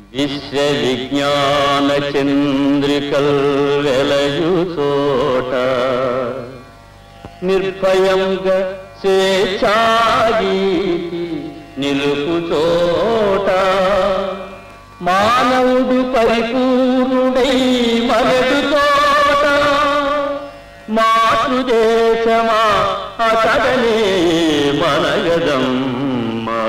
విశ్వవిజ్ఞాన చంద్రికల్ వెలయు చోట నిర్భయంగా స్వేచ్ఛాగీతి నిలుపు చోట మానవుడు పరిపూర్ణుడై మరడు తోట మాతృదేశమా అతడనే మనగదమ్మా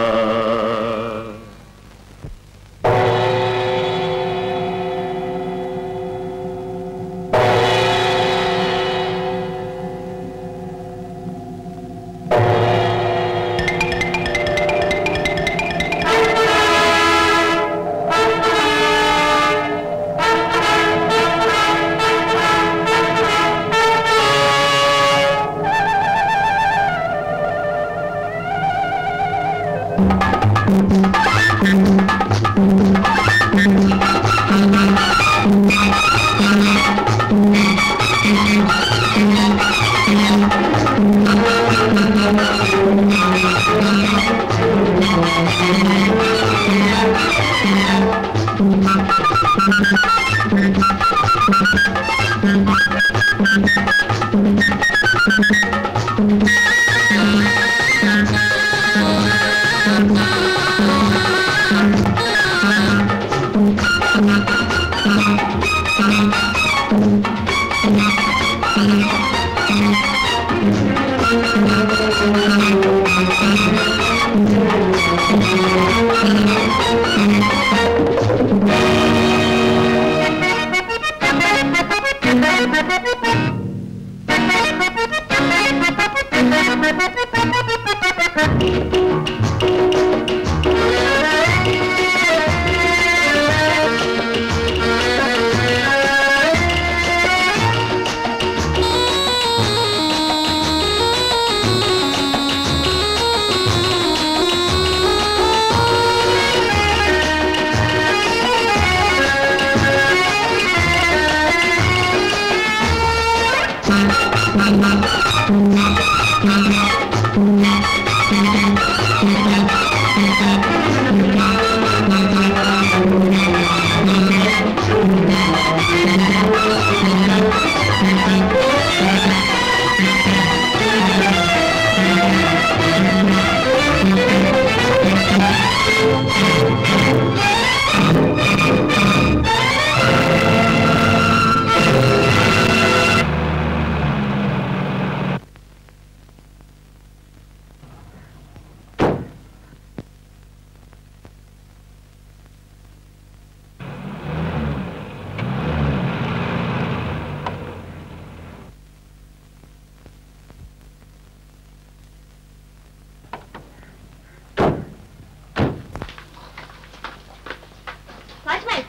వాచ్మెన్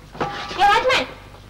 ఏ వాచ్మెన్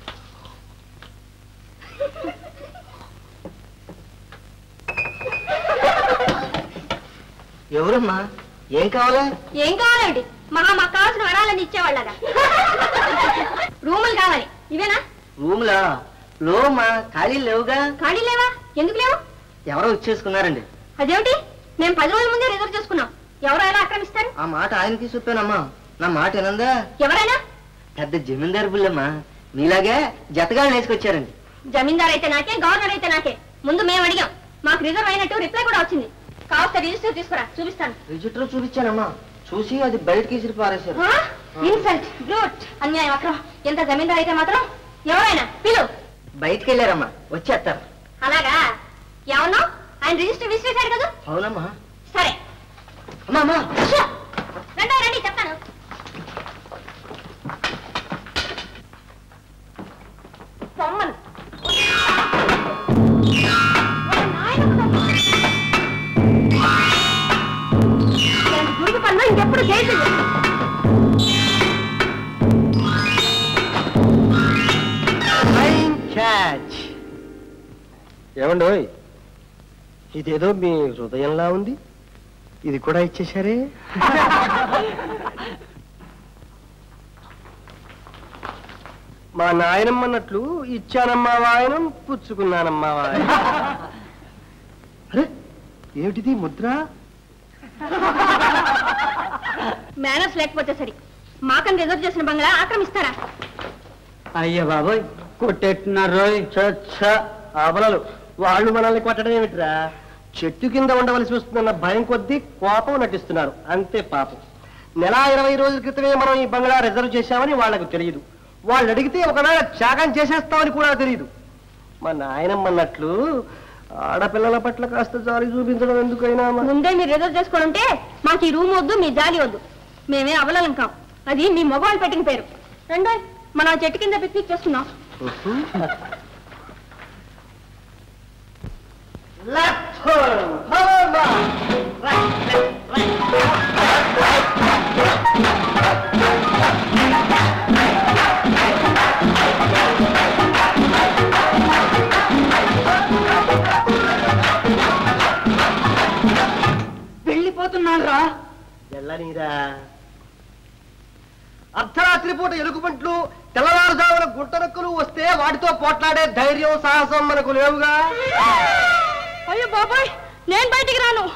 ఎవరమ్మా ఏం కావాలా ఏం కావాలండి మహా మాకు కావాల్సిన వరాలన్నీ ఇచ్చేవాళ్ళగా రూములు కావాలి ఇవేనా రూమ్లా లోమా ఖాళీ లేవుగా ఖాళీ లేవా ఎందుకు లేవు ఎవరో వచ్చేసుకున్నారండి అదేమిటి మేము పది రోజుల ముందే రిజర్వ్ చేసుకున్నాం ఎవరు ఎలా ఆక్రమిస్తారు ఆ మాట ఆయనకి చెప్పానమ్మా నా మాట ఏనందా ఎవరైనా పెద్ద జమీందారు బుల్లమ్మా మీలాగే జతగాళ్ళు వేసుకొచ్చారండి జమీందార్ అయితే నాకే గవర్నర్ అయితే నాకే ముందు మేము అడిగాం మాకు రిజర్వ్ అయినట్టు రిప్లై కూడా వచ్చింది కావస్తే రిజిస్టర్ తీసుకురా చూపిస్తాను రిజిస్టర్ చూపించానమ్మా చూసి అది బయటకి విసిరి పారేశారు ఇన్సల్ట్ బ్రూట్ అన్యాయం అక్రమం ఎంత జమీందార్ అయితే మాత్రం ఎవరైనా పిలు బయటికి వెళ్ళారమ్మా వచ్చేస్తారు అలాగా ఏమన్నా ఆయన రిజిస్టర్ విసిరేశాడు కదా అవునమ్మా సరే అమ్మా అమ్మా షో! రండి రండి చెప్తాను పొమ్మను. ఓ నాయనమ్మ. ఇలాంటి దుర్గు పనులు ఇంకెప్పుడు చేయలేదు క్యాచ్ ఏమండి ఇదేదో మీ హృదయంలా ఉంది ఇది కూడా ఇచ్చేశారే మా నాయనమ్మన్నట్లు ఇచ్చానమ్మా వాయనం పుచ్చుకున్నానమ్మా వాయనం అరే ఏమిటిది ముద్ర మేనర్స్ లేకపోతే సరి మాకని రిజర్వ్ చేసిన బంగ్లా ఆక్రమిస్తారా అయ్య బాబోయ్ కొట్టేట్టున్నారు రోయ్ చచ్చ అబలలు వాళ్ళు మనల్ని కొట్టడం ఏమిట్రా చెట్టు కింద ఉండవలసి వస్తుందన్న భయం కొద్దీ కోపం నటిస్తున్నారు అంతే పాపం నెల ఇరవై రోజుల క్రితమే మనం ఈ బంగ్లా రిజర్వ్ చేశామని వాళ్ళకు తెలియదు వాళ్ళు అడిగితే ఒకవేళ త్యాగం చేసేస్తామని కూడా తెలియదు మా నాయనమ్మన్నట్లు ఆడపిల్లల పట్ల కాస్త జాలి చూపించడం ఎందుకైనా మన- ముందే మీరు రిజర్వ్ చేసుకొని ఉంటే మాకు ఈ రూమ్ వద్దు మీ జాలి వద్దు మేమే అవలం కాం అది మీ మగవాళ్ళు పెట్టిన పేరు రెండో మనం ఆ చెట్టు కింద పిక్నిక్ చేస్తున్నాం Left turn, forward, right, left, right. వెళ్ళిపోతున్నాను రా వెళ్ళనీరా అర్ధరాత్రి పూట ఎలుగుబంట్లు తెల్లవారుజామున గుంటనక్కులు వస్తే వాటితో పోట్లాడే ధైర్యం సాహసం మనకు లేవుగా అయ్యో బాబాయ్ నేను బయటికి రాను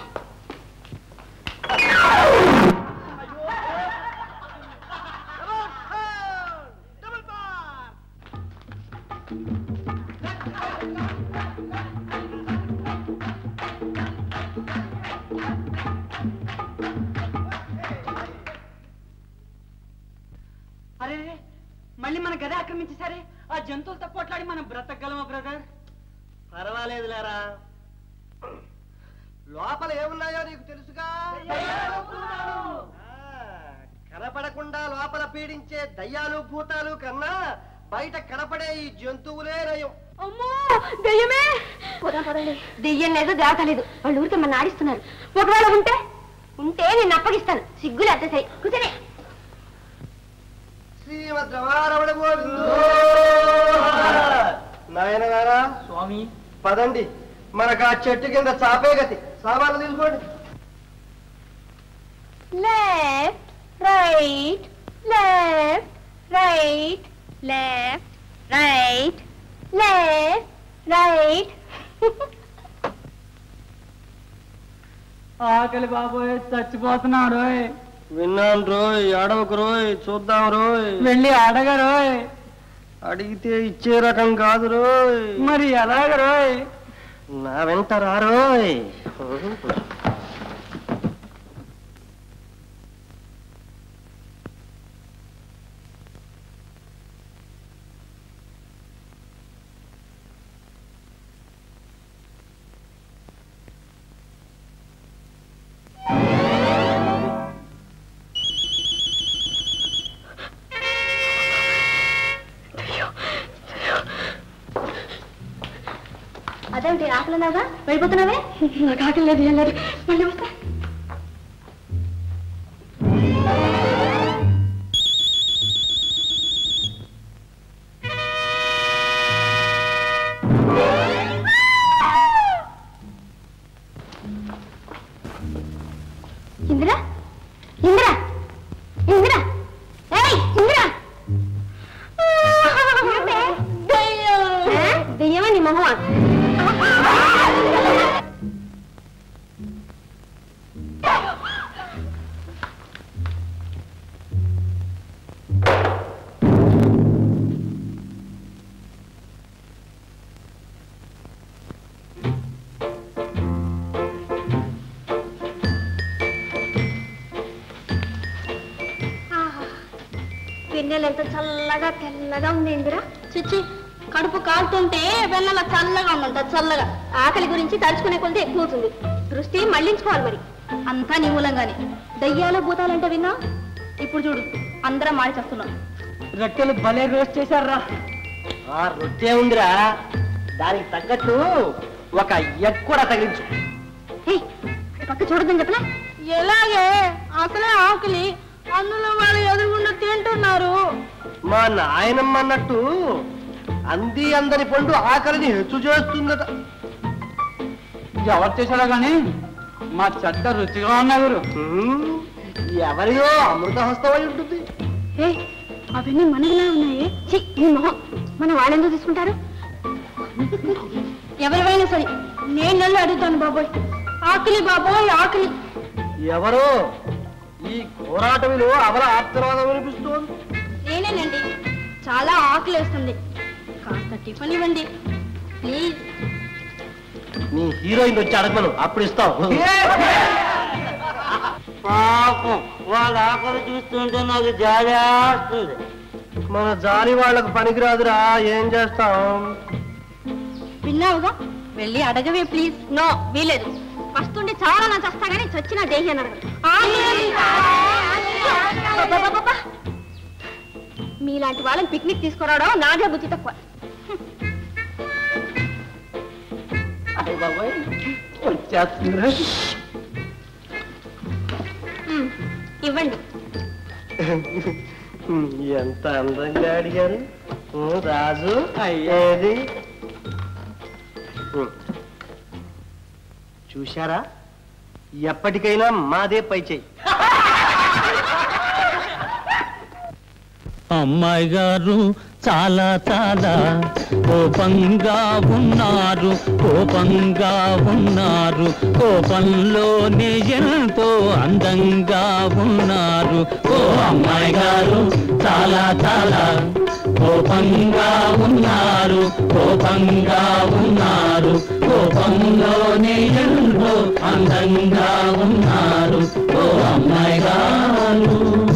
అరే మళ్ళీ మన గది ఆక్రమించేసరే ఆ జంతువులతో పోట్లాడి మనం బ్రతకగలమా బ్రదర్ పర్వాలేదు లేరా లోపల ఏమున్నాయో నీకు తెలుసుగా ఆ, కనపడకుండా లోపల పీడించే దయ్యాలు భూతాలు కన్నా బయట కనపడే ఈ జంతువులే నయం అమ్మో దెయ్యమే పోదాం పదండి దెయ్యం లేదు దేవత లేదు వాళ్ళు ఊరికే మన ఆడిస్తున్నారు ఒకవేళ ఉంటే ఉంటే నేను అప్పగిస్తాను సిగ్గులు అత్తసాయి కూర్చొని శ్రీమద్ రమారమణ గోవిందో. నాయన గారా స్వామి పదండి మనకు ఆ చెట్టు కింద చాపే గతి సామాన్లు తీసుకోండి left, right, left, right, left, right, left, right. ఆకలి బాబోయ్ చచ్చిపోతున్నా రోయ్ విన్నాను రోయ్ అడవకు రోయ్ చూద్దాం రోయ్ వెళ్ళి అడగ రోయ్ అడిగితే ఇచ్చే రకం కాదు రోయ్ మరి ఎలాగ రోయ్ నా వెంట రారోయ్ అదేమిటి ఆకలినాగా వెళ్ళిపోతున్నావే నాకు ఆకలి లేదు ఏం లేదు మళ్ళీ వస్తా ఇందిరా ఇందిరా ఇందిరా ఏయ్ ఇందిరా దెయ్యమా నీ మొహమా వెన్నెల ఎంత చల్లగా తెల్లగా ఉంది ఇందిరా చిచ్చి కడుపు కాలుతుంటే వెన్నెల చల్లగా ఉందంట చల్లగా ఆకలి గురించి తలుచుకునే కొలితే ఎక్కువ అవుతుంది దృష్టి మళ్ళించుకోవాలి మరి అంతా నీ మూలంగానే దయ్యాలు భూతాలంటే విన్నా ఇప్పుడు చూడు అందరం మాడి చేస్తున్నాం రొట్టెలు భలే రోస్ట్ చేశారా ఆ రొట్టె ఉందిరా దానికి తగ్గట్టు ఒక ఎగ్ కూడా తగిలించు ఏయ్, పక్క చూడొద్దని చెప్పలే ఎలాగే అసలే ఆకలి అందులో వాళ్ళు ఎదురుగుండా తింటున్నారు మా నాయనమ్మ అన్నట్టు అంది అందని పండు ఆకలిని హెచ్చు చేస్తుందట ఎవరు చేశారో గాని మా చెడ్డ రుచిగా ఉన్నాయి గురు హ్మ్, ఎవరిదో అమృత హస్తమై ఉంటుంది ఏయ్, అవన్నీ మనదిలా ఉన్నాయి ఛీ, నీ మొహం మన వాళ్ళెందుకు తీసుకుంటారు ఎవరివైనా సరే నేను నెల్లు అడుగుతాను బాబోయ్ ఆకలి బాబోయ్ ఆకలి ఎవరో ఈ పోరాటమిలో అవల ఆప్తరాధం వినిపిస్తోంది నేనేనండి చాలా ఆకలి వేస్తుంది కాస్త టిఫిన్ ఇవ్వండి ప్లీజ్ నీ హీరోయిన్ వచ్చి అడగను అప్పుడు ఇస్తాం పాపం వాళ్ళ ఆకలి చూస్తుంటే నాకు జాలి వస్తుంది మన జాలి వాళ్ళకు పనికిరాదురా ఏం చేస్తాం విన్నావుగా వెళ్ళి అడగవే ప్లీజ్ నో వీలేదు వస్తుండే చాలా నా చస్తా కానీ చచ్చిన దేహి అని అడగదు అబ్బబ్బబ్బబ్బ. మీలాంటి వాళ్ళని పిక్నిక్ తీసుకురావడం నాదే బుద్ధి తక్కువ అయ్య బాబాయ్ వచ్చేస్తుందిరా మ్, ఇవ్వండి ఎంత అందంగా అడిగారు ఊ, రాజు అయ్యేది ఊ. చూశారా ఎప్పటికైనా మాదే పై చెయ్యి అమ్మాయి గారు చాలా చాలా కోపంగా ఉన్నారు కోపంగా ఉన్నారు కోపంలోనే ఎంతో అందంగా ఉన్నారు ఓ అమ్మాయి గారు చాలా చాలా కోపంగా ఉన్నారు కోపంగా ఉన్నారు కోపంలోనే ఎంతో అందంగా ఉన్నారు ఓ అమ్మాయి గారు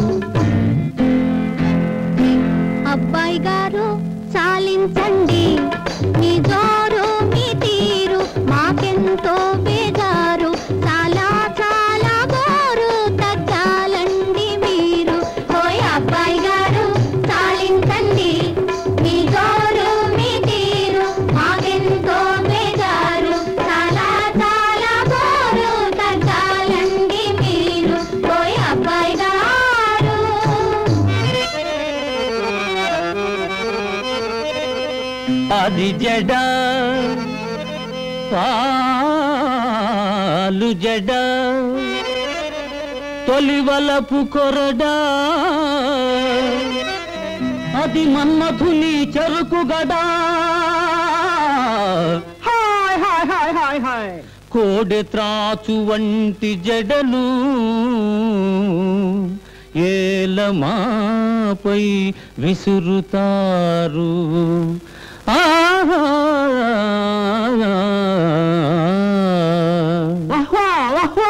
అబ్బాయి గారు చాలించండి మీ జోరు మీ తీరు మాకెంతో బేజారు చాలా చాలా బోరు తగ్గాలండి మీరు ఓయ్ అబ్బాయి గారు చాలించండి మీ జోరు మీ తీరు మాకెంతో బేజారు చాలా చాలా బోరు తగ్గాలండి మీరు ఓయ్ అబ్బాయి గారు అది జడ పాలు జడ తొలివలపు కొరడా అది మన్మధుని చెరుకు గడా హాయ్ హాయ్ హాయ్ హాయ్ హాయ్ కోడె త్రాచు వంటి జడలు ఏలమాపై విసురుతారు ఆహా వహ్వా వహ్వా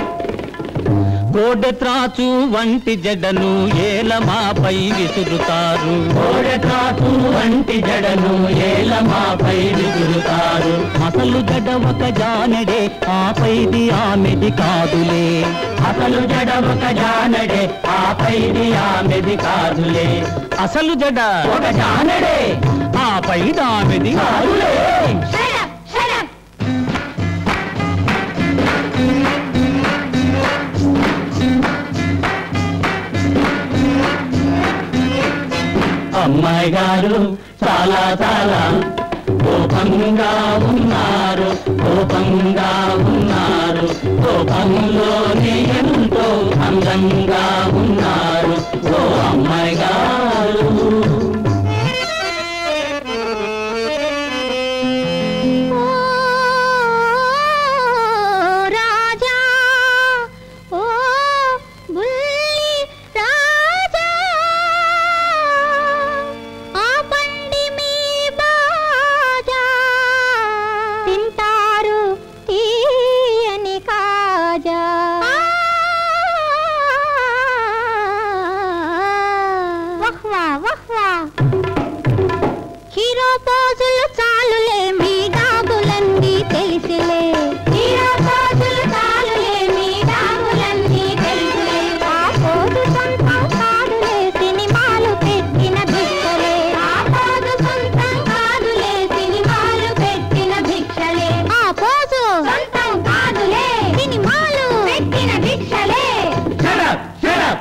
కోడె త్రాచు వంటి జడలు ఏలమాపై విసురుతారు కోడె త్రాచు వంటి జడలు ఏలమాపై విసురుతారు అసలు జడ ఒక జానడే ఆపైది ఆమెది కాదులే అసలు జడ ఒక జానడే ఆపైది ఆమెది కాదులే అసలు జడ ఒక జానడే ఆపైది ఆమెది కాదులే Shut up! Shut up! అమ్మాయి గారు చాలా చాలా కోపంగా ఉన్నారు కోపంగా ఉన్నారు కోపంలోనే ఎంతో అందంగా ఉన్నారు ఓ అమ్మాయి గారు ఓ రాజా ఓ బుల్లి రాజా ఆపండి మీ బాజా తింటారు తీయని కాజా వహ్వా వహ్వా హీరో పోజులు చాలులే మీ డాబులన్నీ తెలిసిలే హీరో పోజులు చాలులే మీ డాబులన్నీ తెలిసిలే ఆ పోజు సొంతం కాదులే సినిమాలు పెట్టిన భిక్షలే ఆ పోజు సొంతం కాదులే సినిమాలు పెట్టిన భిక్షలే ఆ పోజు సొంతం కాదులే సినిమాలు పెట్టిన భిక్షలే Shut up! Shut up!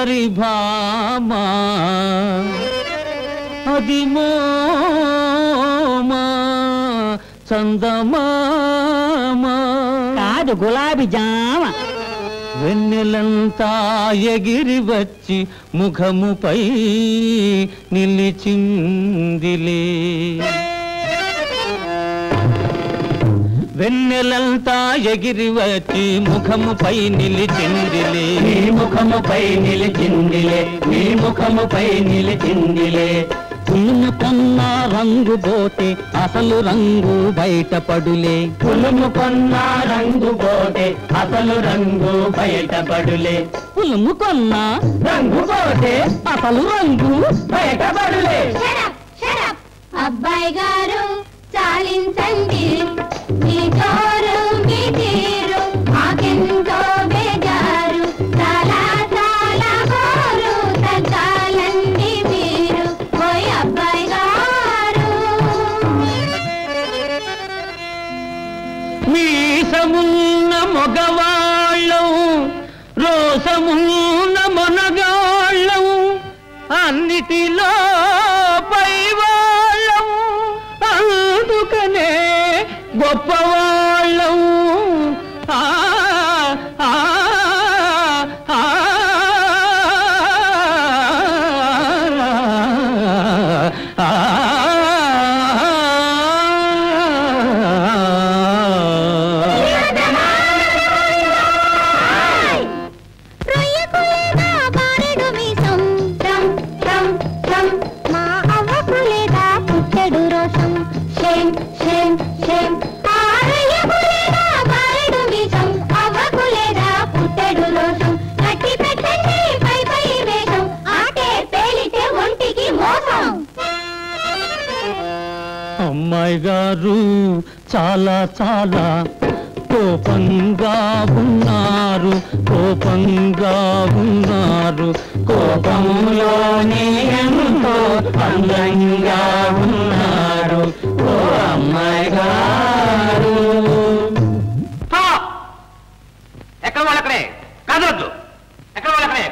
సుందరి భామా అది మోమా చందమామా కాదు గులాబీ జామ వెన్నెలంతా ఎగిరి వచ్చి ముఖముపై నిలిచిందిలే వెన్నెలంతా ఎగిరి వచ్చి ముఖముపై నిలిచిందిలే నీ ముఖముపై నిలిచిందిలే నీ ముఖముపై నిలిచిందిలే పులుము కొన్న రంగు పోతే అసలు రంగు బయటపడులే పులుము కొన్న రంగు పోతే అసలు రంగు బయటపడులే పులుము కొన్న రంగు పోతే అసలు రంగు బయటపడులే అబ్బాయి గారు చాలించండి మీ జోరు మీ తీరు మాకెంతో బేజారు చాలా చాలా హోరు తగ్గాలండి మీరు ఓయ్ అబ్బాయి గారు మీసమున్న మగవాళ్ళం రోసమున్న మనగాళ్ళం అన్నిటిలో పైవాళ్ళం అందుకనే గొప్పవాళ్ళం ఆ, ఆ, ఆ, రొయ్యకులేదా బారెడు మీసం రం రం రం మా అవ్వకులేదా పుట్టెడు రోషం షేం షేం షేం ఆ రొయ్యకులేదా బారెడు మీసం అవ్వకులేదా పుట్టెడు రోషం కట్టి పెట్టండి పై పై వేషం ఆటే పేలితే ఒంటికి మోసం అమ్మాయి గారు చాలా చాలా కోపంగా ఉన్నారు కోపంగా ఉన్నారు కోపంలోనే ఎంతో అందంగా ఉన్నారు ఓ అమ్మాయి గారు ఎక్కడ వాళ్ళక్కడే కాదొద్దు ఎక్కడ వాళ్ళక్కడే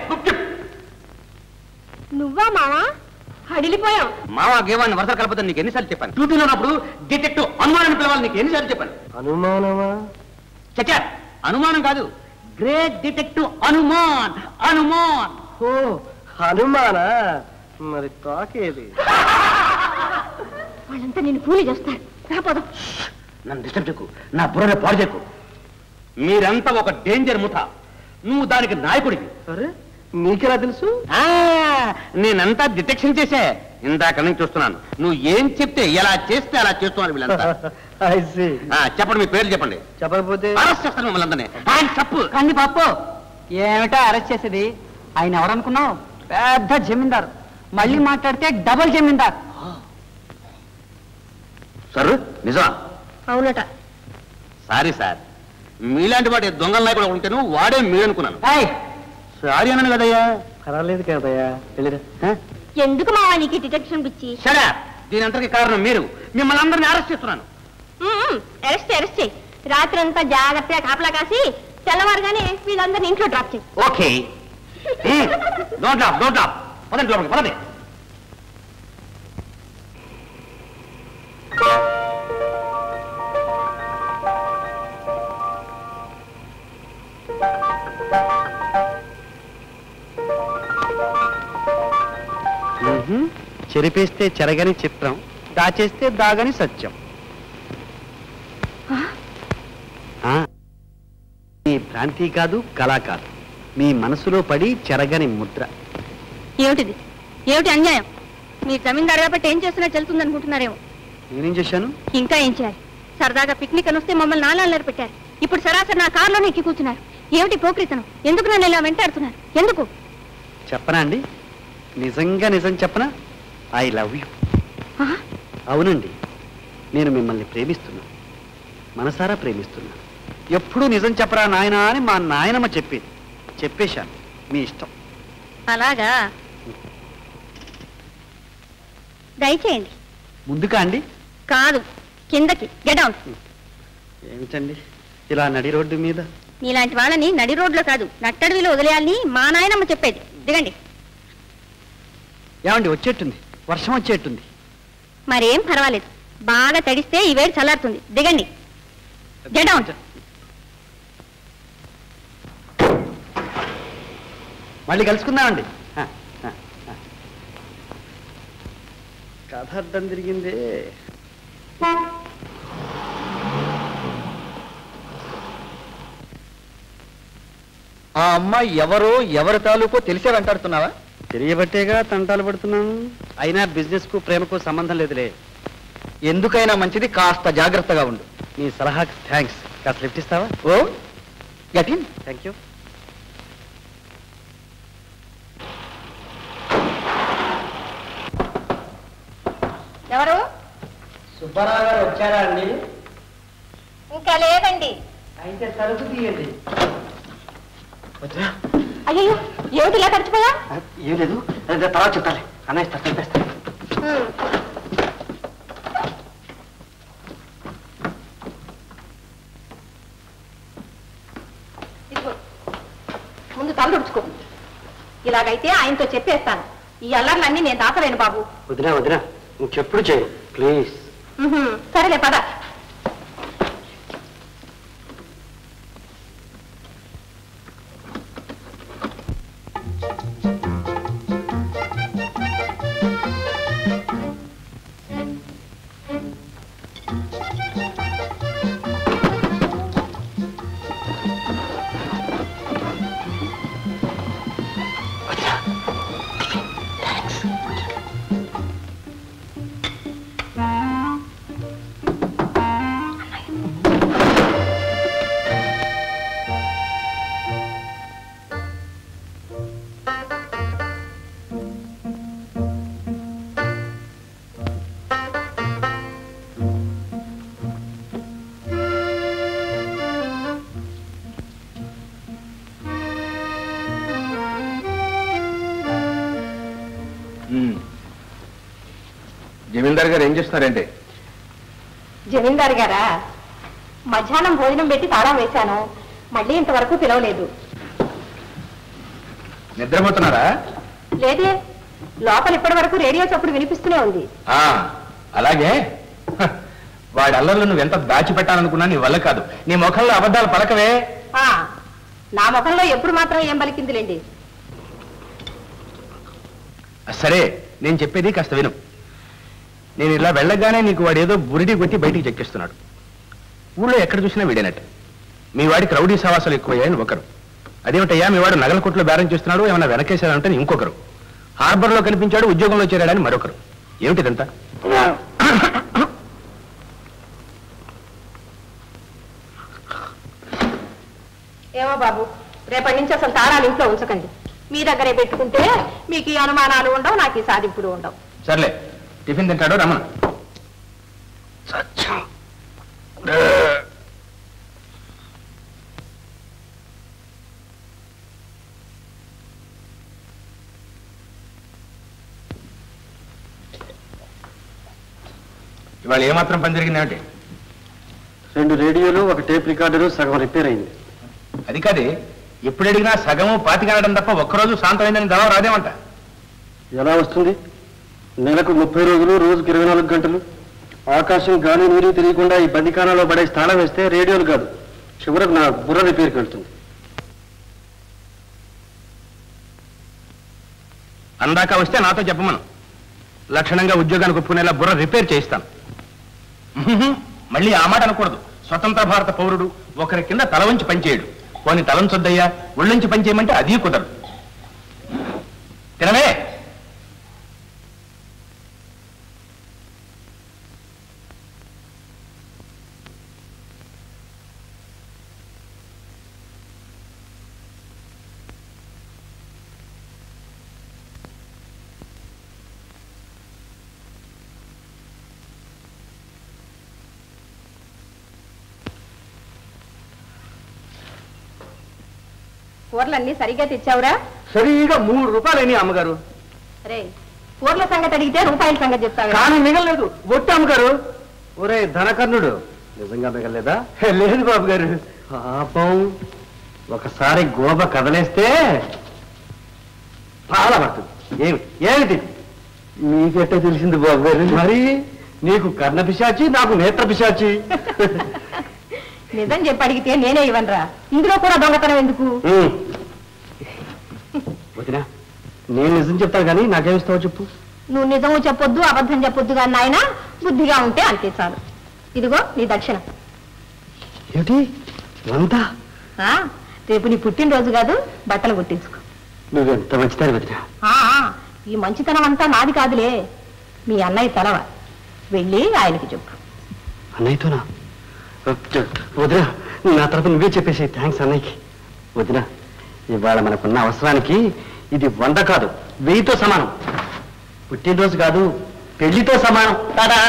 నువ్వా మావా హడిలిపోయాం మావా గేవాన్ని వరుస కలపదని నీకు ఎన్నిసార్లు చెప్పాను డ్యూటీలో ఉన్నప్పుడు డిటెక్టివ్ అనుమానం పిలవాలి నీకు ఎన్నిసార్లు చెప్పాను అనుమానమా చచ్చా అనుమానం కాదు గ్రేట్ డిటెక్టివ్ అనుమాన్ అనుమాన్ ఓ హనుమానా మరి తాకేది వాళ్ళంతా నేను కూలి చేస్తారు రాపోదాం నన్ను డిస్టర్బ్ చేయకు నా బుర్రని పాడు చేయకు మీరంతా ఒక డేంజర్ ముఠ నువ్వు దానికి నాయకుడివి అరే నీకెలా తెలుసు ఆ, నేనంతా డిటెక్షన్ చేసే ఇందాక నుంచి చూస్తున్నాను నువ్వు ఏం చెప్తే ఎలా చేస్తే అలా చేస్తున్నారు వీళ్ళంతా I see. ఆ, చెప్పండి మీ పేర్లు చెప్పండి చెప్పకపోతే అరెస్ట్ చేస్తాను మిమ్మల్ని అందరినీ ఆయన తప్పు కంది పప్పు ఏమిటా అరెస్ట్ చేసేది ఆయన ఎవరనుకున్నావు పెద్ద జమీందారు మళ్ళీ మాట్లాడితే డబల్ జమీందార్ సరు నిజమా అవునట సారీ సార్ మీలాంటి వాడి దొంగల నాయకుడు ఉంటేను వాడే మీరనుకున్నాను ఏయ్, సారీ అన్నాను కదయ్యా పర్వాలేదు కదయ్యా వెళ్ళిరా ఎందుకు మావా నీకు ఈ డిటెక్షన్ పిచ్చి సరే దీని అంతటికి కారణం మీరు మిమ్మల్ని అందరినీ అరెస్ట్ చేస్తున్నాను అరెస్ట్ అరెస్ట్ చేయి రాత్రి అంతా జాగ్రత్తగా కాపలా కాసి తెల్లవారుగానే వీళ్ళందరినీ ఇంట్లో డ్రాప్ చేయి okay don't laugh don't laugh పదండి లోపలికి పదండి చెరిపేస్తే చెరగని చిత్రం దాచేస్తే దాగని సత్యం ఆ, మీ భ్రాంతి కాదు కళ కాదు మీ మనసులో పడి చెరగని ముద్ర ఏమిటిది ఏమిటి అన్యాయం మీ జమీందారు కాబట్టి ఏం చేస్తున్నా చెల్తుంది అనుకుంటున్నారేమో నేనేం చేశాను ఇంకా ఏం చేయాలి సరదాగా పిక్నిక్ అని వస్తే మమ్మల్ని నాలుగు పెట్టారు ఇప్పుడు సరాసరి నా కారులోనే ఎక్కి కూర్చున్నారు ఏమిటి పోక్రితనం ఎందుకు నన్ను ఇలా వెంటాడుతున్నారు ఎందుకు చెప్పనా అండి నిజంగా నిజం చెప్పనా ఐ లవ్ యూ ఆ? అవునండి నేను మిమ్మల్ని ప్రేమిస్తున్నాను మనసారా ప్రేమిస్తున్నాను ఎప్పుడూ నిజం చెప్పరా నాయనా అని మా నాయనమ్మ చెప్పింది చెప్పేశాను మీ ఇష్టం అలాగా దయచేయండి ముందుకా అండి కాదు కిందకి గెడౌన్ ఏమిటండి ఇలా నడి రోడ్డు మీద నీలాంటి వాళ్ళని నడి రోడ్లో కాదు నట్టడివిలో వదిలేయాలని మా నాయనమ్మ చెప్పేది దిగండి ఏమండి వచ్చేట్టుంది వర్షం వచ్చేట్టుంది మరేం పర్వాలేదు బాగా తడిస్తే ఈ వేడి చల్లారుతుంది దిగండి Get down. మళ్ళీ కలుసుకుందామండి ఆ, ఆ, ఆ. కథ అర్థం తిరిగిందే ఆ అమ్మాయి ఎవరో ఎవరి తాలూకో తెలిసే వెంటాడుతున్నావా తెలియబట్టేగా తంటాలు పడుతున్నాను అయినా బిజినెస్ కు ప్రేమకు సంబంధం లేదులే ఎందుకైనా మంచిది కాస్త జాగ్రత్తగా ఉండు నీ సలహాకి థ్యాంక్స్ కాస్త లిఫ్ట్ ఇస్తావా oh get in thank you ఎవరు సుబ్బారావు గారు వచ్చారా అండి ఇంకా లేదండి అయితే తలుపు తీయండి అయ్యో ఏమిటి ఇలా తడిచిపోయా ఏం లేదు అదే తర్వాత చెప్తాలే అన్నయ్య చంపేస్తా ఇదిగో ముందు తల తుడుచుకో ఇలాగైతే ఆయనతో చెప్పేస్తాను ఈ అల్లర్లన్నీ నేను దాచలేను బాబు వదినా వదినా నువ్వు చెప్పుడు చేయి ప్లీజ్ ఉహుం, సరేలే పద జమీందార్ గారు ఏం చేస్తున్నారంటే జమీందారు గారా మధ్యాహ్నం భోజనం పెట్టి తాళం వేశాను మళ్ళీ ఇంతవరకు పిలవలేదు నిద్రపోతున్నారా లేదే లోపల ఇప్పటి వరకు రేడియో చప్పుడు వినిపిస్తూనే ఉంది ఆ, అలాగే హ, వాడి అల్లర్లు నువ్వు ఎంత దాచిపెట్టాలనుకున్నా నీ వల్ల కాదు నీ ముఖంలో అబద్ధాలు పలకవే ఆ, నా ముఖంలో ఎప్పుడు మాత్రం ఏం పలికిందిలేండి సరే నేను చెప్పేది కాస్త విను నేను ఇలా వెళ్ళగానే నీకు వాడు ఏదో బురిడి కొట్టి బయటికి చెక్కిస్తున్నాడు ఊళ్ళో ఎక్కడ చూసినా వీడేనట్టు మీ వాడి క్రౌడీ సవాసాలు ఎక్కువయ్యాయని ఒకరు అదేమిటయ్యా మీ వాడు నగల కొట్లో బేరం చేస్తున్నాడు ఏమైనా వెనకేశాడంటే ఇంకొకరు హార్బర్లో కనిపించాడు ఉద్యోగంలో చేరాడని మరొకరు ఏమిటిదంతా ఏమో బాబు రేపటి నుంచి అసలు తాళాలు ఇంట్లో ఉంచకండి మీ దగ్గరే పెట్టుకుంటే మీకు ఈ అనుమానాలు ఉండవు నాకు ఈ సాధింపులు ఉండవు సర్లే టిఫిన్ తింటాడు రమణ ఇవాళ ఏమాత్రం పని జరిగిందేమిటి రెండు రేడియోలు ఒక టేప్ రికార్డరు సగం రిపేర్ అయింది అది కాదే ఎప్పుడు అడిగినా సగము పాతికనడం తప్ప ఒక్కరోజు శాంతమైందని దవ రాదేమంట ఎలా వస్తుంది నెలకు ముప్పై రోజులు రోజుకి ఇరవై నాలుగు గంటలు ఆకాశం గాలి నీరు తెలియకుండా ఈ బందికానాలో పడే స్థానం వేస్తే రేడియోలు కాదు చివరకు నా బుర్ర రిపేర్కి వెళ్తుంది అందాక వస్తే నాతో చెప్పమను లక్షణంగా ఉద్యోగానికి ఒప్పుకునేలా బుర్ర రిపేర్ చేయిస్తాను ఉహుహు, మళ్ళీ ఆ మాట అనకూడదు స్వతంత్ర భారత పౌరుడు ఒకరి కింద తల వంచి పనిచేయడు పోని తలంచొద్దయ్యా ఒళ్ళొంచి పనిచేయమంటే అది కుదరదు తినవే కూరలన్నీ సరిగ్గా తెచ్చావురా సరిగా మూడు రూపాయలని అమ్మగారు రే కూరల సంగతి అడిగితే రూపాయల సంగతి చెప్తావు కానీ మిగలలేదు ఒట్టి అమ్మగారు ఒరే ధనకర్ణుడు నిజంగా మిగలలేదా లేదు బాబు గారు పాపం ఒకసారి గోబ కదలేస్తే చాలా పడుతుంది ఏమి ఏమిటి మీకెట్ట తెలిసింది బాబు గారు మరి నీకు కర్ణ పిశాచి నాకు నేత్ర పిశాచి నిజం చెప్పి అడిగితే నేనే ఇవ్వనరా ఇందులో కూడా దొంగతనం ఎందుకు ఉమ్. వదినా నేను నిజం చెప్తాను కానీ నాకేమిస్తావో చెప్పు నువ్వు నిజము చెప్పొద్దు అబద్ధం చెప్పొద్దు కానీ నాయన బుద్ధిగా ఉంటే అంతే చాలు ఇదిగో నీ దక్షిణ ఏమిటి వంద ఆ, రేపు నీ పుట్టినరోజు కాదు బట్టలు కుట్టించుకో నువ్వెంత మంచిదారి వదినా ఆ, ఆ, ఈ మంచితనం అంతా నాది కాదులే మీ అన్నయ్య తలవ వెళ్ళి ఆయనకి చెప్పు అన్నయ్యతోనా వదినా నా తరపు నువ్వే చెప్పేసి థ్యాంక్స్ అన్నయ్యకి వదినా ఇవాళ మనకున్న అవసరానికి ఇది వంద కాదు వెయ్యితో సమానం పుట్టినరోజు కాదు పెళ్లితో సమానం టాటా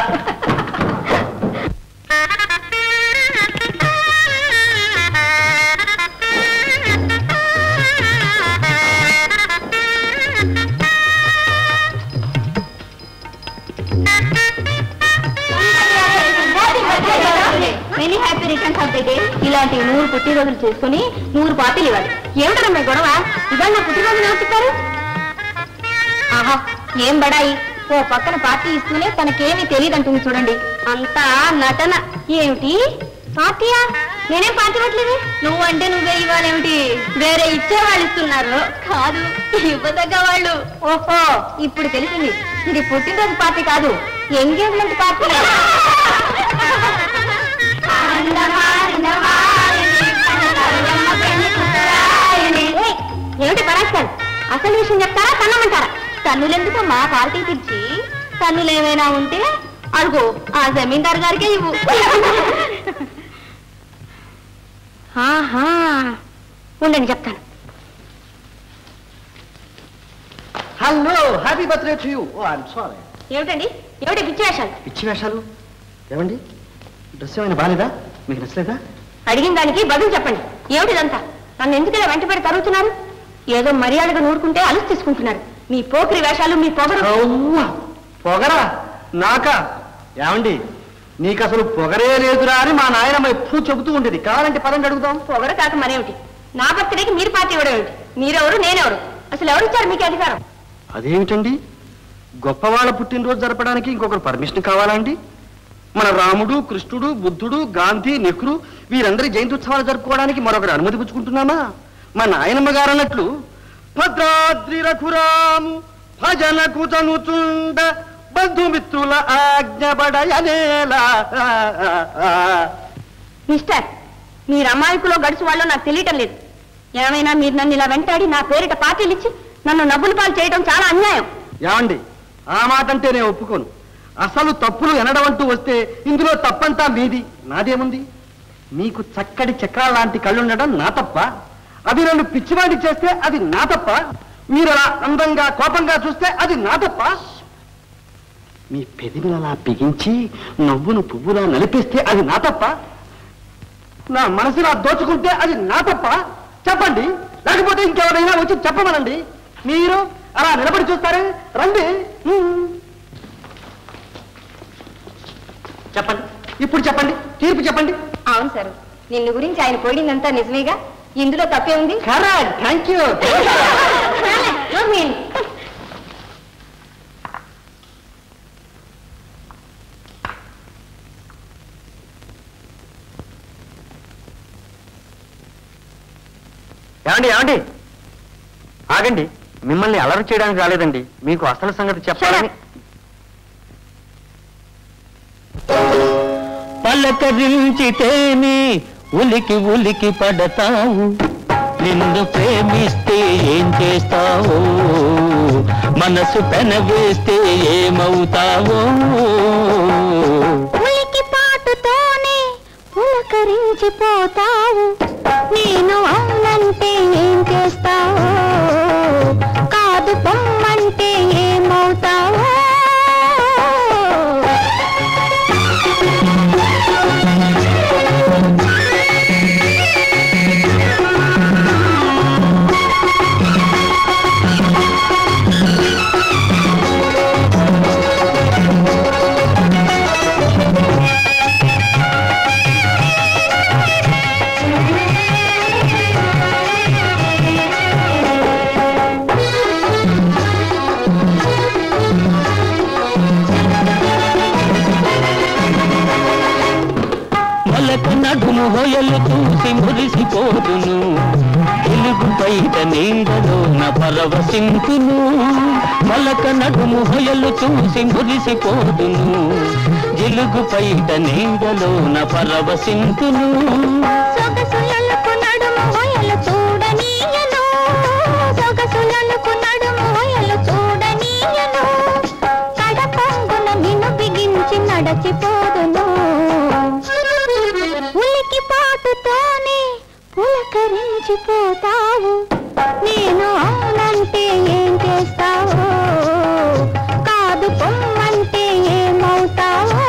many happy returns of the day ఇలాంటి నూరు పుట్టినరోజులు చేసుకుని నూరు పార్టీలు ఇవ్వాలి ఏమిటన్నా మీ గొడవ ఇవాళ నా పుట్టినరోజు నేర్చుతారు ఆహా ఏం బడాయి ఓ పక్కన పార్టీ ఇస్తూనే తనకేమీ తెలియదంటుంది చూడండి అంతా నటన ఏమిటి పార్టీయా నేనేం పార్టీ ఇవ్వట్లేదు నువ్వు అంటే నువ్వే ఇవ్వాలేమిటి వేరే ఇచ్చే వాళ్ళు ఇస్తున్నారు కాదు ఇవ్వదగ్గ వాళ్ళు ఓహో ఇప్పుడు తెలిసింది ఇది పుట్టినరోజు పార్టీ కాదు ఎంగేజ్మెంట్ పార్టీ ఏయ్, ఏమిటి పరాక్షన్ అసలు విషయం చెప్తారా తన్నమంటారా తన్నులెందుకు మా పార్టీ పిలిచి తన్నులు ఏమైనా ఉంటే అడుగు ఆ జమీందార్ గారికే ఇవ్వు ఆహా ఉండండి చెప్తాను hello happy birthday to you oh I'm sorry ఏమిటండి ఏమిటి పిచ్చి వేషాలు పిచ్చి వేషాలు ఏమండి డ్రెస్ ఏమైనా బాగాలేదా మీకు నచ్చలేదా అడిగిన దానికి బదులు చెప్పండి ఏమిటిదంతా నన్ను ఎందుకు వెంట పెడి తరుగుతున్నారు ఏదో మర్యాదగా నూరుకుంటే అలుసు తీసుకుంటున్నారు మీ పోకిరి వేషాలు మీ పొగరు అవ్వా, పొగరా నాకా ఏమండి నీకు అసలు పొగరే లేదురా అని మా నాయనమ్మ ఎప్పుడు చెబుతూ ఉండేది కావాలంటే పదండి అడుగుదాం పొగరు కాక మరేమిటి నా బర్త్డేకి మీరు పార్టీ ఇవ్వడం ఏమిటి మీరెవరు నేనెవరు అసలు ఎవరు ఇచ్చారు మీకు అధికారం అదేమిటండి గొప్పవాళ్ళ పుట్టినరోజు జరపడానికి ఇంకొకరు పర్మిషన్ కావాలా అండి మన రాముడు కృష్ణుడు బుద్ధుడు గాంధీ నెహ్రూ వీరందరి జయంతి ఉత్సవాలు జరుపుకోవడానికి మరొకరు అనుమతి పుచ్చుకుంటున్నామా మా నాయనమ్మ గారు అన్నట్లు భద్రాద్రి రఘురాము భజనకు తనుచుండ బంధుమిత్రుల ఆజ్ఞబడయనేలా మిస్టర్ మీరు అమాయకులో గడుచు వాళ్ళు నాకు తెలియటం లేదు ఏమైనా మీరు నన్ను ఇలా వెంటాడి నా పేరిట పార్టీలు ఇచ్చి నన్ను నవ్వుల పాలు చేయడం చాలా అన్యాయం ఏమండి ఆ మాట అంటే నేను ఒప్పుకోను అసలు తప్పులు ఎనడం అంటూ వస్తే ఇందులో తప్పంతా మీది నాదేముంది మీకు చక్కటి చక్రాల లాంటి కళ్ళుండడం నా తప్ప అవి రెండు పిచ్చివాడి చేస్తే అది నా తప్ప మీరు అలా అందంగా కోపంగా చూస్తే అది నా తప్ప మీ పెదిమిని అలా బిగించి నవ్వును పువ్వులా నలిపిస్తే అది నా తప్ప నా మనసులా దోచుకుంటే అది నా తప్ప చెప్పండి లేకపోతే ఇంకెవరైనా వచ్చి చెప్పమనండి మీరు అలా నిలబడి చూస్తారే రండి హ్మ్. చెప్పండి ఇప్పుడు చెప్పండి తీర్పు చెప్పండి అవును సార్ నిన్ను గురించి ఆయన పోయిందంతా నిజమేగా ఇందులో తప్పే ఉంది కరెక్ట్ థ్యాంక్ యూ ఏమండి ఏమండి ఆగండి మిమ్మల్ని అలర్ట్ చేయడానికి రాలేదండి మీకు అసలు సంగతి చెప్పాలని పలకరించితేనే ఉలికి ఉలికి పడతావు నిన్ను ప్రేమిస్తే ఏం చేస్తావో మనసు పెనవేస్తే ఏమవుతావో ఉలికి పాటుతోనే పులకరించిపోతావు నేను అవునంటే ఏం చేస్తావు కాదు పొమ్మంటే ఏమవుతావు చూసి మురిసిపోదును తెలుగు బయట నీడలోన పరవశింతును మలక నడుము హొయలు చూసి మురిసిపోదును జిలుగు పైట నీడలోన పరవశింతును సొగసులకు నడుము హొయలు చూడనీయను సొగసులకు నడుము హొయలు చూడనీయను కడపంగున నిన్ను బిగించి నడచిపోదును ఉలికి పాటుతోనే పులకరించిపోతావు నేను అవునంటే ఏం చేస్తావు కాదు పొమ్మంటే ఏమవుతావు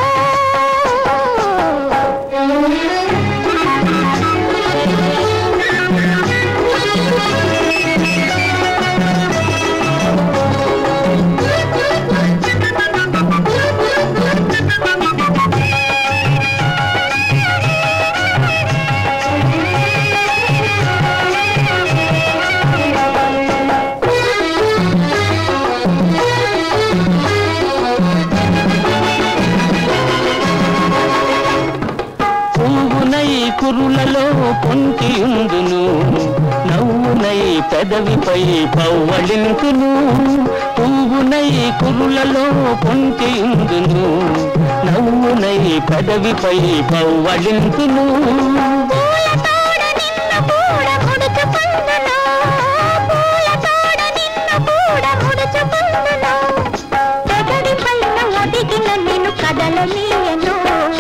పువ్వునై కురులలో పొంకియుందును నవ్వునై పెదవిపై పవ్వళింతును పువ్వునై కురులలో పొంకియుందును నవ్వునై పెదవిపై పవ్వళింతును పూల తోడ నిన్న పూడ ముడుచుకుందును పూల తోడ నిన్న పూడ ముడుచుకుందును పెదడి పైన ఒదిగిన నిన్ను కదలనీయను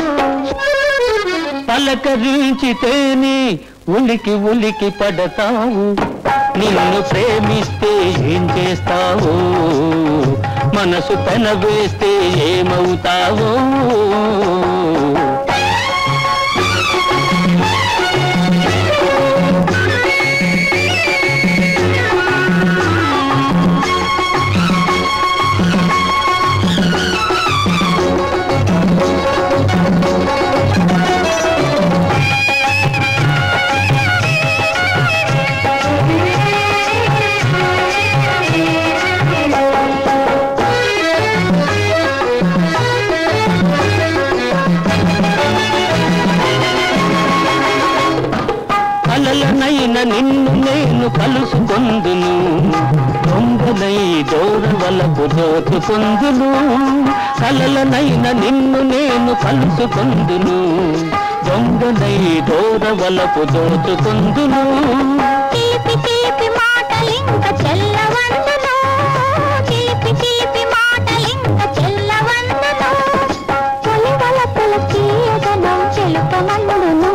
పలకరించితేనే ఉలికి ఉలికి పడతావు నిన్ను ప్రేమిస్తే ఏం చేస్తావో మనసు పెనవేస్తే ఏమవుతావో కలలనైన నిన్ను నేను కలుసుకొందును దొంగలై దూరవలపు దోచుకొందును కలలనైన నిన్ను నేను కలుసుకొందును దొంగలై దూరవలపు దోచుకొందును తీపి తీపి మాటలింక చెల్లవందును తీపి తీపి మాటలింక చెల్లవందును తొలివల పుల తీయదనం తెలుపమందును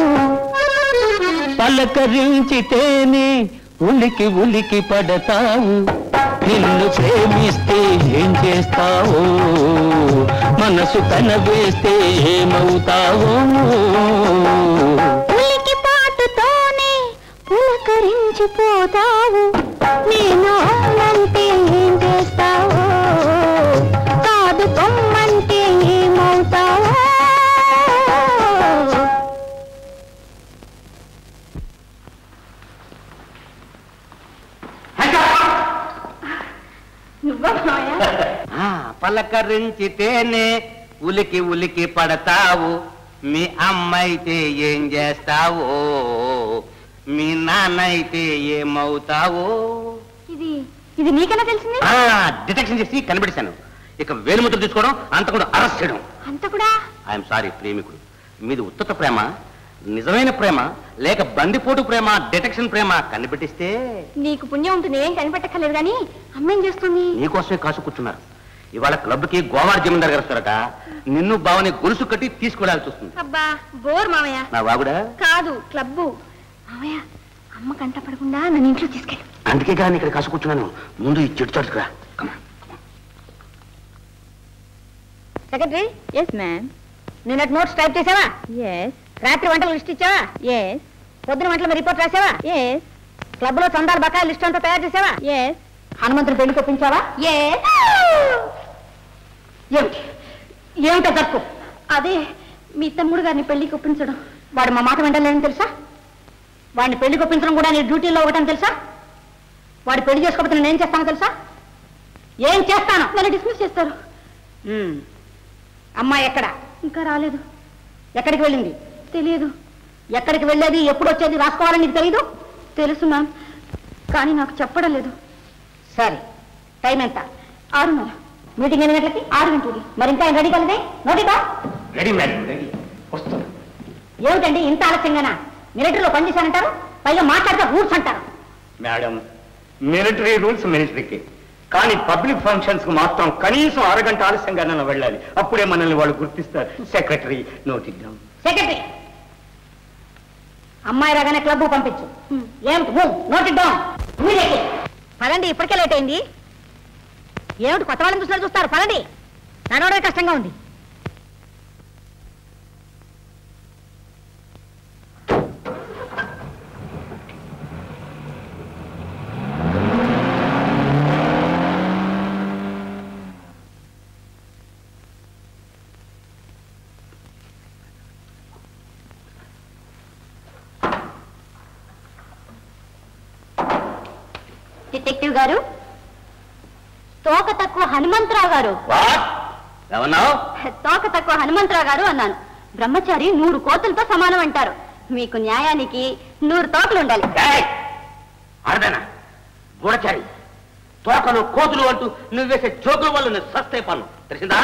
పలకరించితేనే ఉలికి ఉలికి పడతావు నిన్ను ప్రేమిస్తే ఏం చేస్తావో మనసు కనవేస్తే ఏమవుతావో ఉలికి పాటుతోనే పులకరించిపోతావు నేను అవునంటే ఏం చేస్తావు కాదు పొమ్మంటే ఏమవుతావు నువ్వా మావయ్య? ఆ, పలకరించితేనే ఉలికి ఉలికి పడతావు మీ అమ్మ అయితే ఏం చేస్తావో మీ నాన్న అయితే ఏమవుతావో ఇది ఇది నీకెలా తెలిసింది ఆ, డిటెక్షన్ చేసి కనిపెట్టాను ఇక వేలుముద్ర తీసుకోవడం అంత కూడా అరెస్ట్ చేయడం అంత కూడా ఐఎమ్ సారీ ప్రేమికుడు మీది ఉత్తత ప్రేమ నిజమైన ప్రేమ లేక బందిపోటు ప్రేమ డిటెక్షన్ ప్రేమ కనిపెట్టిస్తే నీకు పుణ్యం ఉంటుంది ఏం కనిపెట్టక్కర్లేదు కానీ అమ్మేం చేస్తుంది నీకోసమే కాసు కూర్చున్నారు ఇవాళ క్లబ్కి గోవాడ జమీందార్ గారు వస్తారట నిన్ను బావని గొలుసు కట్టి తీసుకెళ్ళాల్సి వస్తుంది అబ్బా బోర్ మామయ్య నా వాగుడా కాదు క్లబ్బు మామయ్య అమ్మ కంట పడకుండా నన్ను ఇంట్లో తీసుకెళ్ళు అందుకే కానీ ఇక్కడ కాసు కూర్చున్నాను ముందు ఈ చెట్టు చాటుకురా సెక్రటరీ ఎస్ మ్యామ్ నిన్నటి నోట్స్ టైప్ చేసావా ఎస్ రాత్రి వంటల లిస్ట్ ఇచ్చావా ఎస్ పొద్దున వంటల రిపోర్ట్ రాసావా ఎస్ క్లబ్ లో చందాల బకాయి లిస్ట్ అంతా తయారు చేసావా ఎస్ హనుమంతుడు పెళ్లి కొప్పించావా ఎస్ ఏమిటి ఏమిటో తప్పు అదే మీ తమ్ముడు గారిని పెళ్లి కొప్పించడం వాడు మా మాట వింటలేదని తెలుసా వాడిని పెళ్లి కొప్పించడం కూడా నీ డ్యూటీలో ఒకటని తెలుసా వాడు పెళ్లి చేసుకోకపోతే నేను ఏం చేస్తానో తెలుసా ఏం చేస్తాను నన్ను డిస్మిస్ చేస్తారు అమ్మాయి ఎక్కడ ఇంకా రాలేదు ఎక్కడికి వెళ్ళింది తెలియదు ఎక్కడికి వెళ్ళేది ఎప్పుడు వచ్చేది రాసుకోవాలని నీకు తెలీదు తెలుసు మ్యామ్ కానీ నాకు చెప్పడం లేదు సరే టైం ఎంత ఆరున్నర మీటింగ్ ఎన్ని గంటలకి ఆరు గంటలకి మరి ఇంకా రెడీ కలదే నోటిగా రెడీ మేడం రెడీ వస్తుంది ఏమిటండి ఇంత ఆలస్యంగానా మిలిటరీలో పనిచేశానంటారు పైగా మాట్లాడితే రూల్స్ అంటారు మేడం మిలిటరీ రూల్స్ మిలిటరీకి కానీ పబ్లిక్ ఫంక్షన్స్ కు మాత్రం కనీసం అరగంట ఆలస్యంగానే వెళ్ళాలి అప్పుడే మనల్ని వాళ్ళు గుర్తిస్తారు సెక్రటరీ నోటిద్దాం సెక్రటరీ అమ్మాయి రాగానే క్లబ్ పంపించు ఏమిటి నోటిద్దాం పదండి ఇప్పటికే లేట్ అయింది ఏమిటి కొత్త వాళ్ళని చూసినా చూస్తారు పదండి నడవడమే కష్టంగా ఉంది డిటెక్టివ్ గారు తోక తక్కువ హనుమంతరావు గారు వాట్ ఏమన్నావు తోక తక్కువ హనుమంతరావు గారు అన్నాను బ్రహ్మచారి నూరు కోతులతో సమానం అంటారు మీకు న్యాయానికి నూరు తోకలు ఉండాలి అర్థనా గూడచారి తోకలు కోతులు అంటూ నువ్వు వేసే జోకుల వల్ల నేను సస్తే పన్ను తెలిసిందా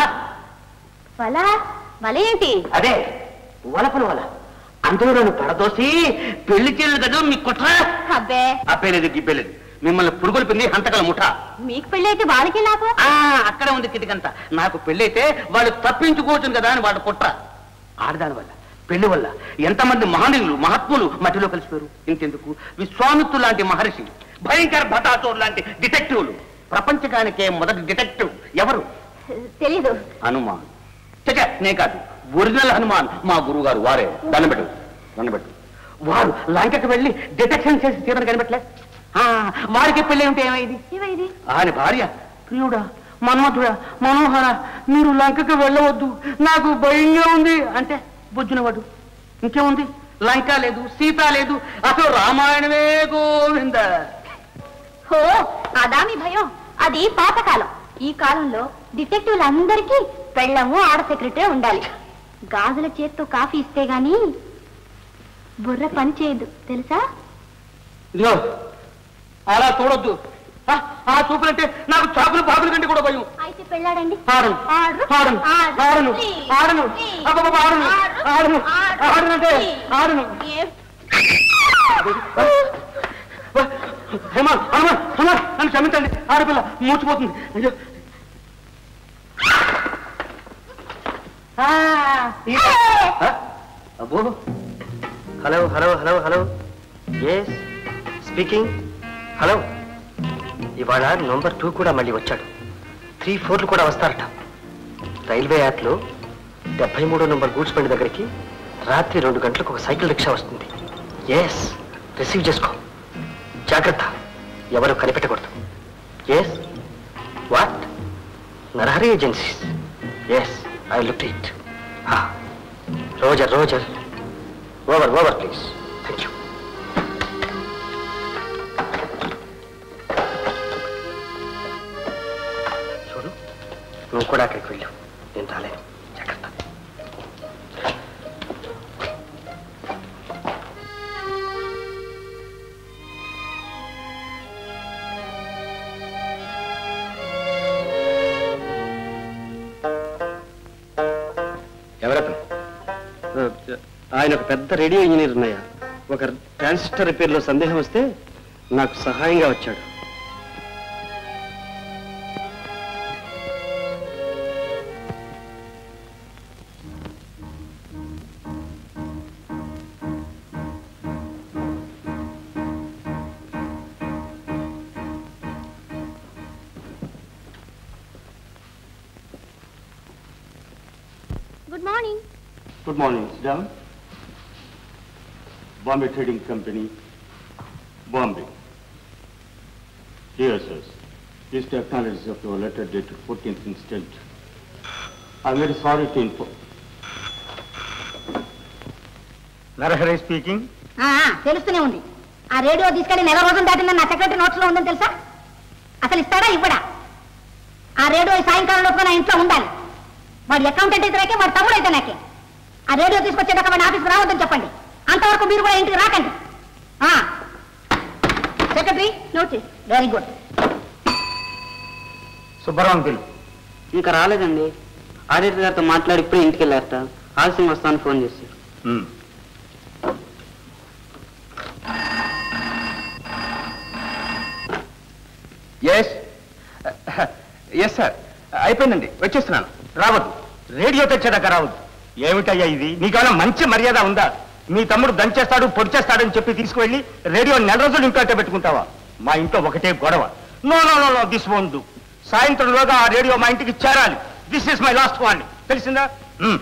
వల వల ఏంటి అదే వలపలు వల అందులో నన్ను పడదోసి పెళ్లి చేయలేదు కదా మీ కుట్ర అబ్బే అప్పేలేదు గిప్పేలేదు మిమ్మల్ని పురుగులు పిండి హంతకల ముఠ మీకు పెళ్ళైతే వాళ్ళకి నాకు ఆ అక్కడే ఉంది కిటికంత నాకు పెళ్ళైతే వాళ్ళు తప్పించుకోవచ్చు కదా అని వాడు కుట్ర ఆడదాని వల్ల పెళ్లి వల్ల ఎంతమంది మహనీయులు మహాత్ములు మట్టిలో కలిసిపోయారు ఇంకెందుకు విశ్వామిత్రు లాంటి మహర్షి భయంకర భటాచోడు లాంటి డిటెక్టివ్లు ప్రపంచకానికే మొదటి డిటెక్టివ్ ఎవరు తెలీదు హనుమాన్ చచ్చ నే కాదు ఒరిజినల్ హనుమాన్ మా గురువు గారు వారే దండబెట్టు దండబెట్టు వారు లంకకు వెళ్ళి డిటెక్షన్ చేసి తీరని కనిపెట్టలే ఆ, వారికి పెళ్ళి ఉంటే ఏమైంది ఏమైంది ఆయన భార్య ప్రియుడా మన్మధుడా మనోహర మీరు లంకకు వెళ్ళవద్దు నాకు భయంగా ఉంది అంటే బుజ్జునవాడు ఇంకేముంది లంక లేదు సీత లేదు అసలు రామాయణమే గోవింద హో అదా మీ భయం అది పాతకాలం ఈ కాలంలో డిటెక్టివ్లు అందరికీ పెళ్ళము ఆడ సెక్రటరీ ఉండాలి గాజుల చేత్తో కాఫీ ఇస్తే గాని బుర్ర పని చేయదు తెలుసా ఇదిగో అలా చూడొద్దు ఆ, ఆ చూపులంటే నాకు చాకులు పాకుల కంటే కూడా భయం అయితే పెళ్ళాడండి ఆడను ఆడరు? ఆడను ఆడరు. ఆడను Please. ఆడను Please. అబ్బబ్బబ్బ, ఆడను ఆడరు. ఆడను ఆడరు. ఆడనంటే Please. ఆడను ఏ- హేమా హనుమా హనుమా నన్ను క్షమించండి ఆడపిల్ల మూర్చిపోతుంది అయ్యో ఆ, ఈ- ఆ, అబ్బో hello hello hello hello yes speaking hello ఇవాళ నంబర్ టూ కూడా మళ్ళీ వచ్చాడు త్రీ ఫోర్లు కూడా వస్తారట రైల్వే యాప్లో డెబ్బై మూడో నంబర్ గూడ్స్ బండి దగ్గరికి రాత్రి రెండు గంటలకు ఒక సైకిల్ రిక్షా వస్తుంది ఎస్ రిసీవ్ చేసుకో జాగ్రత్త ఎవరు కనిపెట్టకూడదు yes what Narahari agencies yes I look it roger roger over over please thank you చూడు నువ్వు కూడా అక్కడికి వెళ్ళు నేను రాలేను జాగ్రత్త ఎవరతను ఆయన ఒక పెద్ద రేడియో ఇంజనీర్ ఉన్నాయా ఒక ట్రాన్సిస్టర్ రిపేర్లో సందేహం వస్తే నాకు సహాయంగా వచ్చాడు good morning good morning down Bombay trading company Bombay Dear sirs, please to acknowledge of your letter dated 14th instant. I'm very sorry to inform. Narahari speaking ఆ, తెలుస్తూనే ఉంది ఆ రేడియో తీసుకెళ్లి నెల రోజులు దాటిందని నా సెక్రటరీ నోట్స్ లో ఉందని తెలుసా అసలు ఇస్తాడా ఇవ్వడా ఆ రేడియో ఈ సాయంకాలం లోపు నా ఇంట్లో ఉండాలి వాడి అకౌంటెంట్ అయితే నాకే వాడి తమ్ముడు అయితే నాకే ఆ రేడియో తీసుకొచ్చేదాకా వాడి ఆఫీస్కి రావద్దని చెప్పండి అంతవరకు మీరు కూడా ఇంటికి రాకండి secretary notice very good Subbarao పిలు ఇంకా రాలేదండి ఆడిటర్ గారితో మాట్లాడి ఇప్పుడే ఇంటికి వెళ్ళారట ఆలస్యం వస్తాను ఫోన్ చేశారు ఎస్ ఎస్ సార్ అయిపోయిందండి వచ్చేస్తున్నాను రావద్దు రేడియో తెచ్చాడక రావద్దు ఏమిటయ్యా ఇది నీకేమైనా మంచి మర్యాద ఉందా మీ తమ్ముడు దంచేస్తాడు పొడిచేస్తాడని చెప్పి తీసుకువెళ్ళి రేడియో నెల రోజులు ఇంట్లో పెట్టుకుంటావా మా ఇంట్లో ఒకటే గొడవ no no no no this won't సాయంత్రంలోగా ఆ రేడియో మా ఇంటికి చేరాలి this is my last warn తెలిసిందా మ్మ్.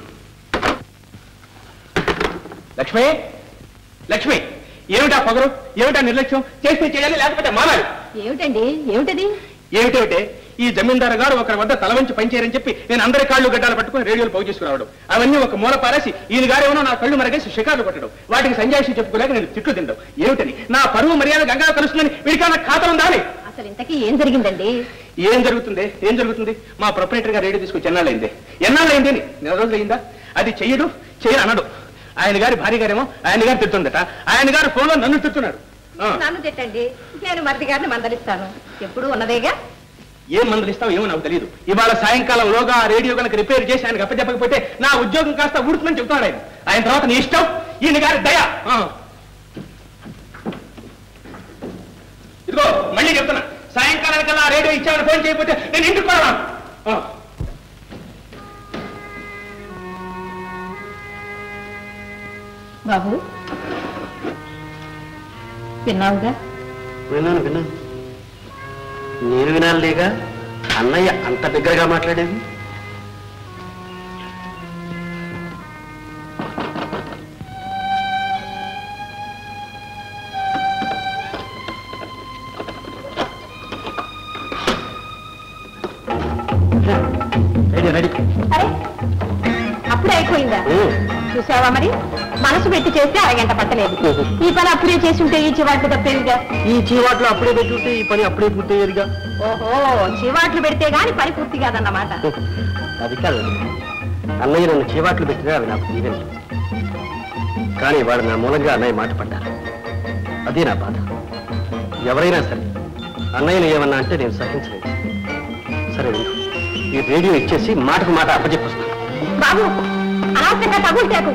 లక్ష్మి లక్ష్మి ఏమిటా పొగరు ఏమిటా నిర్లక్ష్యం చేస్తే చేయాలి లేకపోతే మానాలి ఏమిటండి ఏమిటది ఏమిటేమిటే ఈ జమీందారు గారు ఒకరి వద్ద తల వంచి పనిచేయరని చెప్పి నేను అందరి కాళ్ళు గడ్డాలు పట్టుకుని రేడియోలు పోగు చేసుకురావడం అవన్నీ ఒక మూల పారేసి ఈయన గారు ఏమో నా కళ్ళు మరగేసి షికార్లు కొట్టడం వాటికి సంజాయిషి చెప్పుకోలేక నేను తిట్లు తింటాం ఏమిటని నా పరువు మర్యాద గంగా కలుస్తుందని వీడికి నా ఖాతా ఉందా అని అసలు ఇంతకీ ఏం జరిగిందండి ఏం జరుగుతుంది ఏం జరుగుతుంది మా ప్రొపరేటర్ గారు రేడియో తీసుకొచ్చి ఎన్నాళ్ళైంది ఎన్నాళ్ళైంది అని నెల రోజులు అయిందా అది చెయ్యడు చేయను అనడు ఆయన గారి భార్య గారేమో ఆయన గారు తిడుతుందట ఆయన గారు ఫోన్లో నన్ను తిడుతున్నాడు ఆ. నన్ను తిట్టండి నేను మరిది గారిని మందలిస్తాను ఎప్పుడు ఉన్నదేగా ఏం మందులు ఇస్తావు ఏమో నాకు తెలియదు ఇవాళ సాయంకాలం లోగా ఆ రేడియో కనుక రిపేర్ చేసి ఆయనకు అప్పచెప్పకపోతే నా ఉద్యోగం కాస్త ఊడుతుందని చెప్తున్నాడు ఆయన ఆయన తర్వాత నీ ఇష్టం ఈయన గారి దయ ఆ. ఇదిగో మళ్ళీ చెప్తున్నా సాయంకాలానికల్లా ఆ రేడియో ఇచ్చామని ఫోన్ చేయకపోతే నేను ఇంటికి పోరా బాబు విన్నావుగా విన్నాను విన్నాను నేను వినాలిగా అన్నయ్య అంత దగ్గరగా మాట్లాడేది రెడీ రెడీ అరే అప్పుడే అయిపోయిందా చూసావా మరి మనసు పెట్టి చేస్తే అరగంట పట్టలేదు ఈ పని అప్పుడే చేసి ఉంటే ఈ చివాట్లు తప్పేవిగా ఈ చీవాట్లు అప్పుడే పెట్టుంటే ఈ పని అప్పుడే పూర్తయ్యేదిగా ఓహో చివాట్లు పెడితే గాని పని పూర్తి కాదన్నమాట అది కాదు అన్నయ్య నన్ను చీవాట్లు పెట్టినా అవి నాకు తీరని కానీ వాడు నా మూలంగా అన్నయ్య మాట పడ్డారు అదే నా బాధ ఎవరైనా సరే అన్నయ్యను ఏమన్నా అంటే నేను సహించలేదు సరే ఉండు. ఈ రేడియో ఇచ్చేసి మాటకు మాట అప్పచెప్పొస్తాను బాబు అనవసరంగా తగులు తేకు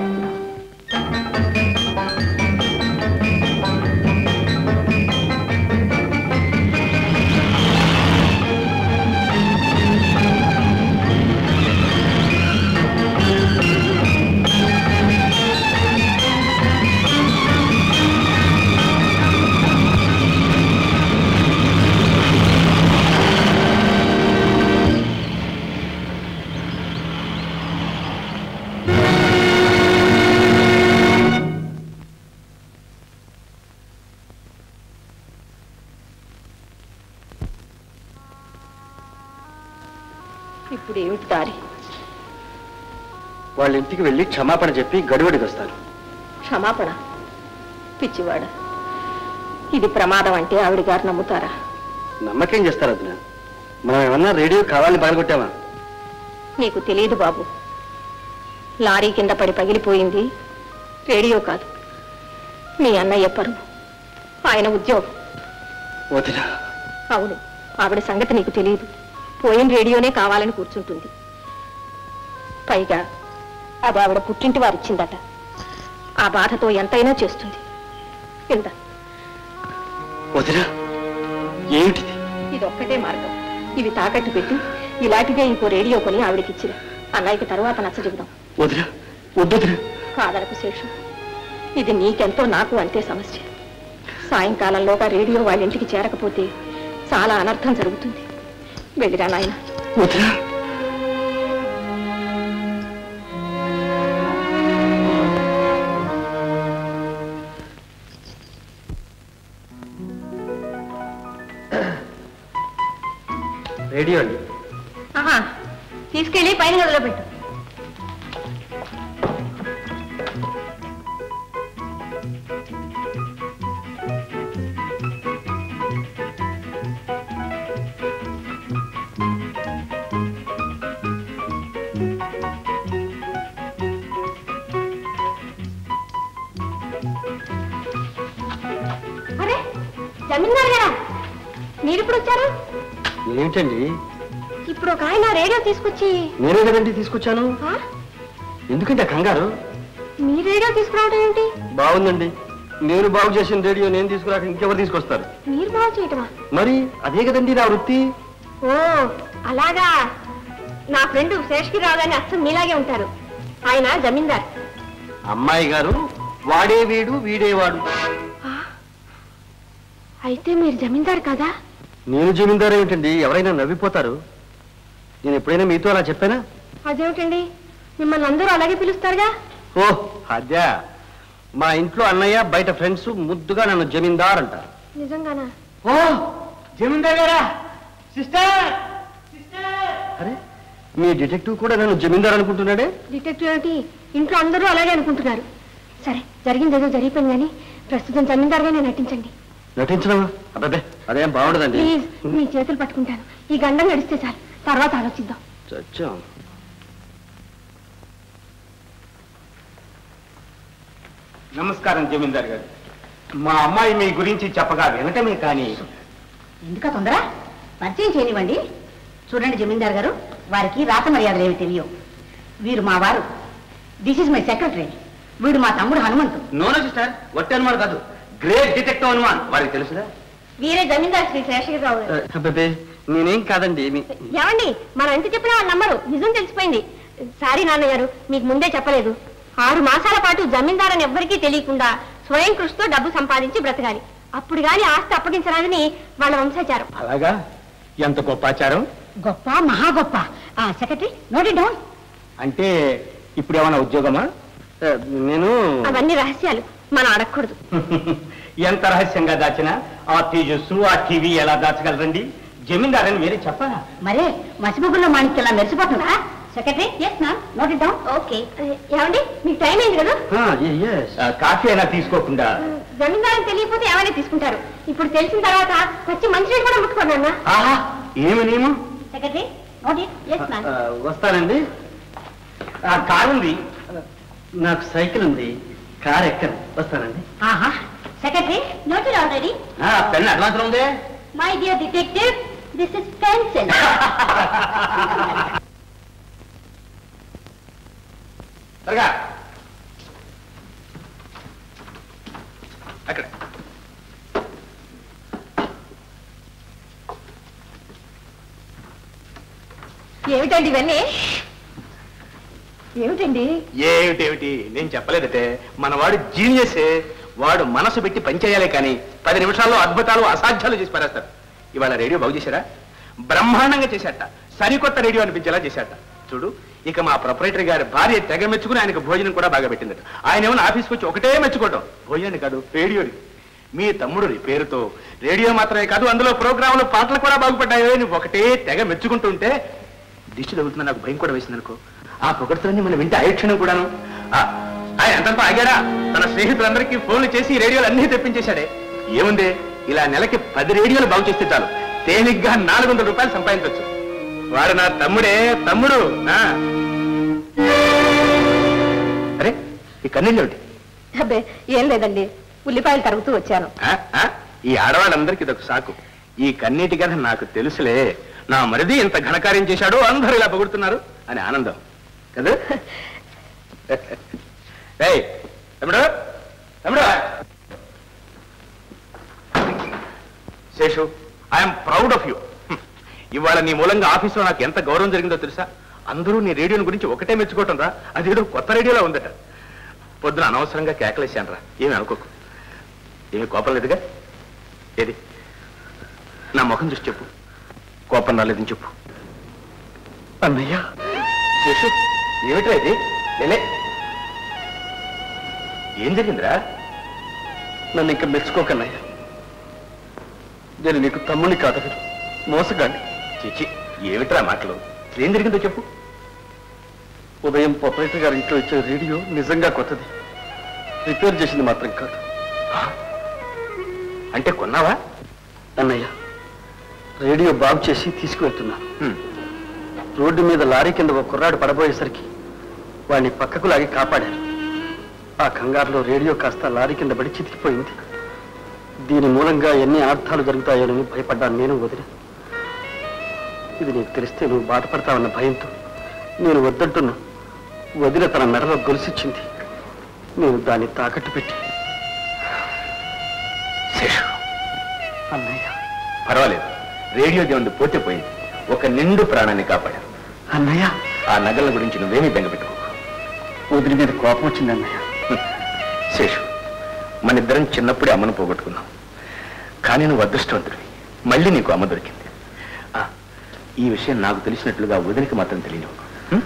ఇప్పుడు ఏమిటి దారి వాళ్ళ ఇంటికి వెళ్ళి క్షమాపణ చెప్పి గడువడికి వస్తాను క్షమాపణ పిచ్చివాడ ఇది ప్రమాదం అంటే ఆవిడ గారు నమ్ముతారా నమ్మకేం చేస్తారు అదిన మనం ఏమన్నా రేడియో కావాలని బాధగొట్టామా నీకు తెలియదు బాబు లారీ కింద పడి పగిలిపోయింది రేడియో కాదు మీ అన్నయ్య పరువు ఆయన ఉద్యోగం వదినా అవును ఆవిడ సంగతి నీకు తెలియదు పోయిన రేడియోనే కావాలని కూర్చుంటుంది పైగా అది ఆవిడ పుట్టింటి వారిచ్చిందట ఆ బాధతో ఎంతైనా చేస్తుంది కింద వదినా ఏమిటిది ఇది ఒక్కటే మార్గం ఇవి తాకట్టు పెట్టి ఇలాంటిదే ఇంకో రేడియో కొని ఆవిడకిచ్చిరా అన్నయ్యకి తరువాత నచ్చ చెబుదాం వదినా వద్దొదినా కాదనకు శేషం ఇది నీకెంతో నాకు అంతే సమస్య సాయంకాలంలోగా రేడియో వాళ్ళ ఇంటికి చేరకపోతే చాలా అనర్థం జరుగుతుంది వెళ్ళిరా నాయన వదినా రేడియో అండి ఆహా తీసుకెళ్ళి పైన గదిలో పెట్టు జమీందార్ గారా మీరు ఇప్పుడు వచ్చారు ఏమిటండి ఇప్పుడు ఒక ఆయన రేడియో తీసుకొచ్చి నేనే కదండి తీసుకొచ్చాను ఆ? ఎందుకంటే కంగారు మీ రేడియో తీసుకురావడం ఏంటి బాగుందండి నేను బాగు చేసిన రేడియో నేను తీసుకురాక ఇంకెవరు తీసుకొస్తారు మీరు బాగు చేయటమా మరి అదే కదండి నా వృత్తి ఓ అలాగా నా ఫ్రెండ్ శేషగిరిరావు గారిని అచ్చం మీలాగే ఉంటారు ఆయన జమీందార్ అమ్మాయి గారు వాడే వీడు వీడేవాడు అయితే మీరు జమీందార్ కదా నేను జమీందారు ఏమిటండి ఎవరైనా నవ్విపోతారు నేను ఎప్పుడైనా మీతో అలా చెప్పానా అదేమిటండి మిమ్మల్ని అందరూ అలాగే పిలుస్తారుగా ఓ అద్యా మా ఇంట్లో అన్నయ్య బయట ఫ్రెండ్స్ ముద్దుగా నన్ను జమీందార్ అంటారు నిజంగానా ఓ జమీందార్ గారా సిస్టర్ అరే మీ డిటెక్టివ్ కూడా నన్ను జమీందార్ అనుకుంటున్నాడే డిటెక్టివ్ ఏమిటి ఇంట్లో అందరూ అలాగే అనుకుంటున్నారు సరే జరిగింది ఏదో జరిగిపోయింది కానీ ప్రస్తుతం జమీందార్గానే నటించండి నటించడమా అబ్బాబే అదేం బాగుండదండి ప్లీజ్ మీ చేతులు పట్టుకుంటాను ఈ గండం నడిస్తే చాలు తర్వాత ఆలోచిద్దాం చచ్చాం నమస్కారం జమీందార్ గారు మా అమ్మాయి మీ గురించి చెప్పగా వినటమే కానీ ఎందుక తొందర పరిచయం చేయనివ్వండి చూడండి జమీందార్ గారు వారికి రాత మర్యాదలు ఏమి తెలియవు వీరు మా వారు దిస్ ఇస్ మై సెక్రటరీ వీడు మా తమ్ముడు హనుమంతు నోనో సిస్టర్ వట్టి అనుమాన్ కాదు గ్రేట్ డిటెక్టివ్ అనుమాన్ వారికి తెలుసుదా వీరే జమీందార్ శ్రీ శేషగిరిరావు గారు. అబ్బాబే నేనేం కాదండి మీ ఏమండి మనం ఎంత చెప్పినా వాళ్ళు నమ్మరు నిజం తెలిసిపోయింది సారీ నాన్నగారు మీకు ముందే చెప్పలేదు ఆరు మాసాల పాటు జమీందార్ అని ఎవ్వరికీ తెలియకుండా స్వయం కృషితో డబ్బు సంపాదించి బ్రతకాలి అప్పుడు గాని ఆస్తి అప్పగించరాదని వాళ్ళ వంశాచారం అలాగా ఎంత గొప్ప ఆచారం గొప్ప మహా గొప్ప ఆ సెక్రటరీ నోట్ ఇట్ డౌన్ అంటే ఇప్పుడు ఏమైనా ఉద్యోగమా ఆ, నేను అవన్నీ రహస్యాలు మనం అడగకూడదు ఎంత రహస్యంగా దాచినా ఆ తేజస్సు ఆ టీవీ ఎలా దాచగలరండి జమీందార్ అని వేరే చెప్పాలా మరే మసిబుగ్గుల్లో మాణిక్యలా మెరిసిపోతుందా secretary yes ma'am note it down okay ఏమండి మీకు టైం అయింది కదా ఆ, ye- yes. ఆ, కాఫీ అయినా తీసుకోకుండా జమీందారం తెలియకపోతే ఏమైనా తీసుకుంటారు ఇప్పుడు తెలిసిన తర్వాత వచ్చి మంచినీళ్ళు కూడా ముట్టుకోండి అన్న ఆహా ఏమి నియమం secretary note it yes ma'am ఆ, వస్తానండి ఆ కారు ఉంది నాకు సైకిల్ ఉంది కార్ ఎక్కను వస్తానండి ఆహా సెక్రటరీ నోట్ ఇట్ ఆల్రెడీ ఆ, పెన్ అడ్వాన్స్ లో ఉందే my dear detective this is pencil త్వరగా అక్కడ ఏమిటండి ఇవన్నీ ఏమిటండి ఏమిటేమిటి నేను చెప్పలేదటే మనవాడు జీనియసే వాడు మనసు పెట్టి పనిచేయాలే కానీ పది నిమిషాల్లో అద్భుతాలు అసాధ్యాలు చేసి పారేస్తాడు ఇవాళ రేడియో బాగు చేశారా బ్రహ్మాండంగా చేశాట సరికొత్త రేడియో అనిపించేలా చేశాట చూడు ఇక మా ప్రొపరేటర్ గారి భార్య తెగ మెచ్చుకుని ఆయనకు భోజనం కూడా బాగా పెట్టిందట ఆయన ఏమైనా ఆఫీస్కి వచ్చి ఒకటే మెచ్చుకోవటం భోజనాన్ని కాదు రేడియోని మీ తమ్ముడు పేరుతో రేడియో మాత్రమే కాదు అందులో ప్రోగ్రాంలు పాటలు కూడా బాగుపడ్డాయో అని ఒకటే తెగ మెచ్చుకుంటుంటే దిష్టి తగులుతున్న నాకు భయం కూడా వేసింది అనుకో ఆ పొగడ్తలన్నీ మనం వింటే అయక్షణం కూడాను ఆ, ఆయన అంతంతా ఆగాడా తన స్నేహితులందరికీ ఫోన్లు చేసి ఈ రేడియోలు అన్నీ తెప్పించేశాడే ఏముంది ఇలా నెలకి పది రేడియోలు బాగు చేస్తే చాలు తేలిగ్గా నాలుగు వందల రూపాయలు సంపాదించవచ్చు వాడు నా తమ్ముడే తమ్ముడు ఆ. అరే ఈ కన్నీళ్ళు ఏమిటి అబ్బే ఏం లేదండి ఉల్లిపాయలు తరుగుతూ వచ్చాను ఆ, ఆ, ఈ ఆడవాళ్ళందరికీ ఇదొక సాకు ఈ కన్నీటి కథ నాకు తెలుసులే నా మరిది ఇంత ఘనకార్యం చేశాడు అందరూ ఇలా పొగుడుతున్నారు అని ఆనందం కదా ఏయ్, తమ్ముడు తమ్ముడు Seshu I'm proud of you ఇవాళ నీ మూలంగా ఆఫీసులో నాకు ఎంత గౌరవం జరిగిందో తెలుసా అందరూ నీ రేడియోని గురించి ఒకటే మెచ్చుకోవటం రా అదేదో కొత్త రేడియోలో ఉందట పొద్దున అనవసరంగా కేకలేశాను రా ఏమి అనుకోకు ఏమి కోపం లేదుగా ఏది నా ముఖం చూసి చెప్పు కోపం రాలేదని చెప్పు అన్నయ్య శేషు ఏమిట్రా ఇది లేలే ఏం జరిగిందిరా నన్ను ఇంకా మెచ్చుకోకన్నయ్య నేను నీకు తమ్ముని కాదు మోసగాండి చిచి ఏమిట్రా మాటలు ఏం జరిగిందో చెప్పు ఉదయం ప్రొపరేటర్ గారి ఇంట్లో ఇచ్చే రేడియో నిజంగా కొత్తది రిపేర్ చేసింది మాత్రం కాదు అంటే కొన్నావా అన్నయ్య రేడియో బాగు చేసి తీసుకువెళ్తున్నాను హ్మ్. రోడ్డు మీద లారీ కింద ఒక కుర్రాడు పడబోయేసరికి వాడిని పక్కకు లాగి కాపాడారు ఆ కంగారులో రేడియో కాస్త లారీ కింద పడి చితికిపోయింది దీని మూలంగా ఎన్ని అనర్థాలు జరుగుతాయోనని భయపడ్డాను నేను వదిలి ఇది నీకు తెలిస్తే నువ్వు బాధపడతావన్న భయంతో నేను వద్దంటున్నా వదిన తన మెడలో గొలుసిచ్చింది నేను దాన్ని తాకట్టు పెట్టి శేషు అన్నయ్య పర్వాలేదు రేడియో దేవుడు పోతే పోయింది ఒక నిండు ప్రాణాన్ని కాపాడారు అన్నయ్య ఆ నగల గురించి నువ్వేమీ బెంగపెట్టుకో వదిలి మీద కోపం వచ్చింది అన్నయ్య శేషు మన ఇద్దరం చిన్నప్పుడే అమ్మను పోగొట్టుకున్నాం కానీ నువ్వు అదృష్టవంతుడివి మళ్ళీ నీకు అమ్మ దొరికింది ఆ, ఈ విషయం నాకు తెలిసినట్లుగా వదిలికి మాత్రం తెలియనివ్వకు హ్మ్?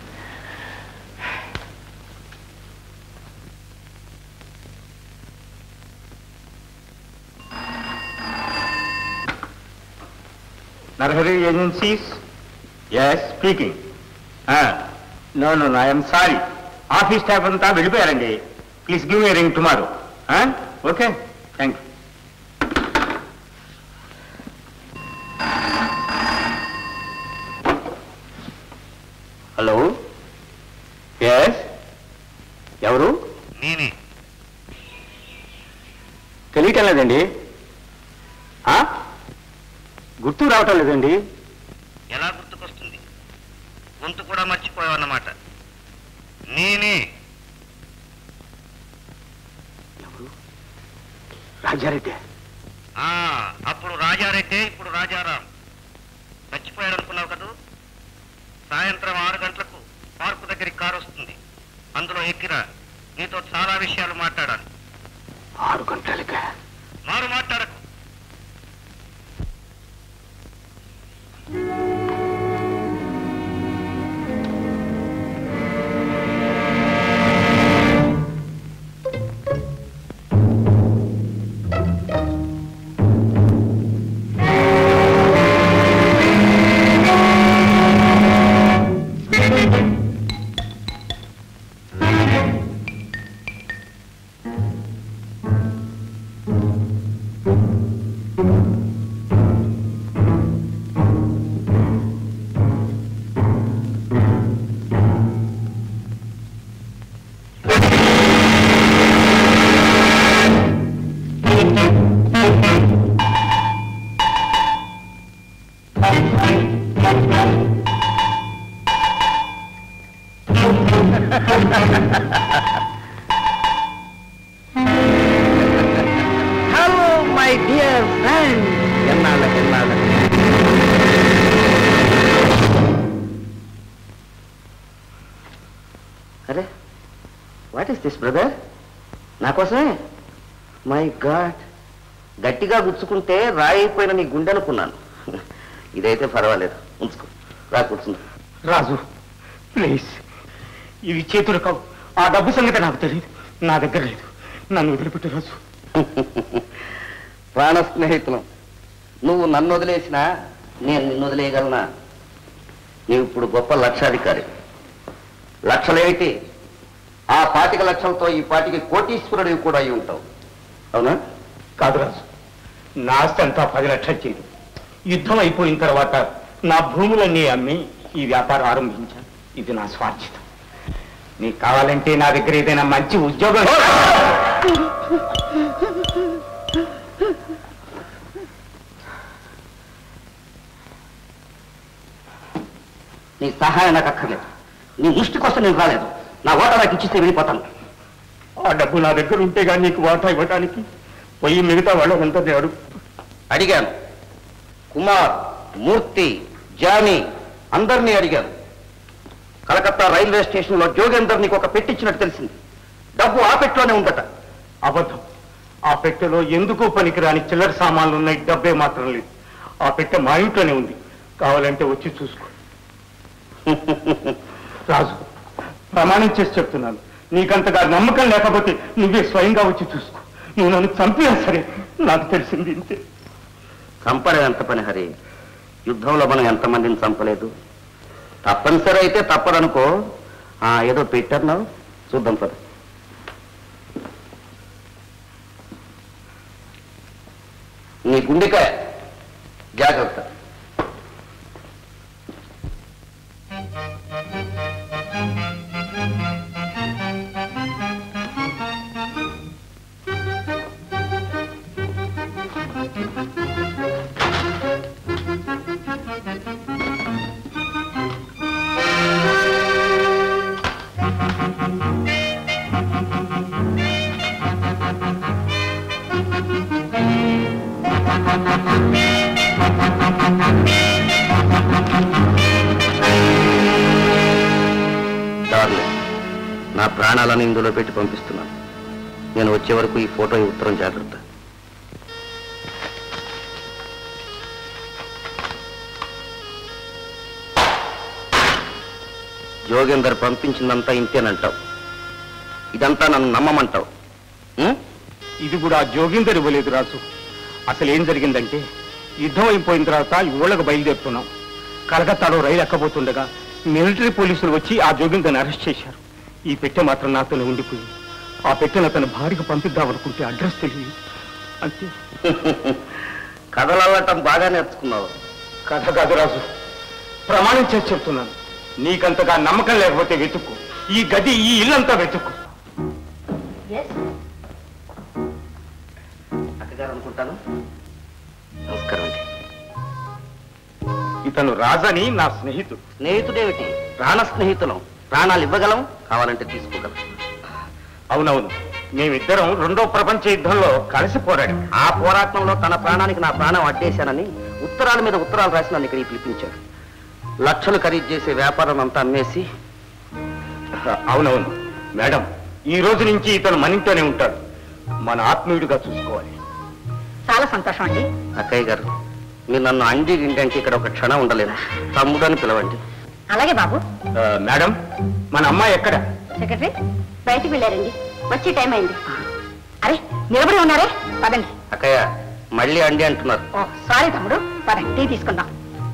Narhari agencies yes speaking no no I'm sorry office staff అంతా వెళ్ళిపోయారండి please give me ring tomorrow okay thank you hello yes ఎవరు నేనే తెలియటం లేదండి ఆ? గుర్తు రావటం లేదండి ఎలా గుర్తుకొస్తుంది గొంతు కూడా మర్చిపోయావన్నమాట నేనే రాజారెడ్డి ఆ అప్పుడు రాజారెడ్డి ఇప్పుడు రాజారాం మర్చిపోయాడు అనుకున్నావు కదూ సాయంత్రం ఆరు గంటలకు పార్కు దగ్గరికి కారు వస్తుంది అందులో ఎక్కిరా నీతో చాలా విషయాలు మాట్లాడాలి ఆరు గంటలకే మారు మాట్లాడకు హలో మై డియర్ ఫ్రెండ్ ఎన్నాళ్ళ ఎన్నాళ్ళ అరే వాట్ ఈస్ దిస్ బ్రదర్ నా కోసమే మై గాడ్ గట్టిగా గుచ్చుకుంటే రాయిపోయిన నీ గుండె అనుకున్నాను ఇదైతే పర్వాలేదు ఉంచుకో రా కూర్చుంది రాజు ప్లీజ్ ఇవి చేతులు కావు ఆ డబ్బు సంగతి నాకు తెలియదు నా దగ్గర లేదు నన్ను వదిలిపెట్టు రాజు ప్రాణ స్నేహితులం నువ్వు నన్ను వదిలేసినా నేను నిన్ను వదిలేయగలనా నీవు ఇప్పుడు గొప్ప లక్షాధికారి లక్షలేమిటి ఆ పాతిక లక్షలతో ఈ పాటికి కోటీశ్వరుడివి కూడా అయి ఉంటావు అవునా కాదు రాజు నా ఆస్తి అంతా పది లక్షలు చేయదు యుద్ధం అయిపోయిన తర్వాత నా భూములన్నీ అమ్మి ఈ వ్యాపారం ఆరంభించాను ఇది నా స్వార్థితం నీకు కావాలంటే నా దగ్గర ఏదైనా మంచి ఉద్యోగం నీ సహాయం నాకు అక్కర్లేదు నీ ముష్టి కోసం నేను రాలేదు నా ఓట నాకు ఇచ్చిస్తే వెళ్ళిపోతాను ఆ డబ్బు నా దగ్గర ఉంటే కానీ నీకు వాటా ఇవ్వడానికి పోయి మిగతా వాళ్ళంతా అడుగు అడిగాను కుమార్ మూర్తి జానీ అందరినీ అడిగాను కలకత్తా రైల్వే స్టేషన్లో జోగేందర్ నీకు ఒక పెట్టించినట్టు తెలిసింది డబ్బు ఆ పెట్టిలోనే ఉందట అబద్ధం ఆ పెట్టెలో ఎందుకు పనికిరాని చిల్లర సామాన్లు ఉన్నాయి డబ్బే మాత్రం లేదు ఆ పెట్టె మా ఇంట్లోనే ఉంది కావాలంటే వచ్చి చూసుకో రాజు ప్రమాణం చేసి చెప్తున్నాను నీకంతగా నమ్మకం లేకపోతే నువ్వే స్వయంగా వచ్చి చూసుకో నువ్వు నన్ను చంపినా సరే నాకు తెలిసింది ఇంతే చంపడం ఎంత పని హరి యుద్ధంలో మనం ఎంతమందిని చంపలేదు తప్పనిసరి అయితే తప్పదనుకో ఆ, ఏదో పెట్టన్నావు చూద్దాం పద నీ గుండెకాయ జాగ్రత్త డార్లింగ్ నా ప్రాణాలను ఇందులో పెట్టి పంపిస్తున్నాను నేను వచ్చే వరకు ఈ ఫోటో ఈ ఉత్తరం జాగ్రత్త జోగేందర్ పంపించిందంతా ఇంతేనంటావు ఇదంతా నన్ను నమ్మమంటావు ఉం? ఇది కూడా జోగిందర్ ఇవ్వలేదు రాజు అసలు ఏం జరిగిందంటే యుద్ధం అయిపోయిన తర్వాత ఊళ్ళకు బయలుదేరుతున్నాం కలకత్తాలో రైలు ఎక్కబోతుండగా మిలిటరీ పోలీసులు వచ్చి ఆ జోగిందర్ని అరెస్ట్ చేశారు ఈ పెట్టె మాత్రం నాతోనే ఉండిపోయింది ఆ పెట్టెను అతని భార్యకు పంపిద్దామనుకుంటే అడ్రస్ తెలియదు అంతే కథలల్లటం బాగా నేర్చుకున్నావు కథ కాదు రాజు ప్రమాణం చేసి చెప్తున్నాను నీకంతగా నమ్మకం లేకపోతే వెతుక్కు ఈ గది ఈ ఇల్లంతా వెతుక్కు అక్కగారు అనుకుంటాను నమస్కారం అండి ఇతను రాజని నా స్నేహితుడు స్నేహితుడేమిటి ప్రాణ స్నేహితులం ప్రాణాలు ఇవ్వగలం కావాలంటే తీసుకోగలం అవునవును మేమిద్దరం రెండో ప్రపంచ యుద్ధంలో కలిసి పోరాడి ఆ పోరాటంలో తన ప్రాణానికి నా ప్రాణం అడ్డేశానని ఉత్తరాల మీద ఉత్తరాలు రాసి నన్ను ఇక్కడికి పిలిపించాడు లక్షలు ఖరీదు చేసే వ్యాపారం అంతా అమ్మేసి అవునవును మేడం ఈ రోజు నుంచి ఇతను మన ఇంట్లోనే ఉంటాడు మన ఆత్మీయుడిగా చూసుకోవాలి చాలా సంతోషం అండి అక్కయ్య గారు మీరు నన్ను అండి గిండి ఇక్కడ ఒక క్షణం ఉండలేదు తమ్ముడు అని పిలవండి అలాగే బాబు ఆ, మేడం మన అమ్మాయి ఎక్కడ సెక్రటరీ బయటికి వెళ్ళారండి వచ్చే టైం అయింది అరే నిలబడి ఉన్నారే పదండి అక్కయ్య మళ్ళీ అండి అంటున్నారు ఓ సారీ తమ్ముడు పదండి టీ తీసుకుందాం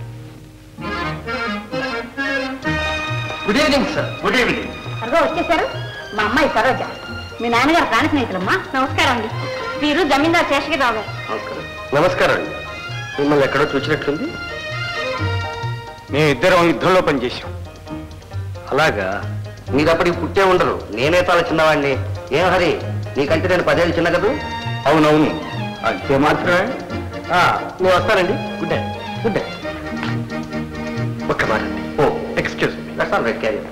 good evening sir good evening అదిగో వచ్చేసారు మా అమ్మాయి సరోజ మీ నాన్నగారు ప్రాణ స్నేహితులమ్మా నమస్కారం అండి వీరు జమీందార్ శేషగిరిరావు గారు నమస్కారం నమస్కారం అండి మిమ్మల్ని ఎక్కడో చూసినట్లుంది మేమిద్దరం యుద్ధంలో పనిచేశాం అలాగా మీరు అప్పటికి పుట్టే ఉండరు నేనే చాలా చిన్నవాడిని ఏం హరి నీకంటే నేను పదేళ్ళు చిన్న కదా అవునవును అంతే మాత్రమే ఆ, నేను వస్తానండి గుడ్ డే గుడ్ డే ఒక్క మాట oh excuse that's all right carry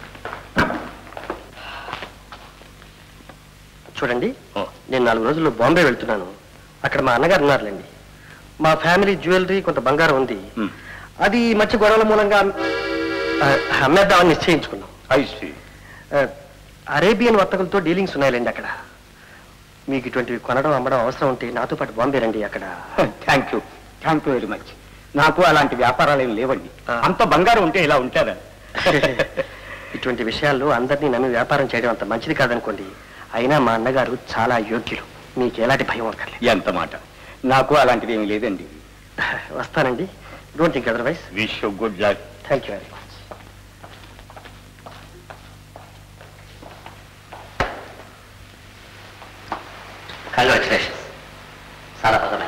చూడండి నేను నాలుగు రోజుల్లో బాంబే వెళ్తున్నాను అక్కడ మా అన్నగారు ఉన్నారులేండి మా ఫ్యామిలీ జ్యువెలరీ కొంత బంగారం ఉంది Hmm. అది ఈ మధ్య గొడవల మూలంగా ఆ, అమ్మేద్దామని నిశ్చయించుకున్నాం ఐసి ఆ, అరేబియన్ వర్తకులతో డీలింగ్స్ ఉన్నాయండి అక్కడ మీకు ఇటువంటివి కొనడం అమ్మడం అవసరం ఉంటే నాతో పాటు బాంబే రండి అక్కడ thank you thank you very much నాకు అలాంటి వ్యాపారాలు ఏం లేవండి ఆ. అంత బంగారం ఉంటే ఇలా ఉంటారా ఇటువంటి విషయాల్లో అందరినీ నమ్మి వ్యాపారం చేయడం అంత మంచిది కాదనుకోండి అయినా మా అన్నగారు చాలా యోగ్యులు మీకు ఎలాంటి భయం అక్కర్లేదు ఎంత మాట నాకు అలాంటిది ఏమి లేదండి వస్తానండి don't think otherwise wish good luck thank you very much congratulations చాలా పదమైన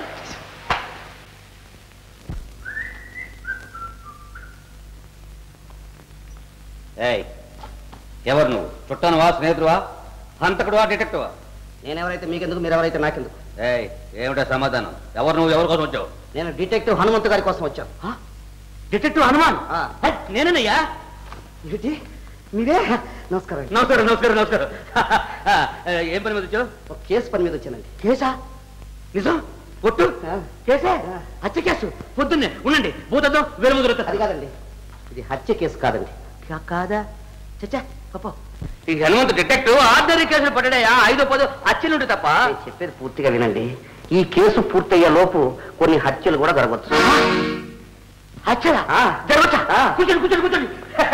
ఏయ్ ఎవరు నువ్వు చుట్టానువా స్నేహితుడువా హంతకుడువా డిటెక్టివా నేనెవరైతే మీకెందుకు మీరు ఎవరైతే నాకెందుకు ఏయ్ ఏమిటా సమాధానం ఎవరు నువ్వు ఎవరి కోసం వచ్చావు నేను డిటెక్టివ్ హనుమంతు గారి కోసం వచ్చాను డిటెక్టివ్ హనుమాన్ ఆ. నేనయ్యా ఏమిటి మీరే నమస్కారం నమస్కారం నమస్కారం నమస్కారం ఏం పని మీద వచ్చావు ఒక కేసు పని మీద వచ్చానండి కేసా నిజం పొట్టు ఆ. కేసే హత్య కేసు పొద్దున్నే ఉండండి భూతద్దో వెలుముదురు అది కాదండి ఇది హత్య కేసు కాదండి కాదా చచ్చా పాప ఈ హనుమంతు డిటెక్టివ్ ఆర్డరీ కేసులు పడ్డాయా ఐదో పదో హత్యలుంటే తప్ప నేను చెప్పేది పూర్తిగా వినండి ఈ కేసు పూర్తయ్యే లోపు కొన్ని హత్యలు కూడా జరగవచ్చు హత్యలా ఆ. జరగచ్చా ఆ. కూర్చోండి కూర్చోండి కూర్చోండి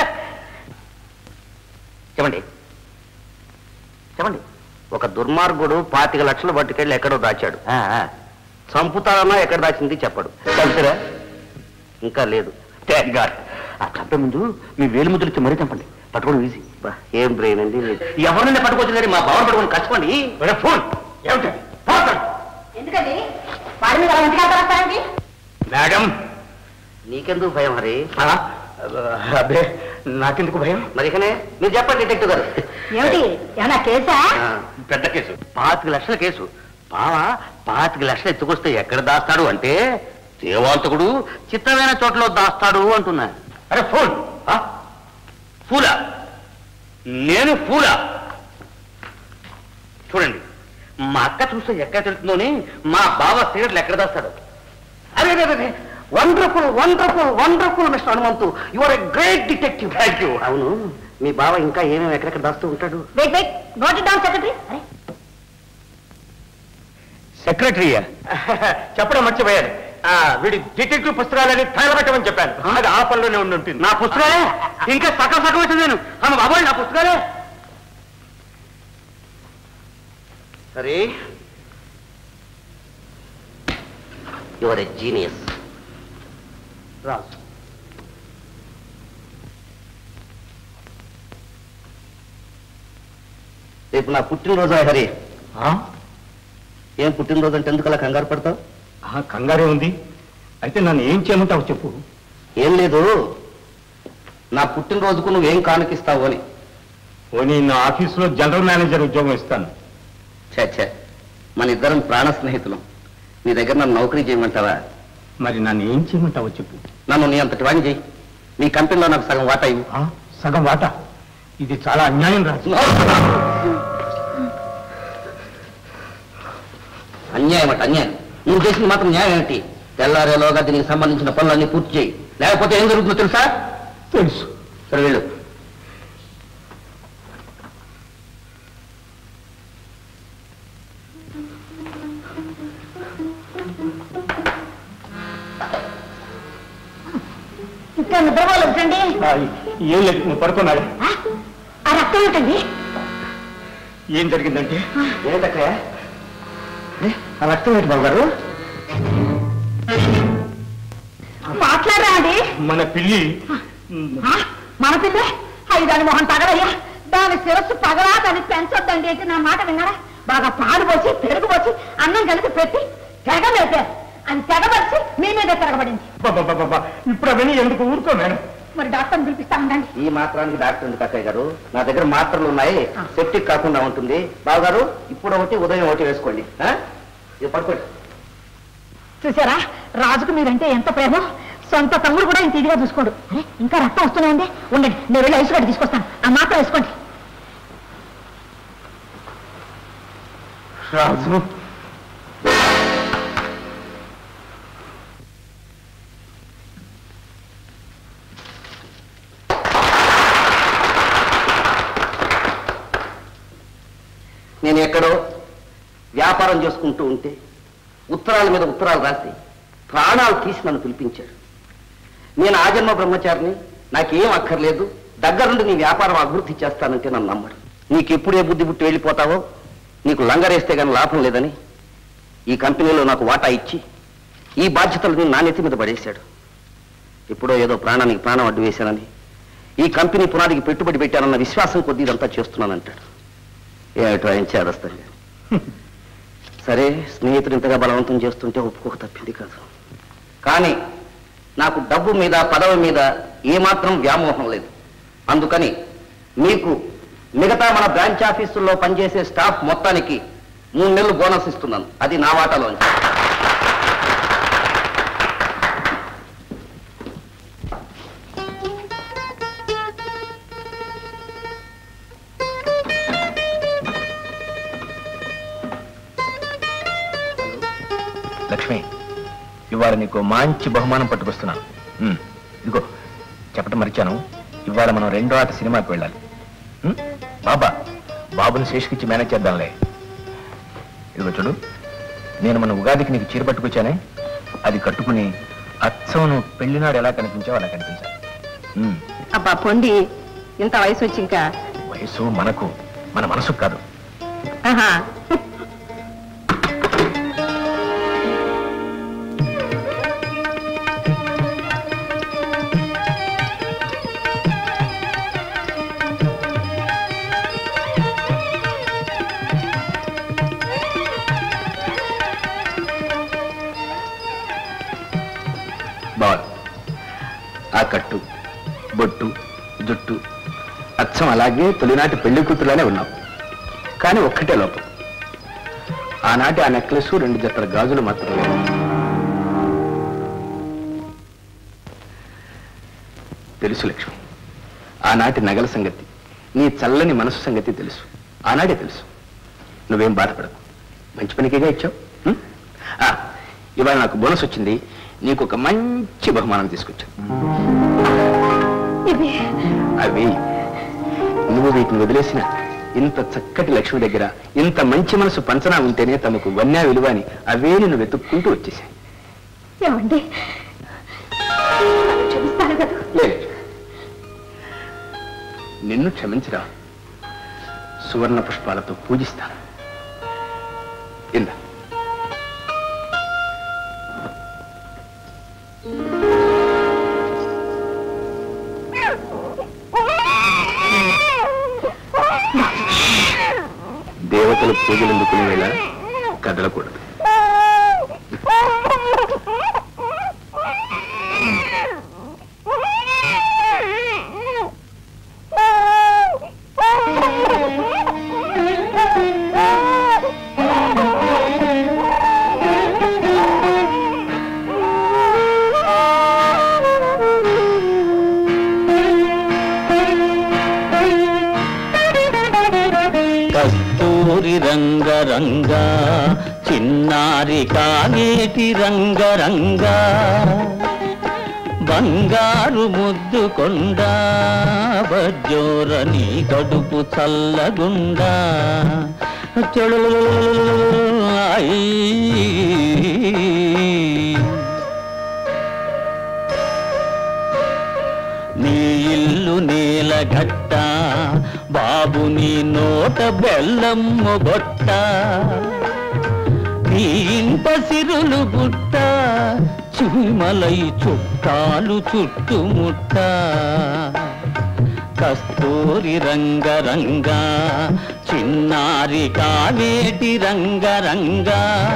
చెప్పండి చెప్పండి ఒక దుర్మార్గుడు పాతిక లక్షలు పట్టుకెళ్ళి ఎక్కడో దాచాడు చంపుతాడన్నా ఎక్కడ దాచింది చెప్పడు చంపుతారా ఇంకా లేదు థ్యాంక్ గాడ్ ఆ చంపే ముందు మీ వేలు ముద్దులు ఇచ్చి మరీ చంపండి పట్టుకోవడం ఈజీ ఏం బ్రెయిన్ అండి ఎవరిని పట్టుకోవచ్చు మా బావని పట్టుకొని కష్టపండి ఫోన్ ఏమిటి ఎందుకండి వాడి మీద అలా ఇంటికి వెళ్తారండి మేడం నీకెందుకు భయం హరి ఆ, అబ్బే నాకెందుకు భయం మరికనే మీరు చెప్పండి డిటెక్టివ్ గారు ఏమిటి ఏమన్నా కేసా ఆ, పెద్ద కేసు పాతిక లక్షల కేసు బావా పాతిక లక్షలు ఎత్తుకొస్తే ఎక్కడ దాస్తాడు అంటే దేవాంతకుడు చిత్తమైన చోట్ల దాస్తాడు అంటున్నా అరే ఫోన్ ఫూలా నేను ఫూలా చూడండి మా అక్క చూస్తే ఎక్కడ తెలుస్తుందని మా బావ సిగరెట్లు ఎక్కడ దాస్తాడు అరే అరే, అరే wonderful wonderful wonderful mister Hanumanthu you are a great detective thank you అవును మీ బావ ఇంకా ఏమేమి ఎక్కడెక్కడ దాస్తూ ఉంటాడు wait wait note it down secretary అరే సెక్రటరీయా చెప్పడం మర్చిపోయాను ఆ, వీడి డిటెక్టివ్ పుస్తకాలని తగలబెట్టమని చెప్పాను అది ఆ పనిలోనే ఉండి ఉంటుంది నా పుస్తకాలే ఇంకా సగం సగం వచ్చింది నేను ఆమె బాబోయ్ నా పుస్తకాలే సరే యువర్ ఎ జీనియస్ రాజు రేపు నా పుట్టినరోజు హరి ఏం పుట్టినరోజు అంటే ఎందుకు అలా కంగారు పడతావు కంగారే ఉంది అయితే నన్ను ఏం చేయమంటావు చెప్పు ఏం లేదు నా పుట్టినరోజుకు నువ్వేం కానుకిస్తావు అని పోనీ నా ఆఫీసులో జనరల్ మేనేజర్ ఉద్యోగం ఇస్తాను ఛే ఛే మన ఇద్దరం ప్రాణ స్నేహితులం నీ దగ్గర నన్ను నౌకరీ చేయమంటావా మరి నన్ను ఏం చేయమంటావో చెప్పు నన్ను నీ అంతటి వాణి చేయి నీ కంపెనీలో నాకు సగం వాటా ఇవ్వు ఆ, సగం వాటా ఇది చాలా అన్యాయం రాజు అన్యాయం అట అన్యాయం నువ్వు చేసింది మాత్రం న్యాయం ఏంటి తెల్లారేలోగా దీనికి సంబంధించిన పనులన్నీ పూర్తి చేయి లేకపోతే ఏం జరుగుతుందో తెలుసా తెలుసు సరే వెళ్ళు ఇంకా నిద్రపోలు వచ్చండి ఆ, ఏం లేదు నువ్వు పడుకున్నాడు ఆ రక్తం ఏంటండి ఏం జరిగిందంటే ఏంటక్కయ్య ఆ రక్తం ఏంటి బాబు గారు మాట్లాడరా అండి మన పిల్లి ఆ, మన పిల్ల అయ్యి దాని మొహం తగలయ్యా దాని శిరస్సు పగలా దాన్ని పెంచొద్దండి అంటే నా మాట విన్నారా బాగా పాలు పోసి పెరుగు పోసి అన్నం కలిపి పెట్టి తెగలేపారు అది తెగబరిచి మీ మీద తిరగబడింది బాబా ఇప్పుడు అవన్నీ ఎందుకు ఊరుకో మేడం మరి డాక్టర్ని పిలిపిస్తా ఉండండి ఈ మాత్రానికి డాక్టర్ ఎందుకు అక్కయ్య గారు నా దగ్గర మాత్రలు ఉన్నాయి సెప్టిక్ కాకుండా ఉంటుంది బావగారు ఇప్పుడు ఒకటి ఉదయం ఒకటి వేసుకోండి ఆ? ఇది పడుకోండి చూసారా రాజుకు మీరంటే ఎంత ప్రేమ సొంత తమ్ముడు కూడా ఇంత ఇదిగా చూసుకోడు అరే ఇంకా రక్తం వస్తున్నాయండి ఉండండి నేను వెళ్ళి ఐసు గడ్డ తీసుకొస్తాను ఆ మాత్రం వేసుకోండి రాజు నేను ఎక్కడో వ్యాపారం చేసుకుంటూ ఉంటే ఉత్తరాల మీద ఉత్తరాలు రాసి ప్రాణాలు తీసి నన్ను పిలిపించాడు నేను ఆజన్మ బ్రహ్మచారిని నాకేం అక్కర్లేదు దగ్గరుండి నీ వ్యాపారం అభివృద్ధి చేస్తానంటే నన్ను నమ్మడు నీకు ఎప్పుడే బుద్ధి పుట్టి వెళ్ళిపోతావో నీకు లంగరేస్తే కానీ లాభం లేదని ఈ కంపెనీలో నాకు వాటా ఇచ్చి ఈ బాధ్యతలు నా నెత్తి మీద పడేశాడు ఎప్పుడో ఏదో ప్రాణానికి ప్రాణం అడ్డు వేశానని ఈ కంపెనీ పునాదికి పెట్టుబడి పెట్టానన్న విశ్వాసం కొద్దీ ఇదంతా చేస్తున్నానంటాడు ఏమిటో ఆయన చేదస్తాను సరే స్నేహితుడు ఇంతగా బలవంతం చేస్తుంటే ఒప్పుకోక తప్పింది కాదు కానీ నాకు డబ్బు మీద పదవి మీద ఏమాత్రం వ్యామోహం లేదు అందుకని మీకు మిగతా మన బ్రాంచ్ ఆఫీసుల్లో పనిచేసే స్టాఫ్ మొత్తానికి మూడు నెలలు బోనస్ ఇస్తున్నాను అది నా వాటాలోంచి లక్ష్మి ఇవాళ నీకు మంచి బహుమానం పట్టుకొస్తున్నాను ఉమ్, ఇదిగో చెప్పడం మరిచాను ఇవాళ మనం రెండో ఆట సినిమాకి వెళ్ళాలి ఉమ్, బాబా బాబుని శేషకిచ్చి మేనేజ్ చేద్దాంలే ఇదిగో చూడు నేను మన ఉగాదికి నీకు చీర పట్టుకొచ్చానే అది కట్టుకుని అచ్చం నువ్వు పెళ్లినాడు ఎలా కనిపించావు అలా కనిపించాలి ఉమ్, అబ్బా పొండి ఇంత వయసు వచ్చి ఇంకా వయసు మనకు మన మనసుకు కాదు ఆహా బాల్ ఆ కట్టు బొట్టు జుట్టు అచ్చం అలాగే తొలినాటి పెళ్లి కూతురులానే ఉన్నావు కానీ ఒక్కటే లోపం ఆనాటి ఆ నెక్లెస్ రెండు జతల గాజులు మాత్రమే తెలుసు లక్ష్మి ఆనాటి నగల సంగతి నీ చల్లని మనసు సంగతి తెలుసు ఆనాడే తెలుసు నువ్వేం బాధపడకు మంచి పనికేగా ఇచ్చావు ఉం? ఆ, ఇవాళ నాకు బోనస్ వచ్చింది నీకు ఒక మంచి బహుమానం తీసుకొచ్చాను ఇవి అవి నువ్వు వీటిని వదిలేసిన ఇంత చక్కటి లక్ష్మి దగ్గర ఇంత మంచి మనసు పంచనా ఉంటేనే తమకు వన్యా విలువ అని అవే నిన్ను వెతుక్కుంటూ వచ్చేసాయి ఏమండి నన్ను క్షమిస్తారు కదా లేదు నిన్ను క్షమించరా సువర్ణ పుష్పాలతో పూజిస్తాను ఇందా దేవతలు పూజలు అందుకునే వేళ కదలకూడదు కస్తూరి రంగ రంగ చిన్నారి కానేటి రంగ రంగ బంగారు ముద్దు కొండ బజ్జోరని కడుపు చల్లగుండా చెడు నీ ఇల్లు నేలగట్ట బాబు నీ నోట బెల్లమ్ము బొట్ట నీ ఇంట సిరులు గుట్ట చీమలై చుట్టాలు చుట్టుముట్ట కస్తూరి రంగ రంగ చిన్నారి కావేటి రంగ రంగా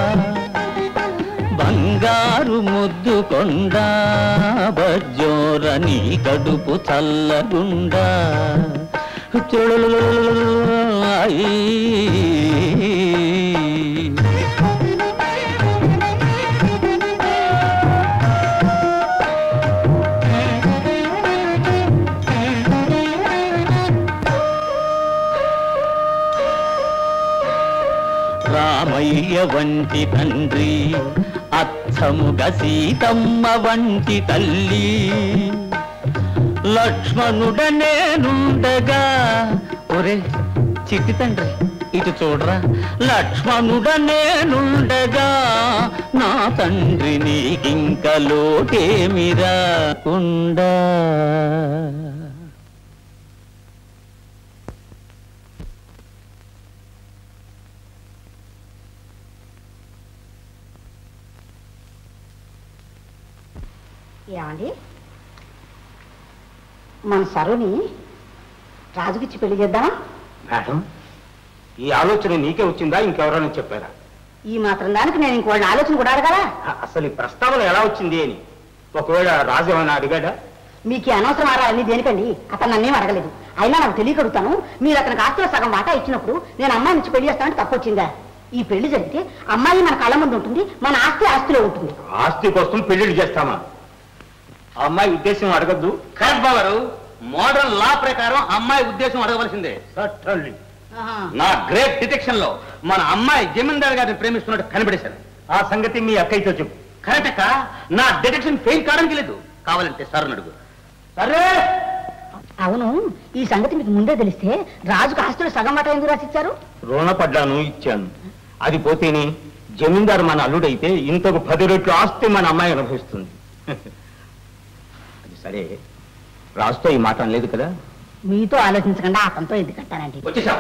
బంగారు ముద్దు కొండ బజ్జోరని కడుపు చల్లగుండా చుడులు రామయ్య వంటి తండ్రి అచ్చముగ సీతమ్మ వంటి తల్లి లక్ష్మణుడ నేనుండగా ఒరే చిట్టి తండ్రి ఇటు చూడరా లక్ష్మణుడ నేనుండగా నా తండ్రి నీకింక లోటేమిరా ఉండా ఏమండి మన సరుని రాజుకిచ్చి పెళ్లి చేద్దామా మేడం ఈ ఆలోచన నీకే వచ్చిందా ఇంకెవరైనా చెప్పారా ఈ మాత్రం దానికి నేను ఇంకోళ్ళ ఆలోచన కూడా అడగాలా అసలు ఈ ప్రస్తావన ఎలా వచ్చింది అని ఒకవేళ రాజు ఏమైనా అడిగాడా మీకు ఈ అనవసరం ఆరా అన్ని దేనికండి అతను నన్నేం అడగలేదు అయినా నాకు తెలియకడుగుతాను మీరు అతనికి ఆస్తిలో సగం వాటా ఇచ్చినప్పుడు నేను అమ్మాయి నుంచి పెళ్లి చేస్తానంటే తప్పు వచ్చిందా ఈ పెళ్లి జరిగితే అమ్మాయి మన కళ్ళ ముందు ఉంటుంది మన ఆస్తి ఆస్తిలో ఉంటుంది ఆస్తి కోసం పెళ్లిళ్ళు చేస్తామా ఆ అమ్మాయి ఉద్దేశం అడగద్దు కరెక్ట్ బాగారు మోడర్న్ లా ప్రకారం అమ్మాయి ఉద్దేశం అడగవలసిందే నా గ్రేట్ డిటెక్షన్ లో మన అమ్మాయి జమీందార్ గారిని ప్రేమిస్తున్నట్టు కనిపెడేశాను ఆ సంగతి మీ అక్కయ్యతో చెప్పు కరెక్ట్ అక్క నా డిటెక్షన్ ఫెయిల్ కావడానికి లేదు కావాలంటే సార్ అడుగు సరే అవును ఈ సంగతి మీకు ముందే తెలిస్తే రాజుకు ఆస్తులు సగం వాటా ఎందుకు రాసిచ్చారు రుణపడ్డాను ఇచ్చాను అది పోతేనే జమీందారు మన అల్లుడైతే ఇంతకు పది రెట్లు ఆస్తి మన అమ్మాయి అనుభవిస్తుంది అది సరే రాజుతో ఈ మాట అనలేదు కదా మీతో ఆలోచించకుండా అతనితో ఎందుకు కట్టానండి వచ్చేసాం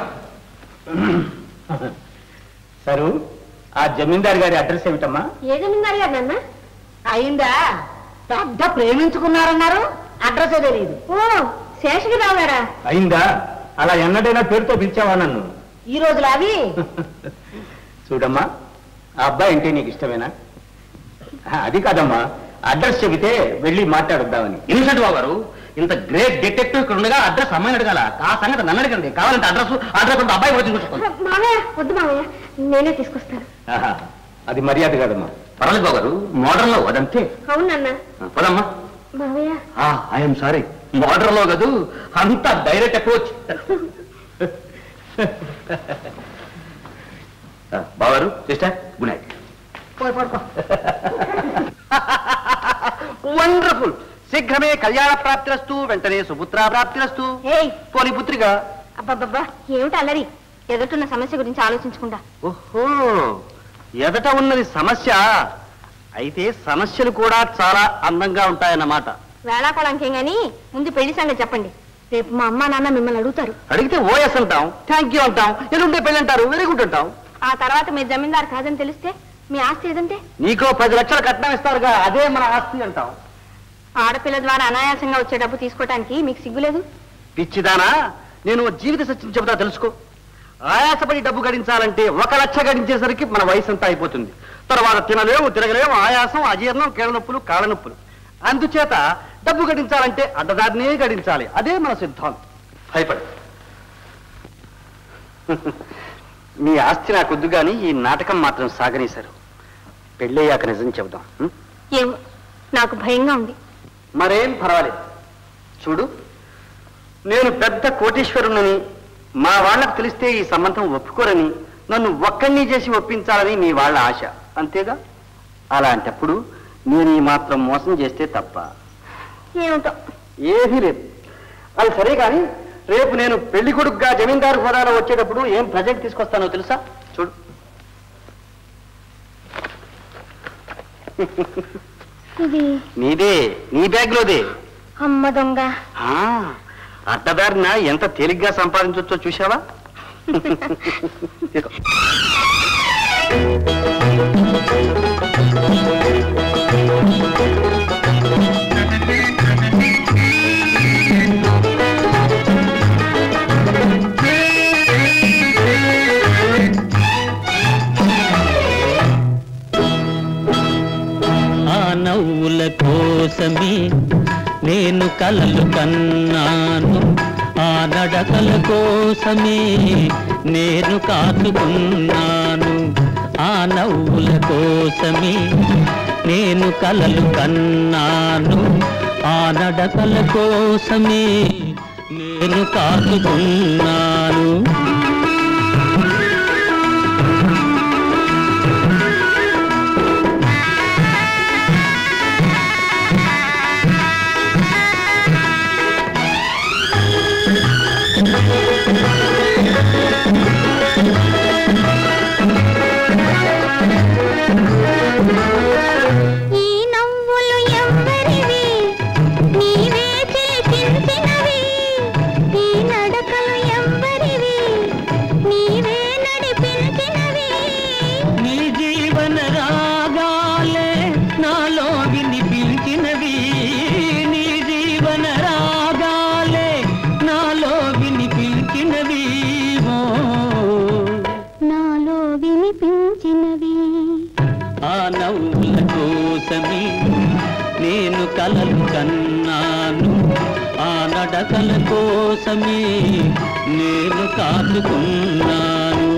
సరు ఆ జమీందారు గారి అడ్రస్ ఏమిటమ్మా ఏ జమీందారు గారు నాన్న అయిందా పెద్ద ప్రేమించుకున్నారన్నారు అడ్రస్ తెలియదు ఓ శేషగిరావు గారా అయిందా అలా ఎన్నడైనా పేరుతో పిలిచావా నన్ను ఈ రోజులు అవి చూడమ్మా ఆ అబ్బాయి అంటే నీకు ఇష్టమేనా ఆ, అది కాదమ్మా అడ్రస్ చెబితే వెళ్ళి మాట్లాడుద్దామని ఇన్సెంట్ బాబు గారు ఇంత గ్రేట్ డిటెక్టివ్ ఇక్కడ ఉండగా అడ్రస్ అమ్మాయిని అడగాల ఆ సంగతి నన్ను అడగండి కావాలంటే అడ్రస్ అడ్రస్ కొంత అబ్బాయి వచ్చి చూసుకోండి మామయ్య వద్దు మామయ్య నేనే తీసుకొస్తాను ఆహా, అది మర్యాద కాదమ్మా పర్వాలేదు బాబు గారు మోడర్న్ లో అదంతే అవునన్నా ఆ, పదమ్మా మావయ్య ఐఎమ్ సారీ మోడర్లో కదూ అంత డైరెక్ట్ అప్రోచ్ బావారు సిస్టర్ గుడ్ నైట్ వండర్ఫుల్ శీఘ్రమే కళ్యాణ ప్రాప్తిరస్తు వెంటనే సుపుత్ర ప్రాప్తిరస్తు ఏయ్ పోని పుత్రిగా అబ్బబ్బబ్బా ఏమిటి అల్లరి ఎదుర్కొన్న సమస్య గురించి ఆలోచించకుండా ఓహో ఎదట ఉన్నది సమస్య అయితే సమస్యలు కూడా చాలా అందంగా ఉంటాయన్నమాట వేళాకోళంకేం గాని ముందు పెళ్లి సంగతి చెప్పండి రేపు మా అమ్మ నాన్న మిమ్మల్ని అడుగుతారు అడిగితే ఓఎస్ అంటాం థ్యాంక్ యూ అంటాం ఎల్లుండే పెళ్ళి అంటారు వెరీ గుడ్ అంటాం ఆ తర్వాత మీరు జమీందారు కాదని తెలిస్తే మీ ఆస్తి ఏదంటే నీకో పది లక్షల కట్నం ఇస్తారుగా అదే మన ఆస్తి అంటాం ఆడపిల్ల ద్వారా అనాయాసంగా వచ్చే డబ్బు తీసుకోవడానికి మీకు సిగ్గులేదు పిచ్చిదానా నేను ఓ జీవిత సత్యం చెబుతా తెలుసుకో ఆయాసపడి డబ్బు గడించాలంటే ఒక లక్ష గడించేసరికి మన వయసు అంతా అయిపోతుంది తర్వాత తినలేము తిరగలేము ఆయాసం అజీర్ణం కీళ్ళ నొప్పులు కాళ్ళ నొప్పులు అందుచేత డబ్బు గడించాలంటే అడ్డదారినే గడించాలి అదే మన సిద్ధాంతం భయపడు మీ ఆస్తి నాకొద్దు కానీ ఈ నాటకం మాత్రం సాగనీశారు పెళ్ళయ్యాక నిజం చెబుదాం ఉం? ఏమో నాకు భయంగా ఉంది మరేం పర్వాలేదు చూడు నేను పెద్ద కోటీశ్వరునని మా వాళ్ళకు తెలిస్తే ఈ సంబంధం ఒప్పుకోరని నన్ను ఒక్కడిని చేసి ఒప్పించాలని మీ వాళ్ళ ఆశ అంతేగా అలాంటప్పుడు నేను ఈ మాత్రం మోసం చేస్తే తప్ప ఏమిటో ఏమీ లేదు అది సరే కానీ రేపు నేను పెళ్లి కొడుకుగా జమీందారు హోదాలో వచ్చేటప్పుడు ఏం ప్రజెంట్ తీసుకొస్తానో తెలుసా చూడు ఇది నీదే నీ బ్యాగ్లోదే అమ్మ దొంగ ఆ, అడ్డదారిన ఎంత తేలిగ్గా సంపాదించవచ్చో చూసావా తీసుకో. ఆ నవ్వుల కోసమే నేను కలలు కన్నాను ఆ నడకల కోసమే నేను కాచుకున్నాను ఆ నవ్వుల కోసమే నేను కలలు కన్నాను ఆ నడకల కోసమే నేను కాచుకున్నాను ఈ నవ్వులు ఎవ్వరివి నీవే చేసించినవి ఈ నడకలు ఎవ్వరివి నీవే నడిపించినవి నీ జీవన రాగాలే నాలో వినిపించినవి నీ జీవన రాగాలే నాలో వినిపించినవి ఓ నాలో వినిపించినవి ఆ నవ్వుల కోసమే నేను కలలు కన్నాను ఆ నడకల కోసమే నేను కాచుకున్నాను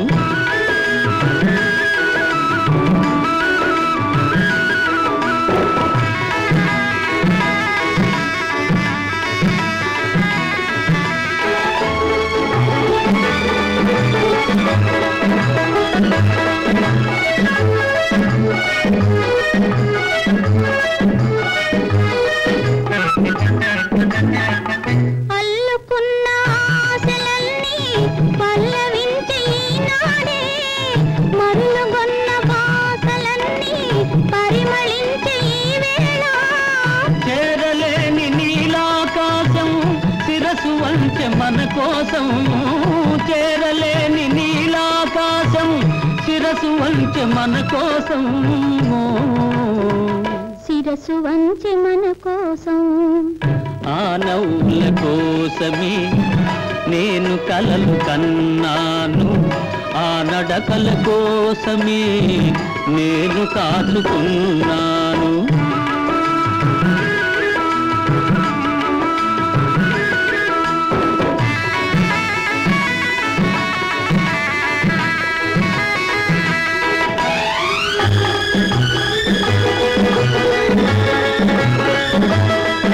అల్లుకున్న ఆశలన్నీ పల్లవించే ఈనాడే మరులుగొన్న బాసలన్నీ పరిమళించే ఈ వేళ చేరలేని నీలాకాశం శిరసు వంచె మన కోసం చేరలేని నీలాకాశం శిరసు వంచె మన కోసం ఓ. శిరసు వంచి మన కోసం ఆ నవ్వుల కోసమే నేను కలలు కన్నాను ఆ నడకల కోసమే నేను కాచుకున్నాను ఆ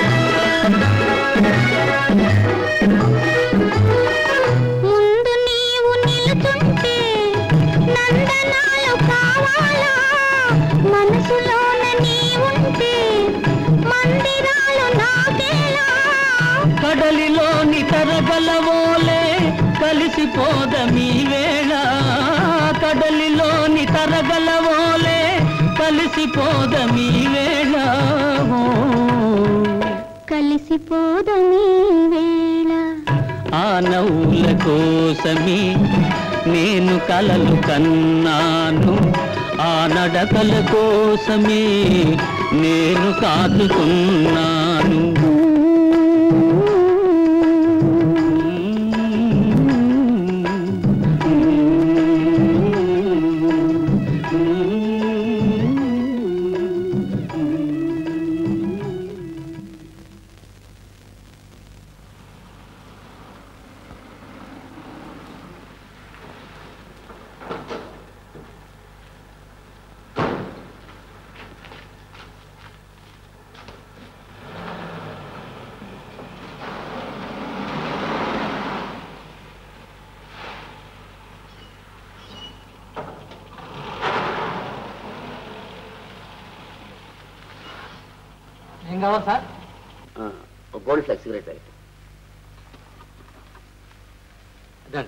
కడలిలోని తరగలవోలే కలిసిపోదమీ వేళ కడలిలోని తరగలవోలే కలిసిపోదమీ వేళ ఓ. కలిసిపోదమీ వేళ ఆ నవ్వుల కోసమే నేను కలలు కన్నాను ఆ నడకల కోసమే నేను కాదుకున్నాను ఏం కావాలి sir Gold Flakes cigarette packet ఇదండి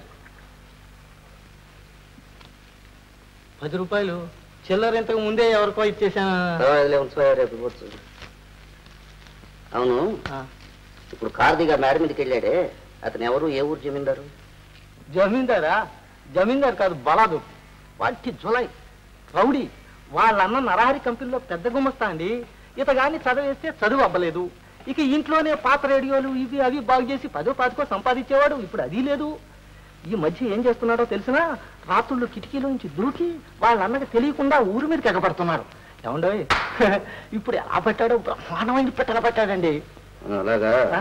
పది రూపాయలు చిల్లర ఇంతకు ముందే ఎవరికో ఇచ్చేసాను రేపు ఇవ్వచ్చు అవును ఇప్పుడు కార్దిగా మేడ మీదకి వెళ్ళాడే అతను ఎవరు ఏ ఊరు జమీందారు జమీందారా జమీందార్ కాదు బలాదు వాటి జులై రౌడీ వాళ్ళన్న నరహరి కంపెనీలో పెద్ద గుమస్తా అండి ఇతగాన్ని చదివేస్తే చదువు అవ్వలేదు ఇక ఇంట్లోనే పాత రేడియోలు ఇవి అవి బాగు చేసి పదో పాతికో సంపాదించేవాడు ఇప్పుడు అది లేదు ఈ మధ్య ఏం చేస్తున్నాడో తెలిసినా రాత్రుళ్ళు కిటికీలో నుంచి దూకి వాళ్ళ అన్నకి తెలియకుండా ఊరి మీదకి ఎగబడుతున్నారు ఏమండోయ్ ఇప్పుడు ఎలా పెట్టాడో బ్రహ్మాండమైన పెట్టెల పెట్టాడండి అలాగా ఆ.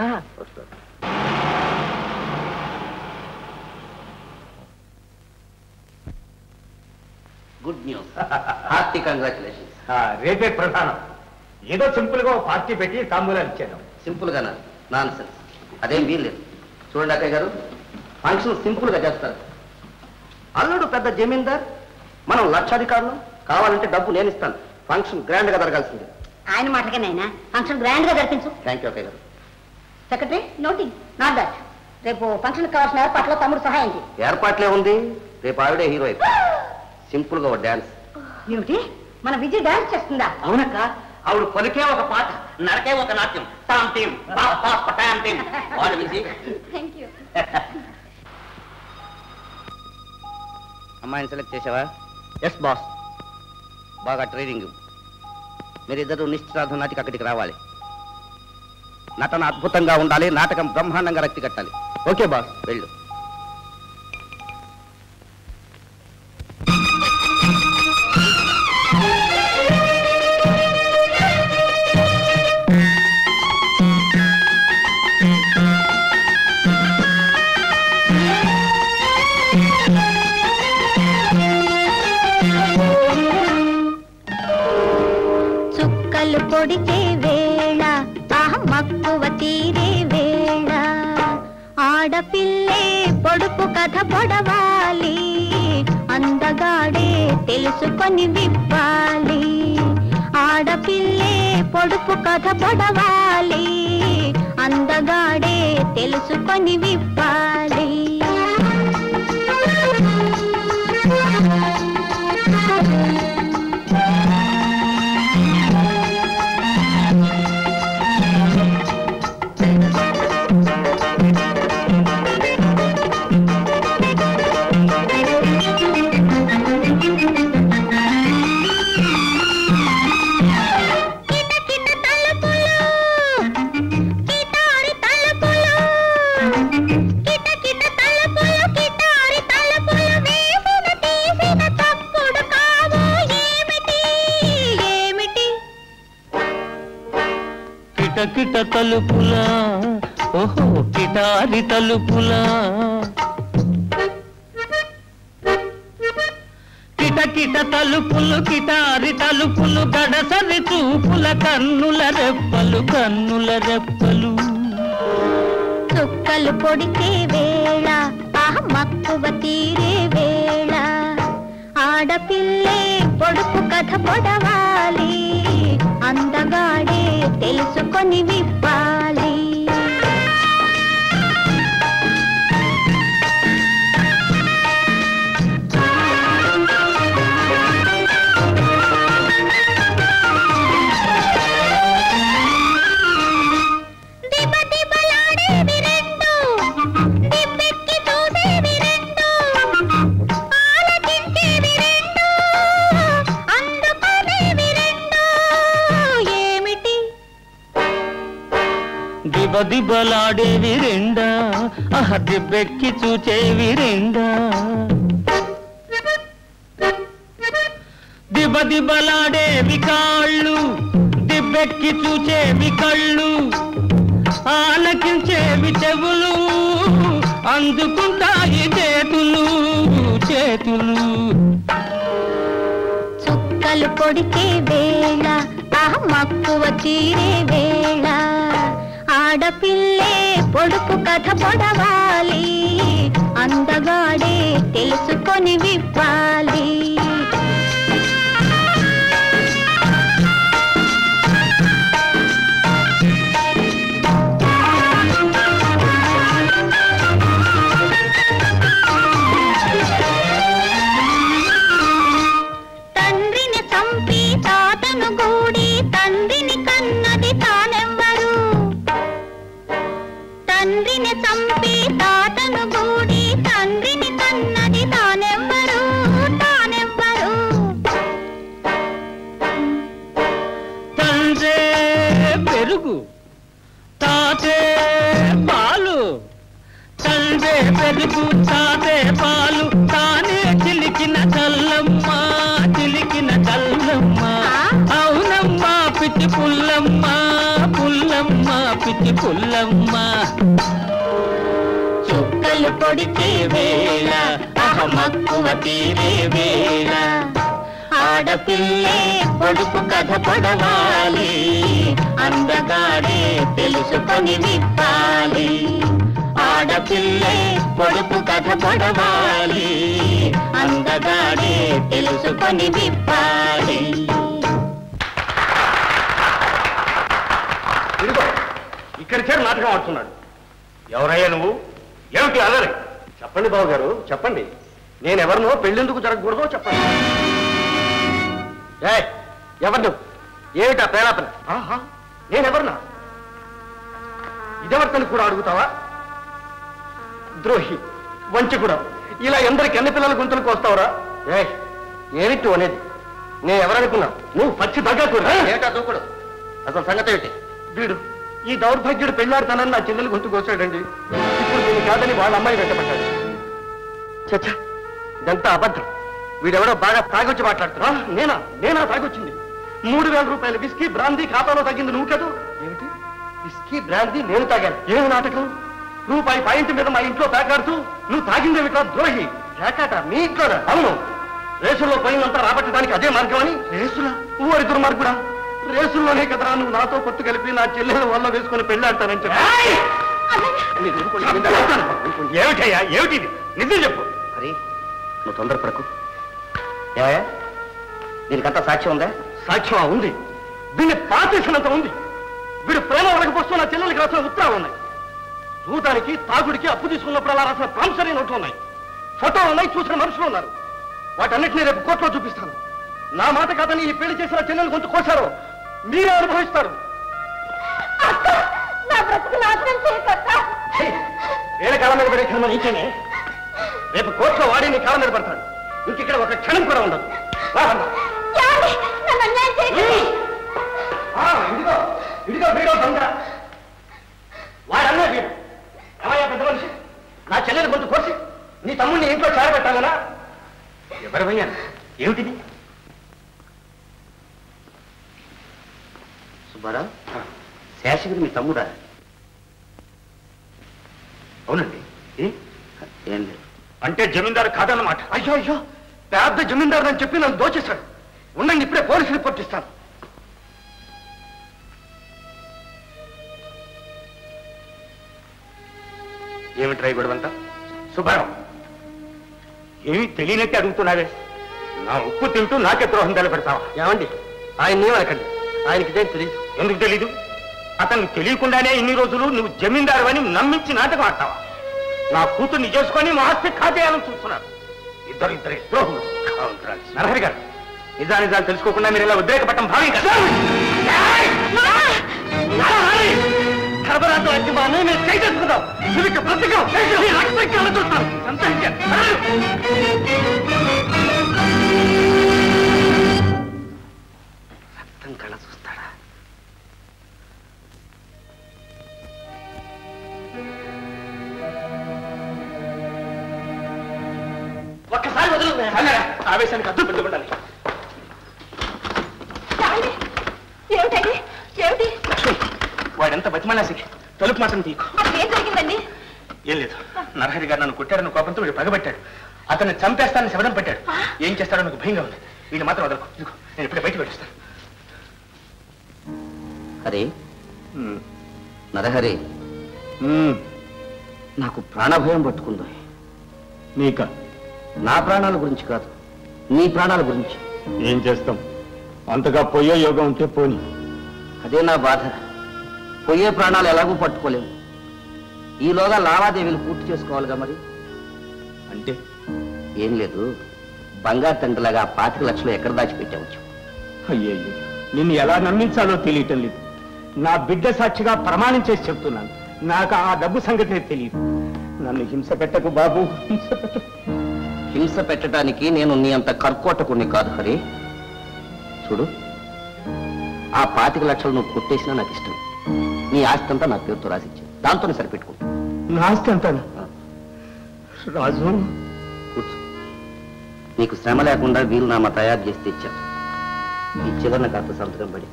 గుడ్ న్యూస్ హార్టీ కంగ్రాచులేషన్ రేపే ప్రధానం ఏదో సింపుల్ గా ఓ పార్టీ పెట్టి తాంబూలాలు ఇచ్చాను సింపుల్ గా నాన్ సెన్స్ అదేం వీల్లేదు చూడండి అక్కయ్య గారు ఫంక్షన్ సింపుల్ గా చేస్తారు అల్లుడు పెద్ద జమీందార్ మనం లక్షాధికారులు కావాలంటే డబ్బు నేను ఇస్తాను ఫంక్షన్ గ్రాండ్ గా జరగాల్సింది ఆయన మాటకేనైనా ఫంక్షన్ గ్రాండ్ గా జరిపించు థ్యాంక్ యూ అక్కయ్య గారు సెక్రటరీ నోటింగ్ నాట్ దట్ రేపు ఫంక్షన్ కావాల్సిన ఏర్పాట్లో తమ్ముడు సహాయం చేయి ఏర్పాట్లే ఉంది రేపు ఆవిడే హీరో సింపుల్ గా డాన్స్ ఏమిటి మన విజయ్ డాన్స్ చేస్తుందా అవునక్క ఆవిడ పలికే ఒక పాట నరకే ఒక నాట్యం టామ్ టీం పాప్ పాప్ పటామ్ టీం వాడు విజి థ్యాంక్ యూ అమ్మాయిని సెలెక్ట్ చేసావా ఎస్ బాస్ బాగా ట్రైనింగ్ మీరిద్దరు నిశ్చితార్థం నాటికి అక్కడికి రావాలి నటన అద్భుతంగా ఉండాలి నాటకం బ్రహ్మాండంగా రక్తి కట్టాలి ఓకే బాస్ వెళ్ళు చుక్కలు పొడిచే వేళ ఆహ మక్కువ తీరే వేళ ఆడపిల్లే పొడుపు కథ పొడవాలి అందగాడే తెలుసుకొని విప్పాలి ఆడపిల్లే పొడుపు కథ పొడవాలి అందగాడే తెలుసుకొని విప్పాలి కిట తలుపులు కిటారి తలుపులు కిట కిట తలుపులు కిటారి తలుపులు వేసిన తీసిన తప్పుడు కావు ఏమిటి ఏమిటి కిటకిట తలుపులా ఓహో కిటారి తలుపులా కిటకిట తలుపులు కిటారి తలుపులు గడసరి చూపుల కన్నుల రెప్పలు కన్నుల రెప్పలు చుక్కలు పొడిచే వేళ ఆహ మక్కువ తీరే వేళ ఆడపిల్లే పొడుపు కథ పొడవాలి అందగాడే తెలుసుకొని విప్పాలి దిబ దిబలాడేవి రెండా ఆహ దిబ్బెక్కి చూచేవి రెండా దిబ దిబలాడేవి కాళ్ళు దిబ్బెక్కి చూచేవి కళ్ళు ఆలకించేవి చెవులు అందుకుంటాయి చేతులు చేతులు చుక్కలు పొడికే వేళ ఆ మక్కువ తీరే వేళ ఆడపిల్లే పొడుపు కథ పొడవాలి అందగాడే తెలుసుకొని విప్పాలి తండ్రిని చంపి తాతను గూడి తండ్రిని కన్నది తానెవ్వరు తండ్రిని చంపి తాతను గూడి తండ్రిని కన్నది తానెవ్వరు తానెవ్వరు తండ్రే పెరుగు తాతే పాలు తండ్రే పెరుగు తాతే పాలు తానే చిలికిన చల్లమ్మ చిలికిన చల్లమ్మ అవునమ్మా పిచ్చి పుల్లమ్మ పుల్లమ్మ పిచ్చి పుల్లమ్మ చుక్కలు పొడిచే వేళ అహ మక్కువ తీరే వేళ ఆడపిల్లే పొడుపు కథ పొడవాలి అందగాడే తెలుసుకొని విప్పాలి ఆడపిల్లే పొడుపు కథ పొడవాలి అందగాడే తెలుసుకొని విప్పాలి ఇదిగో ఇక్కడ చేరి నాటకం ఆడుతున్నాడు ఎవరయ్యా నువ్వు ఏమిటి అలరి చెప్పండి బాబు గారు చెప్పండి నేను ఎవరినో పెళ్ళెందుకు జరగకూడదో చెప్పండి ఏ ఎవరు నువ్వు ఏమిటా ప్రేలాపన ఆహా నేనెవరినా ఇదెవరితని కూడా అడుగుతావా ద్రోహి వంచకుడా ఇలా ఎందరికి ఎన్ని పిల్లల గొంతులకు వస్తావురా ఏ ఏమిటి అనేది నేను ఎవరనుకున్నా నువ్వు పచ్చి దగ్గర కూడా ఏటా దూకుడు అసలు సంగతి ఏమిటి వీడు ఈ దౌర్భాగ్యుడు పెళ్ళాడుతానని నా చెల్లెలు గొంతు కోసాడండి ఇప్పుడు నేను కాదని వాళ్ళ అమ్మాయి వెంటపడ్డాడు చచ్చా ఇదంతా అబద్ధం వీడెవడో బాగా తాగొచ్చి మాట్లాడుతున్నా నేనా నేనా తాగొచ్చింది మూడు వేల రూపాయల విస్కీ బ్రాందీ ఖాతాలో తగ్గింది నువ్వు కదూ ఏమిటి విస్కీ బ్రాందీ నేను తాగాను ఏమి నాటకం రూపాయి పాయింట్ మీద మా ఇంట్లో తాకాడుతూ నువ్వు తాగిందేమిట్రా ద్రోహి రేకాట మీ ఇంట్లోనా అవును రేసుల్లో పోయినంత రాబట్టడానికి అదే మార్గం అని రేసులా ఊరి దుర్మార్గుడా రేసుల్లోనే కదరా నువ్వు నాతో పొత్తు కలిపి నా చెల్లెల వల్ల వేసుకుని పెళ్ళాడతానని చెప్పి ఏమిటయ్యా ఏమిటి ఇది? నిజం చెప్పు అరే నువ్వు తొందరపడకు ఏమయ్యా దీనికంతా సాక్ష్యం ఉందా సాక్ష్యం ఉంది దీన్ని పాతేసినంత ఉంది వీడు ప్రేమ వడకపోస్తూ నా చెల్లెలకి రాసిన ఉత్తరాలు ఉన్నాయి చూడడానికి తాగుడికి అప్పు తీసుకున్నప్పుడు అలా రాసిన ప్రామిసరీ నోట్లు ఉన్నాయి ఫోటోలు ఉన్నాయి చూసిన మనుషులు ఉన్నారు వాటన్నిటినీ రేపు కోర్టులో చూపిస్తాను నా మాట కాదని ఈ పెళ్లి చేసిన చెల్లెలు కొంచెం కోసారు మీరే అనుభవిస్తారు నా బ్రతుకు నాశనం చేయకక్క వేరే కాలం మీద పడే క్షణం నీకేనే రేపు కోర్టులో వాడి నీ కాలం మీద పడతాడు ఇంక ఇక్కడ ఒక క్షణం కూడా ఉండదు రా, అమ్మా. ఏమండి? నన్ను అన్యాయం చేయకండి ఆ, ఇదిగో ఇదిగో వీడో దొంగ వాడన్నా వీడు ఏమయ్యా పెద్ద మనిషి నా చెల్లెలు కొంచెం కోసి నీ తమ్ముడిని ఇంట్లో చేరబెట్టాలనా ఎవరివయ్యా ఏమిటిది సుబ్బారావు శేషగిరి మీ తమ్ముడా అవునండి ఏ? ఏం లేదు అంటే జమీందారు కాదన్నమాట అయ్యో అయ్యో పెద్ద జమీందారు అని చెప్పి నన్ను దోచేశాడు ఉండండి ఇప్పుడే పోలీసు రిపోర్ట్ ఇస్తాను ఏమిట్రా ఈ గొడవంతా సుబ్బారావు ఏమీ తెలియనట్టు అడుగుతున్నావే నా ఉప్పు తింటూ నాకే ద్రోహం తలపెడతావా ఏమండి ఆయన ఏమనకండి ఆయనకి ఇదేం తెలియదు ఎందుకు తెలీదు అతను తెలియకుండానే ఇన్ని రోజులు నువ్వు జమీందారు అని నమ్మించి నాటకం ఆడతావా నా కూతుర్ని చేసుకొని మా ఆస్తి కాజేయాలని చూస్తున్నారు ఇద్దరు ఇద్దరే ద్రోహులు నరహరి గారు నిజా నిజాలు తెలుసుకోకుండా మీరు ఇలా ఉద్రేకపట్టం భావించారు సరబరాతో వచ్చి మా అన్నయ్య మీద చేయి చేసుకుందాం నువ్వు ఇక్కడ బ్రతికం నీ రక్తం ఇక్కడ చూస్తాను సంతరించాను రక్తం కళ చూస్తాడా ఆవేశానికి అర్థం పెట్టుకుండాలి ఏమండి? ఏమిటండి ఏమిటి లక్ష్మి వాడెంత బతిమలాసి తలుపు మాత్రం తీకు అసలు ఏం జరిగిందండి ఏం లేదు నరహరి గారు నన్ను కొట్టాడని కోపంతో వీడు పగబట్టాడు అతన్ని చంపేస్తానని శబదం పెట్టాడు ఏం చేస్తాడో నాకు భయంగా ఉంది వీడు మాత్రం వదలకు ఇదిగో నేను ఇప్పుడే బయటకు వెళ్ళిస్తాను హరి నరహరి నాకు ప్రాణభయం పట్టుకుందో నీక నా ప్రాణాల గురించి కాదు నీ ప్రాణాల గురించి ఏం చేస్తాం అంతగా పొయ్యే యోగం ఉంటే పోని అదే నా బాధ పోయే ప్రాణాలు ఎలాగూ పట్టుకోలేము ఈలోగా లావాదేవీలు పూర్తి చేసుకోవాలిగా మరి అంటే ఏం లేదు బంగారు తండ్రిలాగా ఆ పాతిక లక్షలు ఎక్కడ దాచిపెట్టావచ్చు అయ్యయ్యో నిన్ను ఎలా నమ్మించాలో తెలియటం లేదు నా బిడ్డ సాక్షిగా ప్రమాణం చేసి చెప్తున్నాను నాకు ఆ డబ్బు సంగతే తెలియదు నన్ను హింస పెట్టకు బాబు హింస పెట్టకు హింస పెట్టడానికి నేను నీ అంత కర్కోటకుని కాదు హరి చూడు ఆ పాతిక లక్షలు నువ్వు కొట్టేసినా నాకు ఇష్టం నీ ఆస్తి అంతా నా పేరుతో రాసిచ్చాను దాంతోనే సరిపెట్టుకుంటా నాస్తి అంతాను రాజు కూర్చో నీకు శ్రమ లేకుండా వీలునామా తయారు చేసి తెచ్చాను ఈ చివరిన కాస్త సంతకం పడి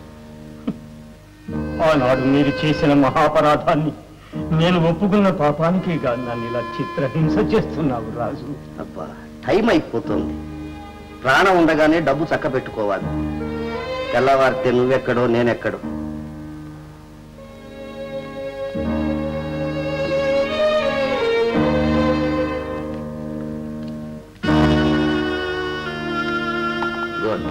ఆనాడు మీరు చేసిన మహాపరాధాన్ని నేను ఒప్పుకున్న పాపానికి కాదు నన్ను ఇలా చిత్రహింస చేస్తున్నావు రాజు అబ్బా టైం అయిపోతుంది ప్రాణం ఉండగానే డబ్బు చక్క పెట్టుకోవాలి తెల్లవారితే నువ్వెక్కడో నేనెక్కడో గుడ్.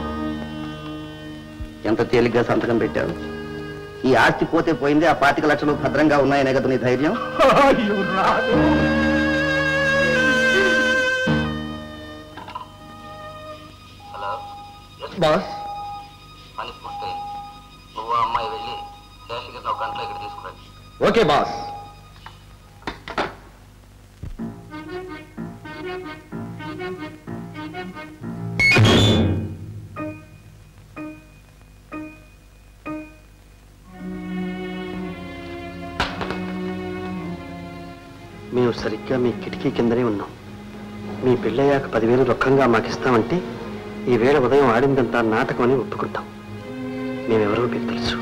ఎంత తేలిగ్గా సంతకం పెట్టావు ఈ ఆస్తి పోతే పోయింది ఆ పాతిక లక్షలు భద్రంగా ఉన్నాయనే కదా నీ ధైర్యం అయ్యో రాజు హలో బాస్ పని పూర్తయింది నువ్వు ఆ అమ్మాయి వెళ్ళి శేషగిరిని ఒక గంటలో ఇక్కడ తీసుకురండి ఓకే బాస్ మేము సరిగ్గా మీ కిటికీ కిందనే ఉన్నాం మీ పెళ్ళయ్యాక పదివేలు రొక్కంగా మాకిస్తామంటే ఈ వేళ ఉదయం ఆడిందంతా నాటకం అని ఒప్పుకుంటాం మేమెవరో మీకు తెలుసు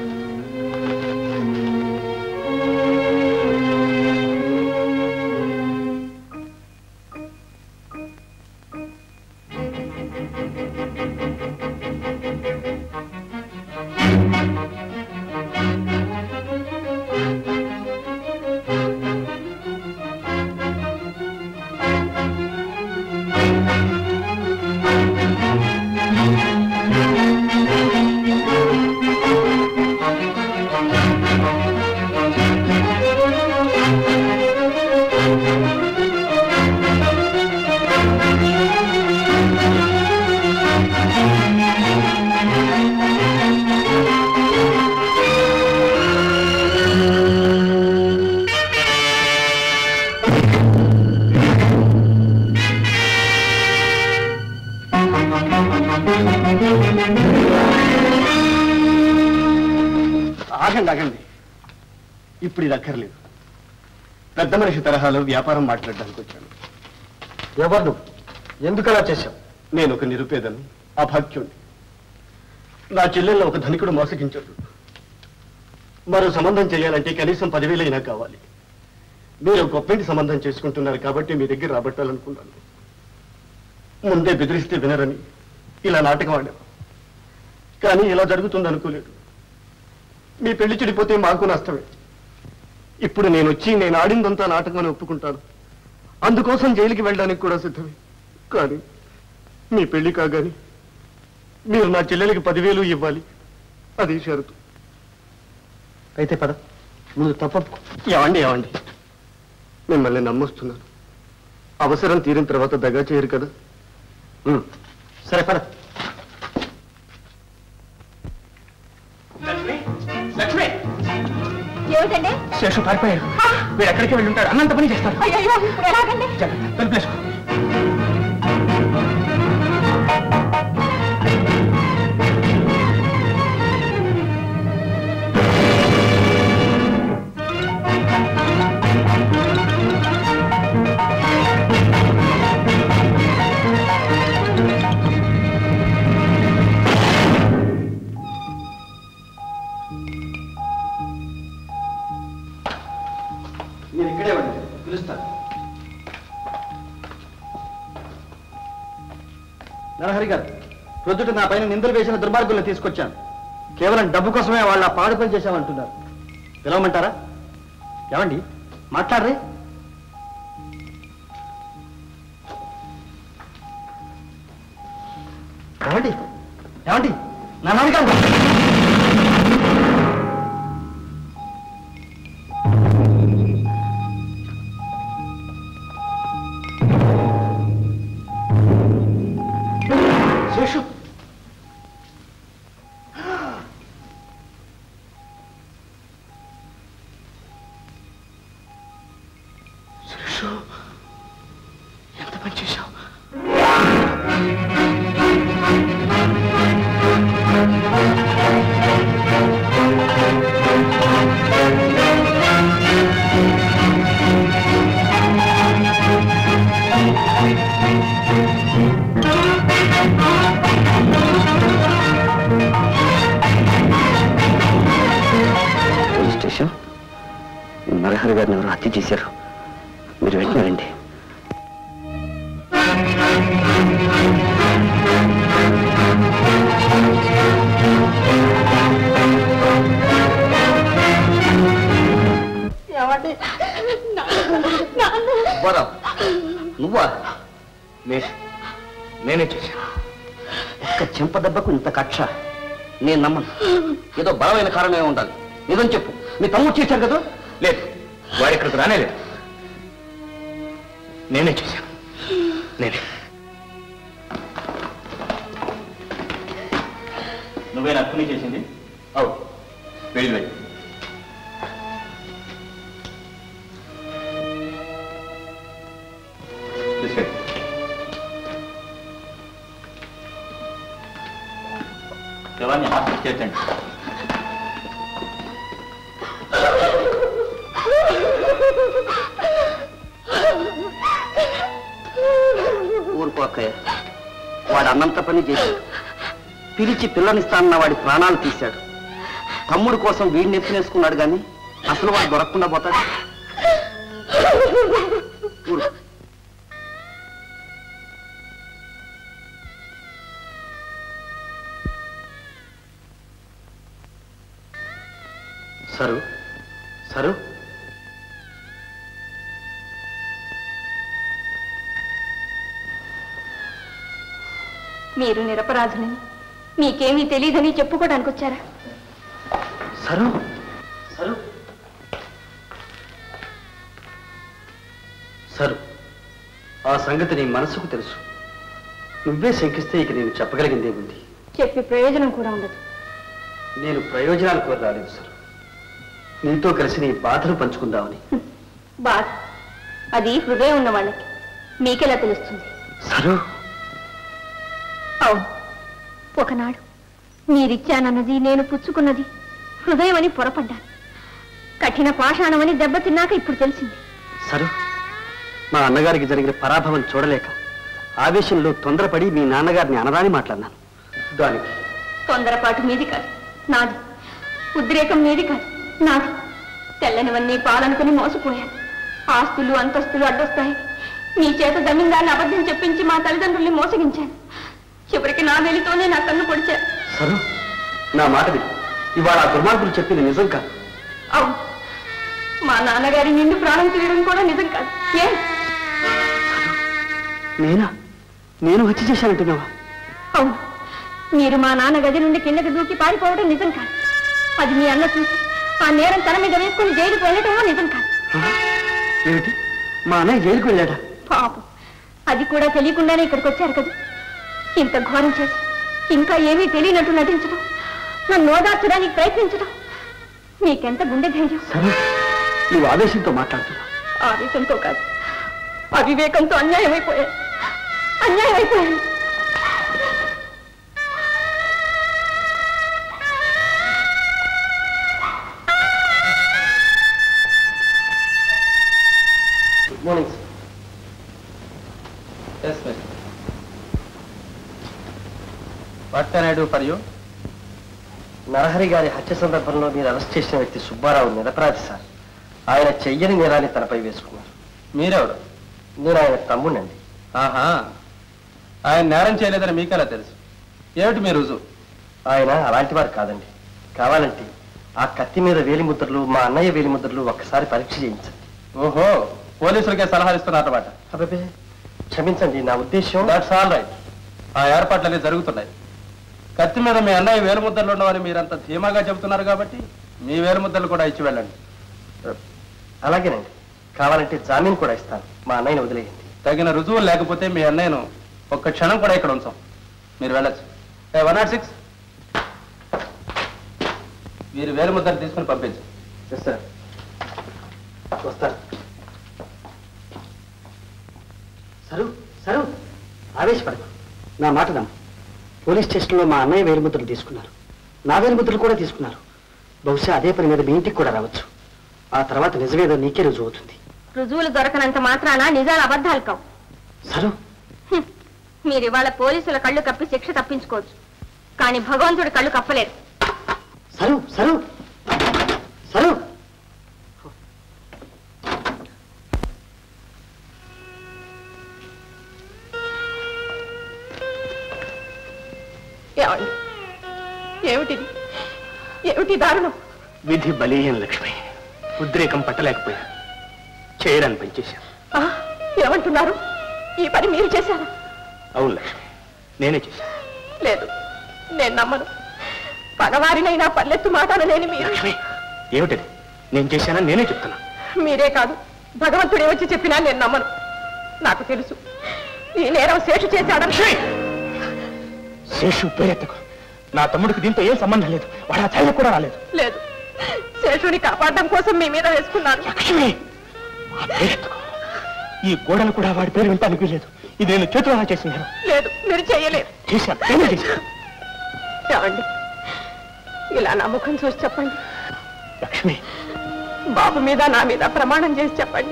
ఆగండి ఆగండి ఇప్పుడు ఇది అక్కర్లేదు పెద్ద మనిషి తరహాలో వ్యాపారం మాట్లాడడానికి వచ్చాను ఎవరు నువ్వు ఎందుకు అలా చేశావు నేను ఒక నిరుపేదను అభాగ్యుణ్ణి నా చెల్లెల్లో ఒక ధనికుడు మోసగించాడు మరో సంబంధం చేయాలంటే కనీసం పదివేలైనా కావాలి మీరు గొప్పింటి సంబంధం చేసుకుంటున్నారు కాబట్టి మీ దగ్గర రాబట్టాలనుకున్నాను ముందే బెదిరిస్తే వినరని ఇలా నాటకం ఆడాను కానీ ఇలా జరుగుతుంది అనుకోలేదు మీ పెళ్లి చెడిపోతే మాకు నష్టమే ఇప్పుడు నేను వచ్చి నేను ఆడిందంతా నాటకం అని ఒప్పుకుంటాను అందుకోసం జైలుకి వెళ్ళడానికి కూడా సిద్ధమే కానీ మీ పెళ్లి కాగాని మీరు నా చెల్లెలకి పదివేలు ఇవ్వాలి అది షరతు అయితే పద ముందు తప్ప ఏమండి ఏమండి మిమ్మల్ని నమ్మొస్తున్నాను అవసరం తీరిన తర్వాత దగా చేయరు కదా ఉమ్, సరే పద లక్ష్మి లక్ష్మి ఏమిటండి శేషు పారిపోయాడు వీడు ఎక్కడికి వెళ్ళి ఉంటాడు అన్నంత పని చేస్తాడు అయ్యో ఇప్పుడు ఎలాగండి జాగ్రత్త, తలుపులేసుకో. మీరు ఇక్కడే ఉండండి పిలుస్తాను నరహరి గారు ప్రొద్దుట నా పైన నిందలు వేసిన దుర్మార్గులను తీసుకొచ్చాను కేవలం డబ్బు కోసమే వాళ్ళ పాడు పని చేశామంటున్నారు పిలవమంటారా ఏమండి మాట్లాడరే ఏమండి ఏమండి నా నాన్నగారు శేషు శేషు ఎంత పని చేశావు పోలీస్ స్టేషన్ నరహరి గారిని ఎవరు హత్య చేశారు మీరు వెంటనే రండి ఏమండి బోరా నువ్వా నే- నేనే చేశాను ఒక్క చెంప దెబ్బకు ఇంత కక్ష నేను నమ్మను ఏదో బలమైన కారణమే ఉండాలి నిజం చెప్పు మీ తమ్ముడు చేశారు కదా లేదు వాడి ఇక్కడికి రానే లేదు నేనే చేశాను నేనే నువ్వే నక్కుని చేసింది అవును వెళ్ళి వెళ్ళి తీసుకెళ్ళి శవాన్ని హాస్పిటల్ చేర్చండి ఊరుకో అక్కయ్య వాడు అన్నంత పని చేశాడు పిలిచి పిల్లనిస్తానన్న వాడి ప్రాణాలు తీశాడు తమ్ముడు కోసం వీడిని ఎత్తునేసుకున్నాడు కానీ అసలు వాడు దొరకకుండా పోతాడు ఊరుకో. సరు సరు మీరు నిరపరాధులని మీకేమీ తెలియదని చెప్పుకోవడానికి వచ్చారా సరు సరు సరు ఆ సంగతి నీ మనసుకు తెలుసు నువ్వే శంకిస్తే ఇక నేను చెప్పగలిగిందేముంది చెప్పి ప్రయోజనం కూడా ఉండదు నేను ప్రయోజనాలు కోరి రాలేదు సరు నీతో కలిసి నీ బాధలు పంచుకుందామని బాధ అది హృదయం ఉన్న వాళ్ళకి మీకెలా తెలుస్తుంది సరు అవును ఒకనాడు మీరిచ్చానన్నది నేను పుచ్చుకున్నది హృదయం అని పొరపడ్డాను కఠిన పాషాణమని దెబ్బతిన్నాక ఇప్పుడు తెలిసింది సరు మా అన్నగారికి జరిగిన పరాభవం చూడలేక ఆవేశంలో తొందరపడి మీ నాన్నగారిని అనరాని మాట్లాడినాను దానికి తొందరపాటు మీది కాదు నాది ఉద్రేకం మీది కాదు నాది తెల్లనివన్నీ పాలనుకుని మోసపోయాను ఆస్తులు అంతస్తులు అడ్డొస్తాయి మీ చేత జమీందారిని అబద్ధం చెప్పించి మా తల్లిదండ్రుల్ని మోసగించాను చివరికి నా వెలితోనే నా కన్ను పొడిచారు సరు నా మాట విను ఇవాళ ఆ దుర్మార్గులు చెప్పింది నిజం కాదు అవును మా నాన్నగారి నిండు ప్రాణం తీయడం కూడా నిజం కాదు ఏ నేనా నేను హత్య చేశానంటున్నావా అవును మీరు మా నాన్న గది నుండి కిందకి దూకి పారిపోవడం నిజం కాదు అది మీ అన్న చూసి ఆ నేరం తన మీద వేసుకుని జైలుకు వెళ్ళటమో నిజం కాదు ఏమిటి మా అన్నయ్య జైలుకు వెళ్ళాడా పాపం అది కూడా తెలియకుండానే ఇక్కడికి వచ్చారు కదా ఇంత ఘోరం చేసి ఇంకా ఏమీ తెలియనట్టు నటించడం నన్ను ఓదార్చడానికి ప్రయత్నించడం మీకెంత గుండె ధైర్యం సరే నువ్వు ఆవేశంతో మాట్లాడుతున్నావు ఆవేశంతో కాదు అవివేకంతో అన్యాయం అయిపోయాను అన్యాయం అయిపోయాను good morning yes sir what can I do for you Narahari గారి హత్య సందర్భంలో మీరు అరెస్ట్ చేసిన వ్యక్తి సుబ్బారావు నిరపరాధి సార్ ఆయన చెయ్యని నేరాన్ని తనపై వేసుకున్నారు మీరెవరు నేను ఆయన తమ్ముడండి ఆహా ఆయన నేరం చేయలేదని మీకెలా తెలుసు ఏమిటి మీ రుజువు ఆయన అలాంటి వారు కాదండి కావాలంటే ఆ కత్తి మీద వేలి ముద్రలు మా అన్నయ్య వేలి ముద్రలు ఒక్కసారి పరీక్ష చేయించండి ఓహో పోలీసులకే సలహాలు ఇస్తున్నారన్నమాట అబ్బే క్షమించండి నా ఉద్దేశం దాట్స్ ఆల్ రైట్ ఆ ఏర్పాట్లన్నీ జరుగుతున్నాయి కత్తి మీద మీ అన్నయ్య వేలు ముద్దలు ఉండవని మీరంత ధీమాగా చెబుతున్నారు కాబట్టి మీ వేలు ముద్దలు కూడా ఇచ్చి వెళ్ళండి అలాగేనండి కావాలంటే జామీన్ కూడా ఇస్తాను మా అన్నయ్యని వదిలేయండి తగిన రుజువులు లేకపోతే మీ అన్నయ్యను ఒక్క క్షణం కూడా ఇక్కడ ఉంచాం మీరు వెళ్ళచ్చు వన్ నాట్ సిక్స్ మీరు వేలు ముద్దలు తీసుకుని పంపించు ఎస్ సార్ వస్తాను సరు సరు ఆవేశపడకు నా మాట నమ్ము పోలీస్ స్టేషన్లో మా అన్నయ్య వేలుముద్రలు తీసుకున్నారు నా వేలుముద్రలు కూడా తీసుకున్నారు బహుశా అదే పని మీద మీ ఇంటికి కూడా రావచ్చు ఆ తర్వాత నిజమేదో నీకే రుజువు అవుతుంది రుజువులు దొరకనంత మాత్రాన నిజాలు అబద్ధాలు కావు సరు హ్మ్. మీరు ఇవాళ పోలీసుల కళ్ళు కప్పి శిక్ష తప్పించుకోవచ్చు కానీ భగవంతుడి కళ్ళు కప్పలేరు సరు సరు సరు ఏమండి ఏమిటిది ఏమిటి దారుణం విధి బలీయం లక్ష్మి ఉద్రేకం పట్టలేకపోయా చేయడాన్ని పనిచేశాను ఆ, ఏమంటున్నారు ఈ పని మీరు చేశారా అవును లక్ష్మి నేనే చేశాను లేదు నేను నమ్మను పగవారినైనా పల్లెత్తు మాటలు లేని మీరు లక్ష్మి ఏమిటది నేను చేశానని నేనే చెప్తున్నా మీరే కాదు భగవంతుడే వచ్చి చెప్పినా నేను నమ్మను నాకు తెలుసు ఈ నేరం శేషు చేశాడని శేషు పేరెత్తకు నా తమ్ముడికి దీంతో ఏం సంబంధం లేదు వాడు ఆ ఛాయలకు కూడా రాలేదు లేదు శేషుని కాపాడడం కోసం మీ మీద వేసుకున్నాను లక్ష్మి ఆ పేరెత్తకు ఈ గోడలు కూడా వాడి పేరు వింటానికి వీలేదు ఇది నేను చేతులు చేసినాను లేదు మీరు చేయలేరు చేశాను నేనే చేశాను ఏమండి ఇలా నా ముఖం చూసి చెప్పండి లక్ష్మి బాబు మీద నా మీద ప్రమాణం చేసి చెప్పండి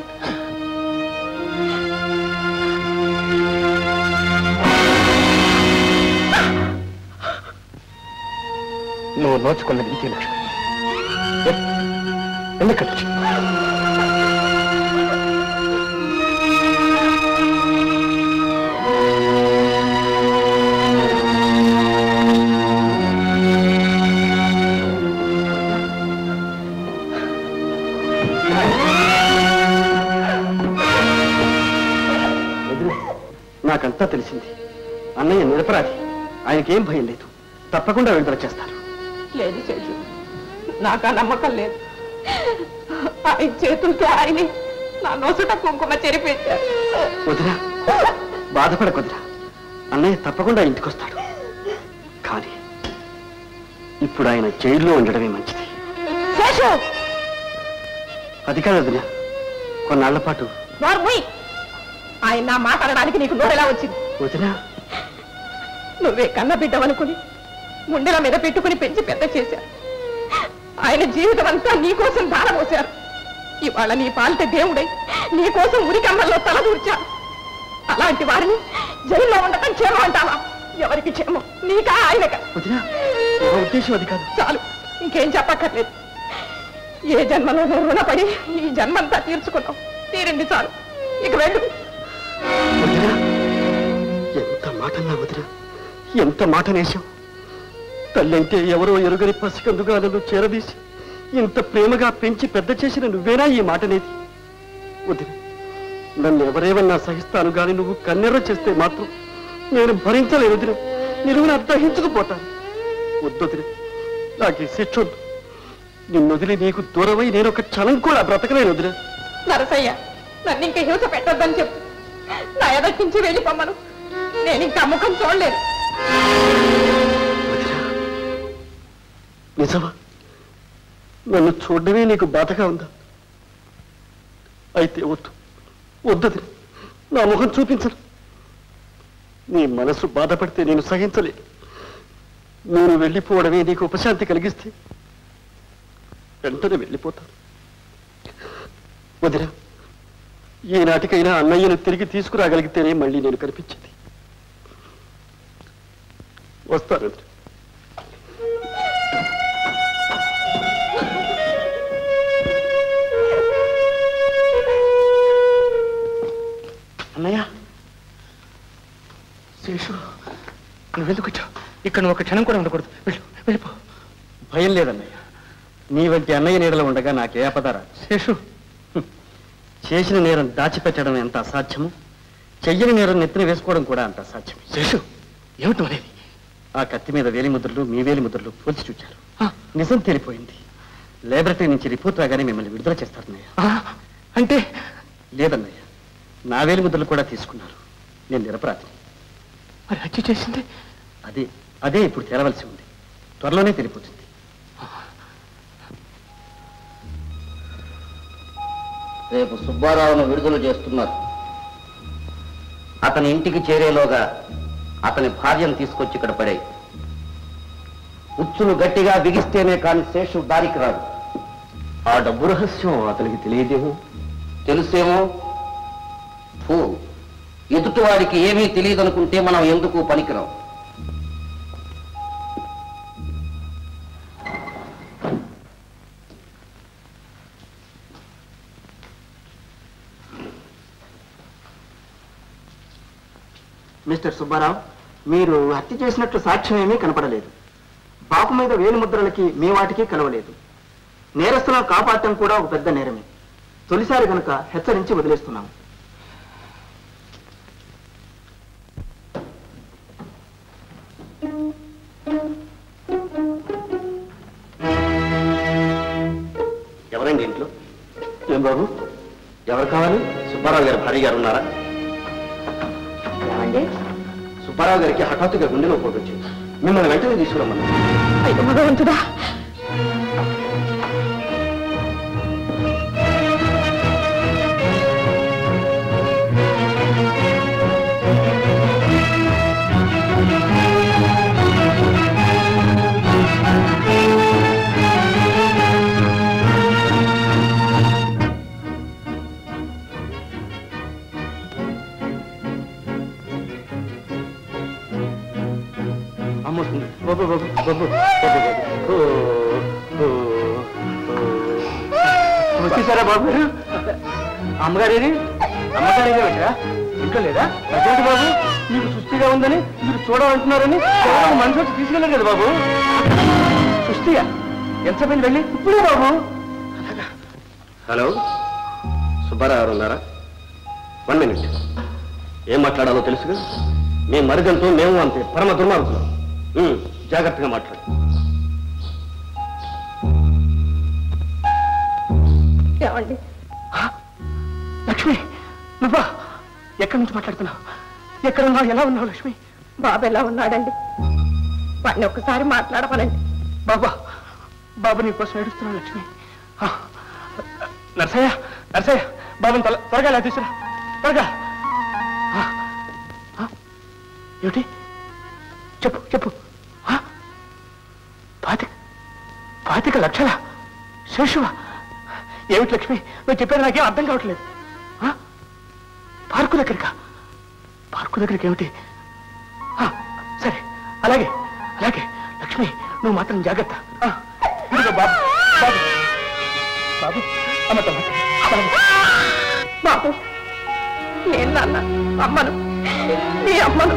నువ్వు నోచుకున్నది ఇదే లక్ష్మి ఎందుకంటే నాకంతా తెలిసింది అన్నయ్య నిరపరాధి ఆయనకేం భయం లేదు తప్పకుండా విడుదల చేస్తారు లేదు శేషు నాకు ఆ నమ్మకం లేదు ఆయన చేతులతో ఆయనే నా నొసట కుంకుమ చెరిపేశారు వదిరా బాధపడకొదిరా అన్నయ్య తప్పకుండా ఇంటికొస్తాడు కానీ ఇప్పుడు ఆయన జైల్లో ఉండడమే మంచిది శేషు అది కాదు వదినా కొన్నాళ్ల పాటు నోర్ముయ్ ఆయన నా మాట అనడానికి నీకు నోరెలా వచ్చింది వదినా నువ్వే కన్న బిడ్డవనుకుని గుండెల మీద పెట్టుకుని పెంచి పెద్ద చేశారు ఆయన జీవితం అంతా నీ కోసం ధారపోశారు ఇవాళ నీ పాలిట దేవుడై నీ కోసం ఉరికమ్మల్లో తలదూర్చారు అలాంటి వారిని జైల్లో ఉండటం క్షేమం అంటావా ఎవరికి క్షేమం నీకా ఆయనకా వదినా నా ఉద్దేశం అది కాదు చాలు ఇంకేం చెప్పక్కర్లేదు ఏ జన్మలో నువ్వు రుణపడి ఈ జన్మంతా తీర్చుకున్నావు తీరింది చాలు ఇక వెళ్ళు వదినా ఎంత మాటన్నా వదినా ఎంత మాట నేశావు తల్లంటే ఎవరో ఎరుగని పసికందుగా నన్ను చేరదీసి ఇంత ప్రేమగా పెంచి పెద్ద చేసిన నువ్వేనా ఈ మాటనేది వదిన నన్ను ఎవరేమన్నా సహిస్తాను గాని నువ్వు కన్నెర్ర చేస్తే మాత్రం నేను భరించలేను వదిన నిలువున అర్థహించుకుపోతాను వద్దొదిన నాకు ఈ శిక్ష వద్దు నిన్ను వదిలి నీకు దూరమై నేను ఒక క్షణం కూడా బ్రతకలేను వదిన నరసయ్య నన్ను ఇంకా హింస పెట్టొద్దని చెప్పు నా ఎదట్టించి వెళ్ళిపోమ్మను నేను ఇంకా ముఖం చూడలేదు నిజమా నన్ను చూడడమే నీకు బాధగా ఉందా అయితే వద్దు వద్దది నా ముఖం చూపించను నీ మనసు బాధపడితే నేను సహించలేను నేను వెళ్ళిపోవడమే నీకు ఉపశాంతి కలిగిస్తే వెంటనే వెళ్ళిపోతాను వదిన ఈనాటికైనా అన్నయ్యను తిరిగి తీసుకురాగలిగితేనే మళ్ళీ నేను కనిపించింది వస్తాను వదిన. శేషు నువ్వెందుకు వచ్చావు ఇక్కడ నువ్వు ఒక క్షణం కూడా ఉండకూడదు వెళ్ళు వెళ్ళిపో భయం లేదన్నయ్య నీ వంటి అన్నయ్య నీడలో ఉండగా నాకే ఆపదరా శేషు చేసిన నేరం దాచిపెట్టడం ఎంత అసాధ్యము చెయ్యని నేరం నెత్తిన వేసుకోవడం కూడా అంత అసాధ్యం శేషు ఏమిటి అనేది ఆ కత్తి మీద వేలి ముద్రలు మీ వేలి ముద్రలు పోల్చి చూచారు నిజం తేలిపోయింది లేబొరేటరీ నుంచి రిపోర్ట్ రాగానే మిమ్మల్ని విడుదల చేస్తారన్నయ్య అంటే లేదన్నయ్య నా వేలి ముద్రలు కూడా తీసుకున్నారు నేను నిరపరాధిని మరి హత్య చేసింది అదే అదే ఇప్పుడు తెరవలసి ఉంది త్వరలోనే తెలిపోతుంది రేపు సుబ్బారావును విడుదల చేస్తున్నారు అతని ఇంటికి చేరేలోగా అతని భార్యను తీసుకొచ్చి ఇక్కడ పడాయి ఉచ్చును గట్టిగా బిగిస్తేనే కాని శేషు దారికి రాదు ఆ డబ్బు రహస్యం అతనికి తెలియదేమో తెలుసేమో ఫూ ఎదుటివాడికి ఏమీ తెలియదనుకుంటే మనం ఎందుకు పనికిరాం మిస్టర్ సుబ్బారావు మీరు హత్య చేసినట్లు సాక్ష్యం ఏమీ కనపడలేదు బాపు మీద వేలు ముద్రలకి మీ వాటికి కలవలేదు నేరస్తులను కాపాడటం కూడా ఒక పెద్ద నేరమే తొలిసారి గనుక హెచ్చరించి వదిలేస్తున్నాం ఎవరండి ఇంట్లో ఏం బాబు ఎవరు కావాలి సుబ్బారావు గారి భార్య గారు ఉన్నారా ఏమండి సుబ్బారావు గారికి హఠాత్తుగా గుండెలో పోటు వచ్చింది మిమ్మల్ని వెంటనే తీసుకురమ్మన్నారు అయ్యో భగవంతుడా అమ్మొస్తుంది బాబు బాబు బాబు బాబు బాబు ఓ, ఓ, ఓ. వచ్చేసారా బాబు గారు అమ్మగారేని అమ్మగారేగా పెట్టరా ఇంట్లో లేదా అదేంటి బాబు మీకు సుస్థిగా ఉందని మీరు చూడాలంటున్నారని కేవలం మనిషి వచ్చి తీసుకెళ్ళారు కదా బాబు సుస్థిగా ఎంతసేపు వెళ్ళి ఇప్పుడే బాబు హలో సుబ్బారావు గారు ఉన్నారా వన్ మినిట్ ఏం మాట్లాడాలో తెలుసుగా మీ మరిదంతో మేము అంతే పరమ దుర్మార్గులం ఉమ్, జాగ్రత్తగా మాట్లాడు ఏమండి లక్ష్మి నువ్వా ఎక్కడి నుంచి మాట్లాడుతున్నావు ఎక్కడ ఉన్నావు ఎలా ఉన్నావు లక్ష్మి బాబు ఎలా ఉన్నాడండి వాడిని ఒక్కసారి మాట్లాడమనండి బాబా బాబు నీ కోసం ఏడుస్తున్నావు లక్ష్మి ఆ, నర్సయ్య నర్సయ్య బాబుని తల త్వరగా ఇలా తీసుకురా త్వరగా ఆ, ఆ, ఏమిటి చెప్పు చెప్పు ఆ? పాతిక పాతిక లక్షల శేషువా ఏమిటి లక్ష్మి నువ్వు చెప్పేది నాకేం అర్థం కావట్లేదు ఆ? పార్కు దగ్గరికా పార్కు దగ్గరికి ఏమిటి ఆ, సరే అలాగే అలాగే లక్ష్మి నువ్వు మాత్రం జాగ్రత్త ఆ, ఇదిగో బాబు బాబు బాబు అమ్మతో మాట్లాడు. బాబు నేను నాన్న అమ్మను నీ అమ్మను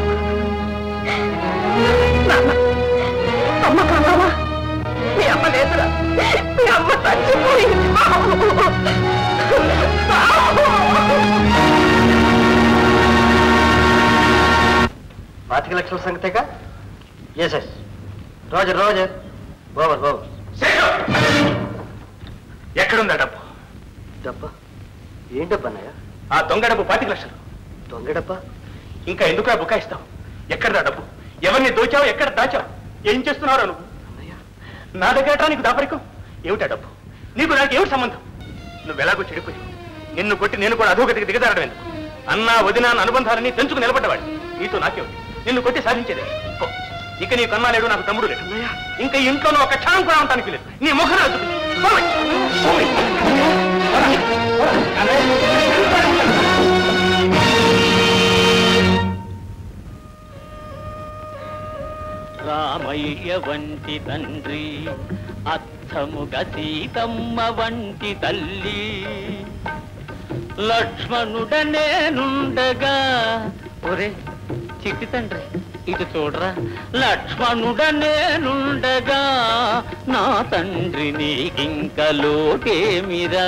నాన్న అమ్మ కావాలా మీ అమ్మ లేదురా మీ అమ్మ చచ్చిపోయింది బాబు పాతిక లక్షల సంగతేగా yes yes roger roger over over ఎక్కడుందా డబ్బు డబ్బా ఏం డబ్బా అన్నయ్య ఆ దొంగ డబ్బు పాతిక లక్షలు దొంగ డబ్బా ఇంకా ఎందుకు బుకాయిస్తావు ఎక్కడదా డబ్బు ఎవరిని దోచావు ఎక్కడ దాచావు ఏం చేస్తున్నారో నువ్వు నా దగ్గర నీకు దాపరికం ఏమిటా డబ్బు నీకు నాకు ఏమిటి సంబంధం నువ్వు ఎలాగో చెడిపోయావు నిన్ను కొట్టి నేను కూడా అధోగతికి దిగజారడం ఎందుకు అన్నా వదినా అన్న అనుబంధాలని తెంచుకు నిలబడ్డవాడు నీతో నాకేమిటి నిన్ను కొట్టి సాధించేదే పో. ఇక నీ కన్నా లేడు నాకు తమ్ముడు లేడు ఇంకా ఈ ఇంట్లో నువ్వు ఒక క్షణం కూడా ఉంటానికి లేదు నీ ముఖం నాకు చూపించు. పోవే. పోవే. రామయ్య వంటి తండ్రి అర్థముగ సీతమ్మ వంటి తల్లి లక్ష్మణుడ నేనుండగా ఒరే చిట్టి తండ్రి ఇటు చూడరా లక్ష్మణుడ నేనుండగా నా తండ్రి నీకింక లోటేమిరా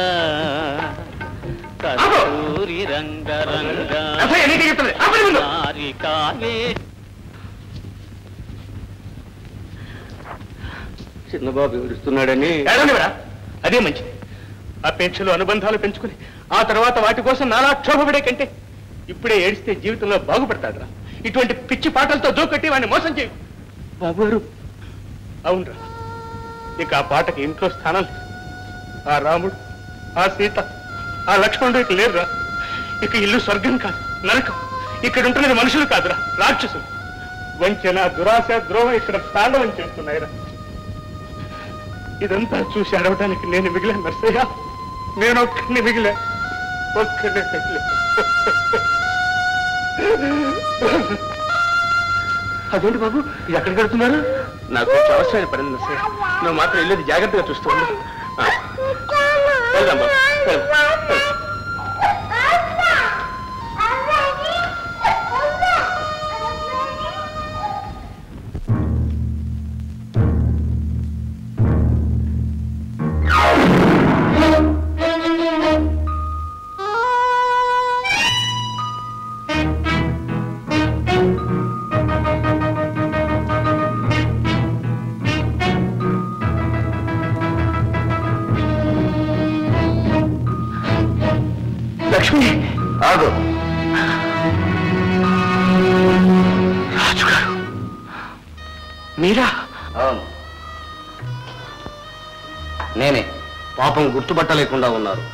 కస్తూరి రంగరంగా అసలు నీకే చెప్తుంది. ఆపండి ముందు. నారి కావే చిన్నబాబు ఏడుస్తున్నాడని ఏడవనివరా అదే మంచిది అపేక్షలు అనుబంధాలు పెంచుకుని ఆ తర్వాత వాటి కోసం నానా క్షోభపడే కంటే ఇప్పుడే ఏడిస్తే జీవితంలో బాగుపడతాడురా ఇటువంటి పిచ్చి పాటలతో జోకట్టి వాడిని మోసం చేయు బాబు గారు అవునరా ఇక ఆ పాటకి ఇంట్లో స్థానం లేదు ఆ రాముడు ఆ సీత ఆ లక్ష్మణుడు ఇక లేరురా ఇక ఇల్లు స్వర్గం కాదు నరకం ఇక్కడ ఉంటున్నది మనుషులు కాదురా రాక్షసులు వంచన దురాశ ద్రోహం ఇక్కడ తాండవం చేస్తున్నాయిరా ఇదంతా చూసి అడవటానికి నేను మిగిలాను నర్సయ్య నేను ఒక్కడిని మిగిలా ఒక్కడిని మిగిలా అదేంటి బాబు ఇది ఎక్కడికి వెళ్తున్నారు నాకు కొంచెం అవసరమైన పని ఉంది నర్సయ్య నువ్వు మాత్రం వెళ్ళేది జాగ్రత్తగా చూస్తూ ఉండు. ఆ. వెళ్దాం బాబు వెళ్దాం. వెళ్దాం. లక్ష్మి ఆగు రాజుగారు మీరా అవును నేనే పాపం గుర్తుపట్టలేకుండా ఉన్నారు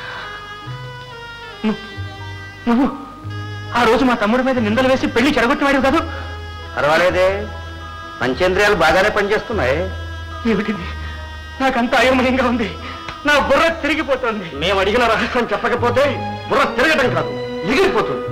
నువ్వు ఆ రోజు మా తమ్ముడి మీద నిందలు వేసి పెళ్లి చెడగొట్టివాడు కాదు పర్వాలేదే పంచేంద్రియాలు బాగానే పనిచేస్తున్నాయి ఏమిటిది నాకంత అయోమయంగా ఉంది నా బుర్ర తిరిగిపోతుంది మేము అడిగిన రహస్యం చెప్పకపోతే బుర్ర తిరగడం కాదు ఎగిరిపోతుంది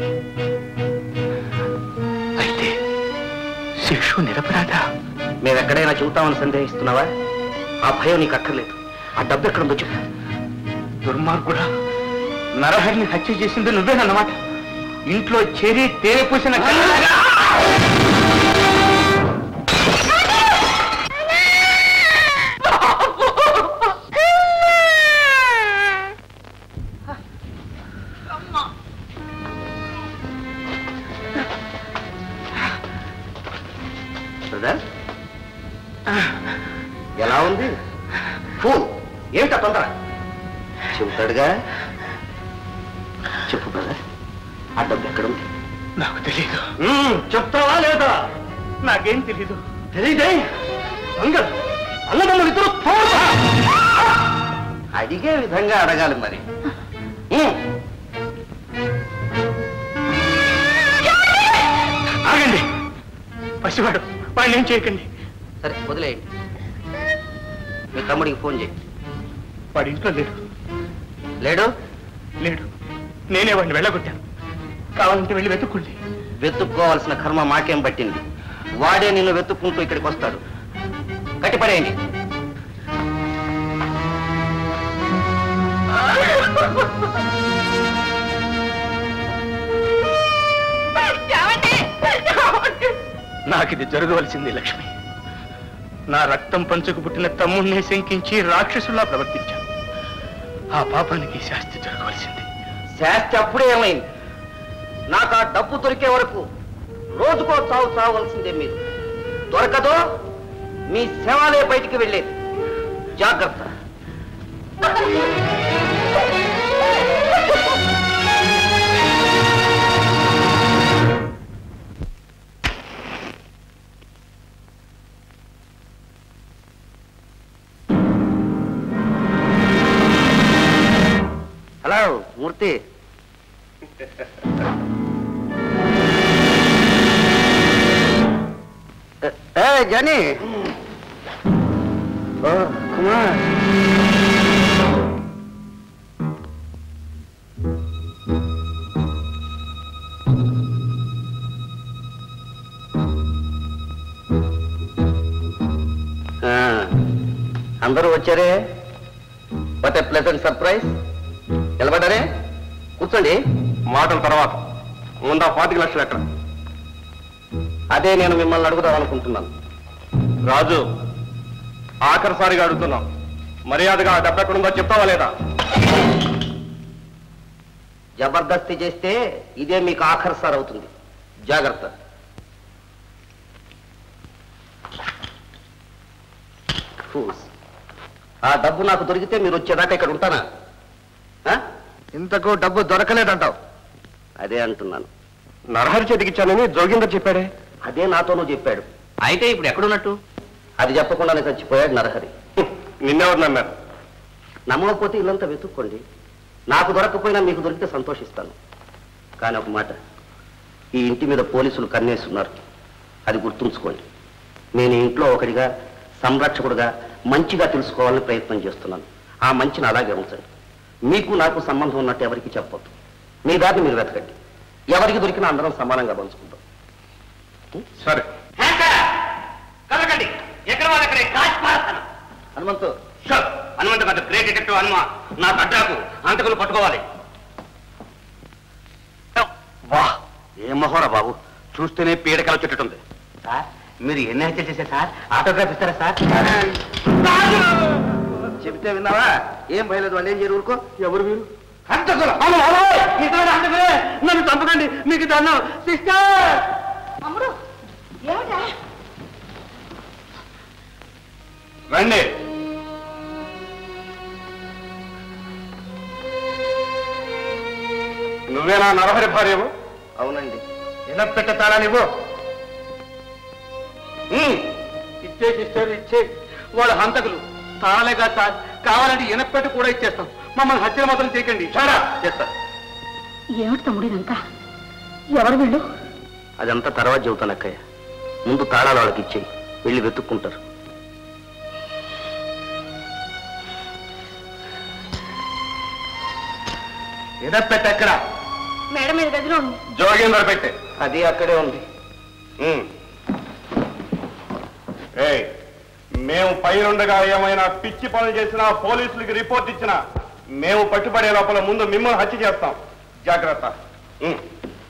అయితే శిక్షు నిరపరాధ మేము ఎక్కడైనా చెబుతామని సందేహిస్తున్నావా ఆ భయం నీకు అక్కర్లేదు ఆ డబ్బు ఎక్కడుందో చెప్పు దుర్మార్గుడా నరహరిని హత్య చేసింది నువ్వేనన్నమాట ఇంట్లో చేరి తేనె పూసిన కళ్ళలాగా బ్రదర్ ఎలా ఉంది ఫోన్ ఏమిటా తొందర చెబుతాడుగా చెప్పు బ్రదర్ ఆ డబ్బు ఎక్కడుంది నాకు తెలియదు మ్మ్, చెప్తావా లేదా నాకేం తెలీదు తెలియదే దొంగలు అన్నదమ్ములు ఇద్దరు తోడురా. అడిగే విధంగా అడగాలి మరి మ్మ్. ఆగండి పసివాడు వాడిని ఏం చేయకండి సరే వదిలేయండి మీ తమ్ముడికి ఫోన్ చేయి వాడి ఇంట్లో లేడు లేడు లేడు నేనే వాడిని వెళ్ళగొట్టాను కావాలంటే వెళ్ళి వెతుక్కోండి వెతుక్కోవాల్సిన కర్మ మాకేం పట్టింది వాడే నిన్ను వెతుక్కుంటూ ఇక్కడికి వస్తాడు కట్టిపడేయండి నాకు ఇది జరగవలసింది లక్ష్మి నా రక్తం పంచుకు పుట్టిన తమ్ముణ్ణి శంకించి రాక్షసులా ప్రవర్తించాను ఆ పాపానికి శాస్తి జరగవలసింది శాస్తి అప్పుడే ఏమైంది నాకు ఆ డబ్బు దొరికే వరకు రోజుకో చావు చావవలసిందే మీరు దొరకదో మీ శవాలే బయటికి వెళ్ళేది జాగ్రత్త హలో మూర్తి ఏ జానీ ఓ కుమార్ ఆ, అందరూ వచ్చారే వాట్ ఎ ప్లెజెంట్ సర్ప్రైజ్ నిలబడ్డారే కూర్చోండి మాటల తర్వాత ముందు ఆ పాతిక లక్షలు ఎక్కడ అదే నేను మిమ్మల్ని అడుగుదాం అనుకుంటున్నాను రాజు ఆఖరిసారిగా అడుగుతున్నాం మర్యాదగా ఆ డబ్బు ఎక్కడుందో చెప్తావా లేదా జబర్దస్తి చేస్తే ఇదే మీకు ఆఖరి సార్ అవుతుంది జాగ్రత్త ఫూస్. ఆ డబ్బు నాకు దొరికితే మీరు వచ్చేదాకా ఇక్కడ ఉంటానా ఆ? ఇంతకు డబ్బు దొరకలేదంటావు అదే అంటున్నాను నరహరి చేతికిచ్చానని జోగిందర్ చెప్పాడే అదే నాతోనూ చెప్పాడు అయితే ఇప్పుడు ఎక్కడున్నట్టు అది చెప్పకుండానే చచ్చిపోయాడు నరహరి నిన్నెవరు నమ్మారు నమ్మకపోతే ఇల్లంతా వెతుక్కోండి నాకు దొరకపోయినా మీకు దొరికితే సంతోషిస్తాను కానీ ఒక మాట ఈ ఇంటి మీద పోలీసులు కన్నేస్తున్నారు అది గుర్తుంచుకోండి నేను ఈ ఇంట్లో ఒకడిగా సంరక్షకుడిగా మంచిగా తెలుసుకోవాలని ప్రయత్నం చేస్తున్నాను ఆ మంచిని అలాగే ఉంచండి మీకు నాకు సంబంధం ఉన్నట్టు ఎవరికి చెప్పొద్దు మీ దాన్ని మీరు వెతకండి ఎవరికి దొరికినా అందరం సమానంగా పంచుకుంటాం సరే కదకండి ఎక్కడ వాళ్ళు అక్కడే కాచి పారేస్తాను హనుమంతు షో హనుమంత పెద్ద గ్రేట్ డిటెక్టివ్ హనుమ నా కడ్డాకు అంతకులు పట్టుకోవాలి వా ఏం మహోరా బాబు చూస్తేనే పీడకల చుట్టుంది సార్ మీరు ఎన్ని హత్యలు చేశారు సార్ ఆటోగ్రాఫ్ ఇస్తారా సార్ చెబితే విన్నావా ఏం భయలేదు వాళ్ళు ఏం చేయరు ఊరుకో ఎవరు మీరు హంతకులు అవును, అవును, ఇతరులు హంతకులే. నన్ను చంపకండి మీకు దండం సిస్టర్ అమ్ముడు ఏమిటా రండి నువ్వేనా నరహరి భార్యవు అవునండి ఇలా పెట్ట తాళానివ్వు ఇచ్చే సిస్టర్ ఇచ్చే వాళ్ళు హంతకులు తాళలేగా సార్ కావాలంటే ఇనపెట్టు కూడా ఇచ్చేస్తాం మమ్మల్ని హత్యలు మాత్రం చేయకండి చాలా చేస్తారు ఏమిటి తమ్ముడు ఇదంతా ఎవరు వీళ్ళు అదంతా తర్వాత చెబుతాను అక్కయ్య ముందు తాళాలు వాళ్ళకి ఇచ్చేయి వెళ్ళి వెతుక్కుంటారు ఇలా పెట్ట ఎక్కడ మేడం మీద గదిలో ఉంది జోగేందర్ పెట్టే అది అక్కడే ఉంది ఉమ్. ఏయ్ మేము పైనుండగా ఏమైనా పిచ్చి పనులు చేసినా పోలీసులకి రిపోర్ట్ ఇచ్చినా మేము పట్టుబడే లోపల ముందు మిమ్మల్ని హత్య చేస్తాం జాగ్రత్త ఉమ్.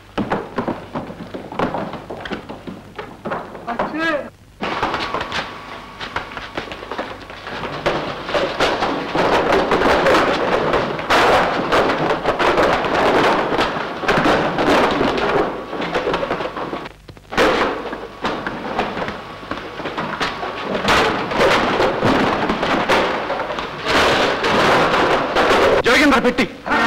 జోగేందర్ పెట్టి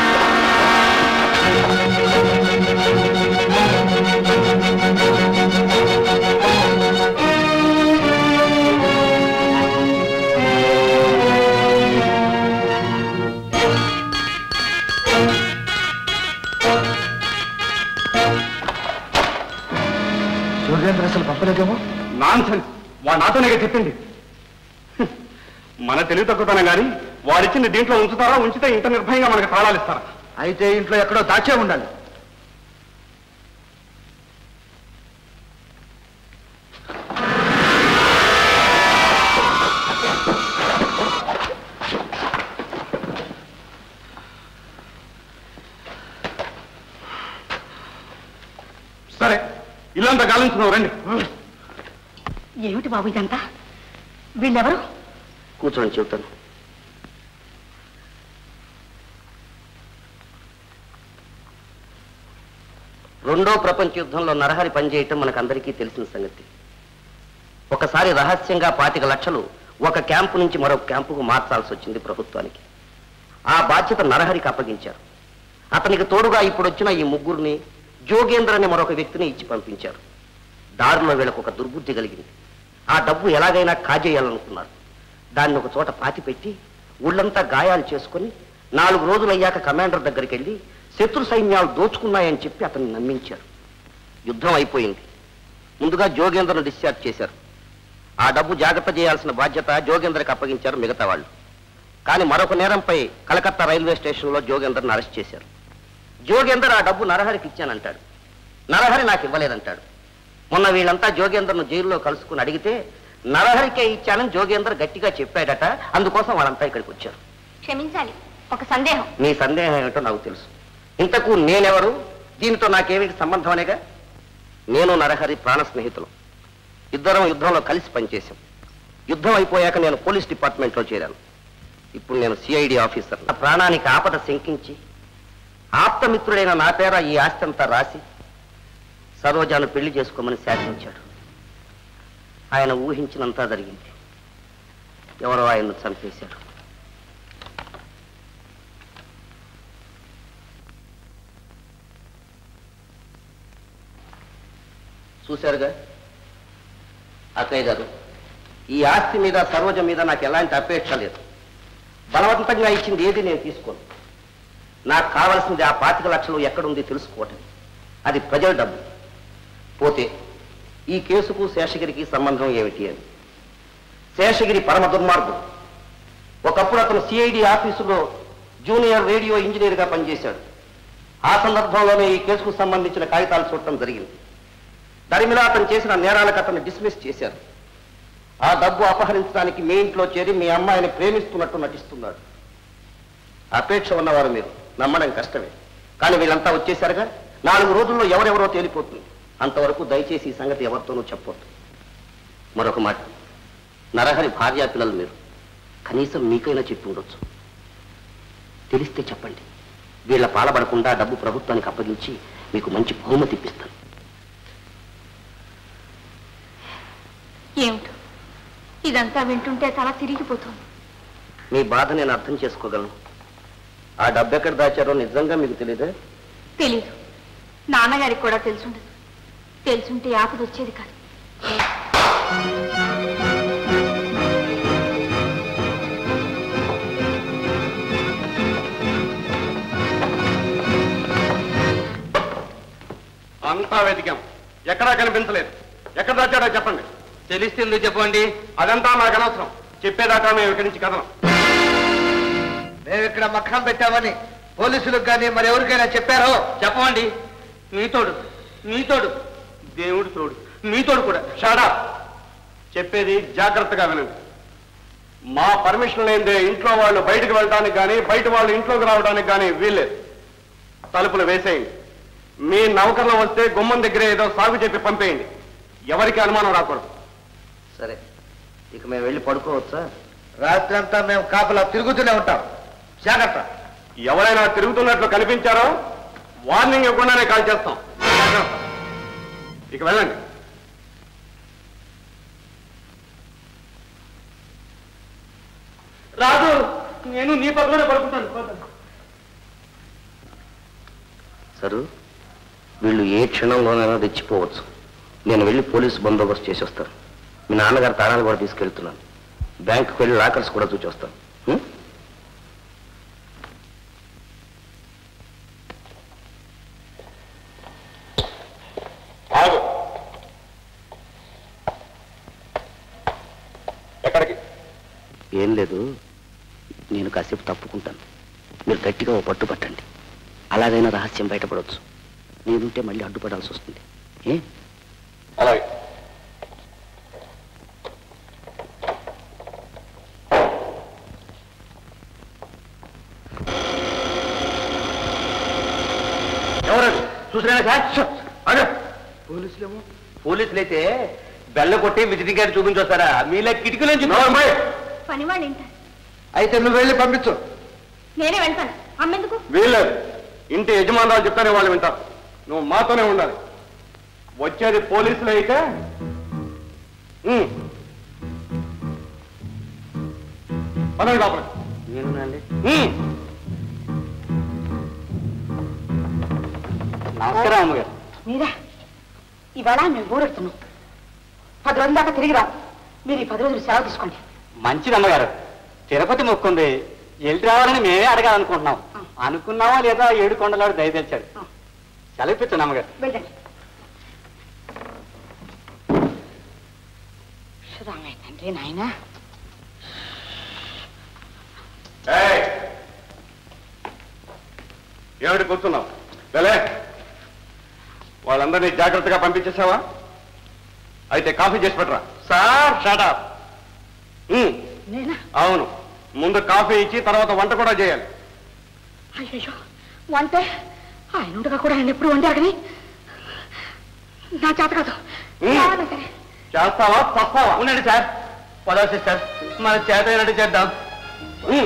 సూర్యేంద్ర అసలు పంపలేదేమో నాన్ సెన్స్ వాడు నాతోనే చెప్పింది హ్మ్. మన తెలివి తక్కువతనం గాని వాడిచ్చింది దీంట్లో ఉంచుతారా ఉంచితే ఇంత నిర్భయంగా మనకి తాళాలు ఇస్తారా అయితే ఇంట్లో ఎక్కడో దాచే ఉండాలి సరే ఇల్లంతా గాలించుకున్నావు రండి ఏమిటి బాబు ఇదంతా వీళ్ళెవరు కూర్చొని చెబుతాను రెండో ప్రపంచ యుద్ధంలో నరహరి పనిచేయటం మనకందరికీ తెలిసిన సంగతి ఒకసారి రహస్యంగా పాతిక లక్షలు ఒక క్యాంపు నుంచి మరొక క్యాంపుకు మార్చాల్సి వచ్చింది ప్రభుత్వానికి ఆ బాధ్యత నరహరికి అప్పగించారు అతనికి తోడుగా ఇప్పుడు వచ్చిన ఈ ముగ్గురిని జోగేంద్ర అనే మరొక వ్యక్తిని ఇచ్చి పంపించారు దారిలో వీళ్ళకు ఒక దుర్బుద్ధి కలిగింది ఆ డబ్బు ఎలాగైనా కాజేయాలనుకున్నారు దాన్ని ఒక చోట పాతిపెట్టి ఊళ్ళంతా గాయాలు చేసుకొని నాలుగు రోజులు అయ్యాక కమాండర్ దగ్గరికి వెళ్ళి శత్రు సైన్యాలు దోచుకున్నాయని చెప్పి అతన్ని నమ్మించారు యుద్ధం అయిపోయింది ముందుగా జోగేంద్రను డిశ్చార్జ్ చేశారు ఆ డబ్బు జాగ్రత్త చేయాల్సిన బాధ్యత జోగేంద్రకి అప్పగించారు మిగతా వాళ్ళు కానీ మరొక నేరంపై కలకత్తా రైల్వే స్టేషన్లో జోగేందర్ని అరెస్ట్ చేశారు జోగేందర్ ఆ డబ్బు నరహరికి ఇచ్చానంటాడు నరహరి నాకు ఇవ్వలేదంటాడు మొన్న వీళ్ళంతా జోగేందర్ను జైల్లో కలుసుకుని అడిగితే నరహరికే ఇచ్చానని జోగేందర్ గట్టిగా చెప్పాడట అందుకోసం వాళ్ళంతా ఇక్కడికి వచ్చారు క్షమించాలి ఒక సందేహం నీ సందేహం ఏమిటో నాకు తెలుసు ఇంతకు నేనెవరు దీనితో నాకేమిటి సంబంధం అనేగా నేను నరహరి ప్రాణ స్నేహితులు ఇద్దరం యుద్ధంలో కలిసి పనిచేశాం యుద్ధం అయిపోయాక నేను పోలీస్ డిపార్ట్మెంట్లో చేరాను ఇప్పుడు నేను సిఐడి ఆఫీసర్ నా ప్రాణానికి ఆపద శంకించి ఆప్తమిత్రుడైన నా పేర ఈ ఆస్తి అంతా రాసి సరోజాను పెళ్లి చేసుకోమని శాసించాడు ఆయన ఊహించినంతా జరిగింది ఎవరో ఆయన్ను చంపేశారు చూశారుగా అక్కయ్య గారు ఈ ఆస్తి మీద సరోజ మీద నాకు ఎలాంటి అపేక్ష లేదు బలవంతంగా ఇచ్చింది ఏది నేను తీసుకోను నాకు కావలసింది ఆ పాతిక లక్షలు ఎక్కడుంది తెలుసుకోవటం అది ప్రజల డబ్బు పోతే ఈ కేసుకు శేషగిరికి సంబంధం ఏమిటి అని శేషగిరి పరమ దుర్మార్గుడు ఒకప్పుడు అతను సిఐడి ఆఫీసులో జూనియర్ రేడియో ఇంజనీర్గా పనిచేశాడు ఆ సందర్భంలోనే ఈ కేసుకు సంబంధించిన కాగితాలు చూడటం జరిగింది దరిమిలా అతను చేసిన నేరాలకు అతను డిస్మిస్ చేశారు ఆ డబ్బు అపహరించడానికి మీ ఇంట్లో చేరి మీ అమ్మాయిని ప్రేమిస్తున్నట్టు నటిస్తున్నాడు అపేక్ష ఉన్నవారు మీరు నమ్మడం కష్టమే కానీ వీళ్ళంతా వచ్చేశారుగా నాలుగు రోజుల్లో ఎవరెవరో తేలిపోతుంది అంతవరకు దయచేసి ఈ సంగతి ఎవరితోనూ చెప్పొద్దు మరొక మాట నరహరి భార్యా పిల్లలు మీరు కనీసం మీకైనా చెప్పి ఉండొచ్చు తెలిస్తే చెప్పండి వీళ్ళ పాలబడకుండా డబ్బు ప్రభుత్వానికి అప్పగించి మీకు మంచి బహుమతి ఇప్పిస్తాను ఏమిటో ఇదంతా వింటుంటే తల తిరిగిపోతుంది మీ బాధ నేను అర్థం చేసుకోగలను ఆ డబ్బు ఎక్కడ దాచారో నిజంగా మీకు తెలియదే తెలీదు నాన్నగారికి కూడా తెలుసుండదు తెలుసుంటే ఆపద వచ్చేది కాదు అంతా వెతికాం ఎక్కడా కనిపించలేదు ఎక్కడ దాచాడో చెప్పండి తెలిస్తే ఎందుకు చెప్పండి అదంతా నాకు అనవసరం చెప్పేదాకా మేము ఇక్కడి నుంచి కదలం మేము ఇక్కడ మఖం పెట్టామని పోలీసులకు కానీ మరి ఎవరికైనా చెప్పారో చెప్పండి మీతోడు మీతోడు దేవుడు తోడు మీతోడు కూడా షాడా చెప్పేది జాగ్రత్తగా వినండి మా పర్మిషన్ లేదే ఇంట్లో వాళ్ళు బయటకు వెళ్ళడానికి కానీ బయట వాళ్ళు ఇంట్లోకి రావడానికి కానీ వీల్లేదు తలుపులు వేసేయండి మీ నౌకర్లు వస్తే గుమ్మం దగ్గరే ఏదో సాగు చెప్పి పంపేయండి ఎవరికి అనుమానం రాకూడదు సరే ఇక మేము వెళ్ళి పడుకోవచ్చా రాత్రంతా మేము కాపలా తిరుగుతూనే ఉంటాం జాగ్రత్త ఎవరైనా తిరుగుతున్నట్లు కనిపించారో వార్నింగ్ ఇవ్వకుండానే కాల్ చేస్తాం జాగ్రత్త. ఇక వెళ్ళండి రాదు నేను నీ పక్కనే పడుకుంటాను పోతాను. సరు వీళ్ళు ఏ క్షణంలోనైనా తెచ్చిపోవచ్చు నేను వెళ్ళి పోలీసు బందోబస్తు చేసి వస్తాను మీ నాన్నగారు తాళాలు కూడా తీసుకెళ్తున్నాను బ్యాంకుకి వెళ్ళి లాకర్స్ కూడా చూసి వస్తాను ఉం? ఆగు ఎక్కడికి ఏం లేదు నేను కాసేపు తప్పుకుంటాను మీరు గట్టిగా ఓ పట్టు పట్టండి అలాగైనా రహస్యం బయటపడవచ్చు నేనుంటే మళ్ళీ అడ్డుపడాల్సి వస్తుంది ఏ అలాగే ఎవరది చూసినా సార్ అదే పోలీసులేమో పోలీసులైతే బెల్ల కొట్టి విజిటింగ్ కార్డు చూపించొస్తారా మీలా కిటికీ నుంచి పనివాళ్ళు ఏంట అయితే నువ్వు వెళ్ళి పంపించు నేనే వెళ్తాను అమ్మెందుకు వీల్లేదు ఇంటి యజమానురాలు చెప్తానే వాళ్ళు వింటారు నువ్వు మాతోనే ఉండాలి వచ్చేది పోలీసులు అయితే ఉమ్. పదండి లోపలికి. నేనునండి ఉమ్. నమస్కారం అమ్మగారు మీరా ఇవాళ మేము ఊరెడుతున్నాం పది రోజుల దాకా తిరిగి రావు మీరు ఈ పది రోజులు సెలవు తీసుకోండి మంచిది అమ్మగారు తిరుపతి మొక్కుంది వెళ్ళి రావాలని మేమే అడగాలనుకుంటున్నాం అనుకున్నావా లేదా ఏడు కొండలాడు దయతెచ్చాడు సెలవిపించండి అమ్మగారు వెళ్ళండి రామయ్య తండ్రి నాయనా ఏయ్! ఏమిటి కూర్చున్నావు వెళ్ళే వాళ్ళందరినీ జాగ్రత్తగా పంపించేసావా అయితే కాఫీ చేసి పెట్టరా సార్ షాటా నేనా అవును ముందు కాఫీ ఇచ్చి తర్వాత వంట కూడా చేయాలి అయ్యో వంటే ఆయన ఉండగా కూడా ఆయన ఎప్పుడు వండారు కానీ నా చేత కాదు ఉమ్. కావాలంటే చేస్తావా చస్తావా ఉండండి సార్ పదవ సిస్టర్ మన చేత అయినట్టు చేద్దాం ఉమ్.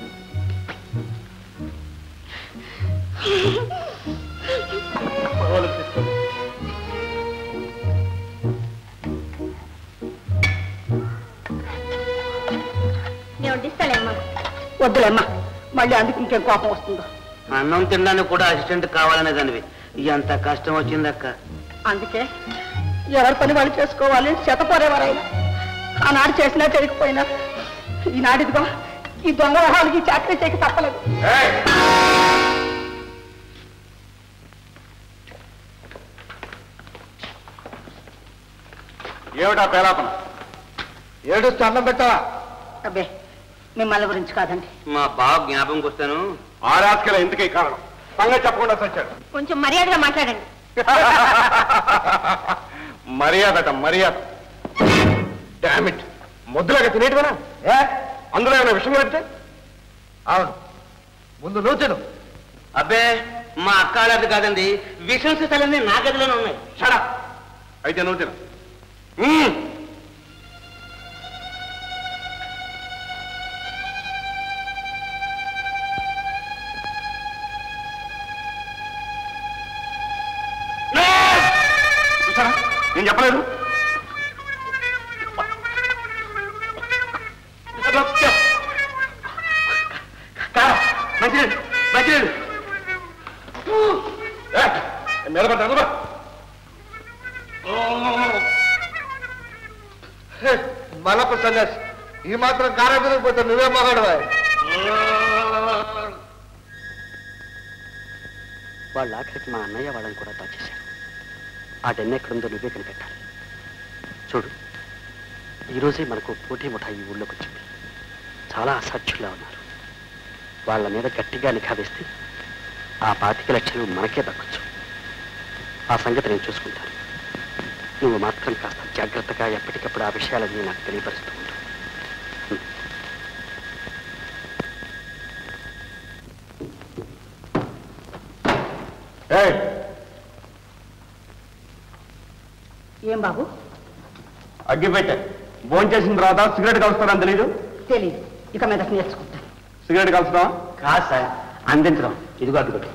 పదవులు సిస్టర్ నేను వడ్డిస్తాలేమ్మా వద్దులేమ్మా మళ్ళీ అందుకు ఇంకేం కోపం వస్తుందో అన్నం తినడానికి కూడా అసిస్టెంట్ కావాలనేదానివి ఎంత కష్టం వచ్చిందక్క అందుకే ఎవరి పని వాళ్ళు చేసుకోవాలి శతపోరేవారైనా ఆనాడు చేసినా చేయకపోయినా ఈనాడిదిగో ఈ దొంగ వ్యవహారాలకి చాకరీ చేయక తప్పలేదు ఏయ్! ఏమిటా పేలాపన ఏడుస్తూ అన్నం పెట్టవా అబ్బే మిమ్మల్ని గురించి కాదండి మా బావ జ్ఞాపకంకి వస్తాను ఆరాస్కల ఎందుకే కారణం సంగతి చెప్పకుండా చచ్చాడు కొంచెం మర్యాదగా మాట్లాడండి మర్యాదట మర్యాద డామిట్ ముద్దులాగా తినేటివనా ఏ అందులో ఏమైనా విషయం కలిపితే అవును ముందు నువ్వు తిను అబ్బే మా అక్క అలాంటి కాదండి విషం సిసలన్నీ నా గదిలోనే ఉన్నాయి షడా అయితే నువ్వు తిను మ్మ్. చూసారా నేను చెప్పలేదు మంచినీళ్ళు మంచినీళ్ళు నిలబడ్డా మలపు సన్యాసి ఈ మాత్రం కారం పోతే నువ్వే మగాడవా వాళ్ళ ఆఖరికి మా అన్నయ్య వాళ్ళని కూడా దాచేశారు ఆ డెన్ ఎక్కడుందో నువ్వే కనిపెట్టాలి చూడు ఈరోజే మనకు పోటీ ముఠా ఈ ఊళ్ళోకి వచ్చింది చాలా అసాధ్యుల్లా ఉన్నారు వాళ్ళ మీద గట్టిగా నిఘా వేస్తే ఆ పాతిక లక్షలు మనకే దక్కొచ్చు ఆ సంగతి నేను చూసుకుంటాను నువ్వు మాత్రం కాస్త జాగ్రత్తగా ఎప్పటికప్పుడు ఆ విషయాలన్నీ నాకు తెలియపరుస్తూ ఉండు ఏయ్ ఏం బాబు అగ్గి పెట్టే భోజనం చేసిన తర్వాత సిగరెట్ కలుస్తానని తెలీదు తెలియదు ఇక మీద నేర్చుకుంటాను సిగరెట్ కలుస్తావా కాదు సార్ అందించడం ఇదిగో అదిగో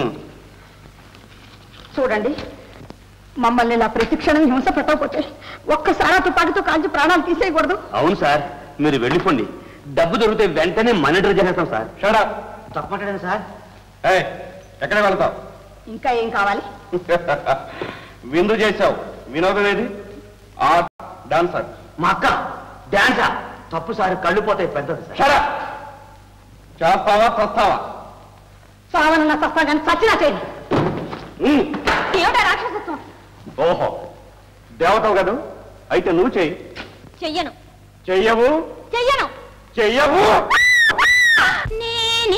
చూడండి మమ్మల్ని ఇలా ప్రతిక్షణం హింస పెట్టకపోతే ఒక్కసారి తుపాకీతో కాల్చి ప్రాణాలు తీసేయకూడదు అవును సార్ మీరు వెళ్ళిపోండి డబ్బు దొరికితే వెంటనే మనీ డ్రెస్ చేసేస్తాం సార్ షడా తప్పమాటండి సార్ ఏయ్ ఎక్కడ వెళ్తావు ఇంకా ఏం కావాలి విందు చేశావు వినోదం ఏది ఆ డాన్సర్ మా అక్క డాన్సా తప్పు సార్ కళ్ళు పోతాయి పెద్దది సార్ షడా చేస్తావా చస్తావా చావనన్న సస్తా కానీ చచ్చినా చేయండి ఉమ్. ఏమిటా రాక్షసత్వం ఓహో దేవతవు కదా అయితే నువ్వు చెయ్యి చెయ్యను చెయ్యవు చెయ్యను చెయ్యవు నేనే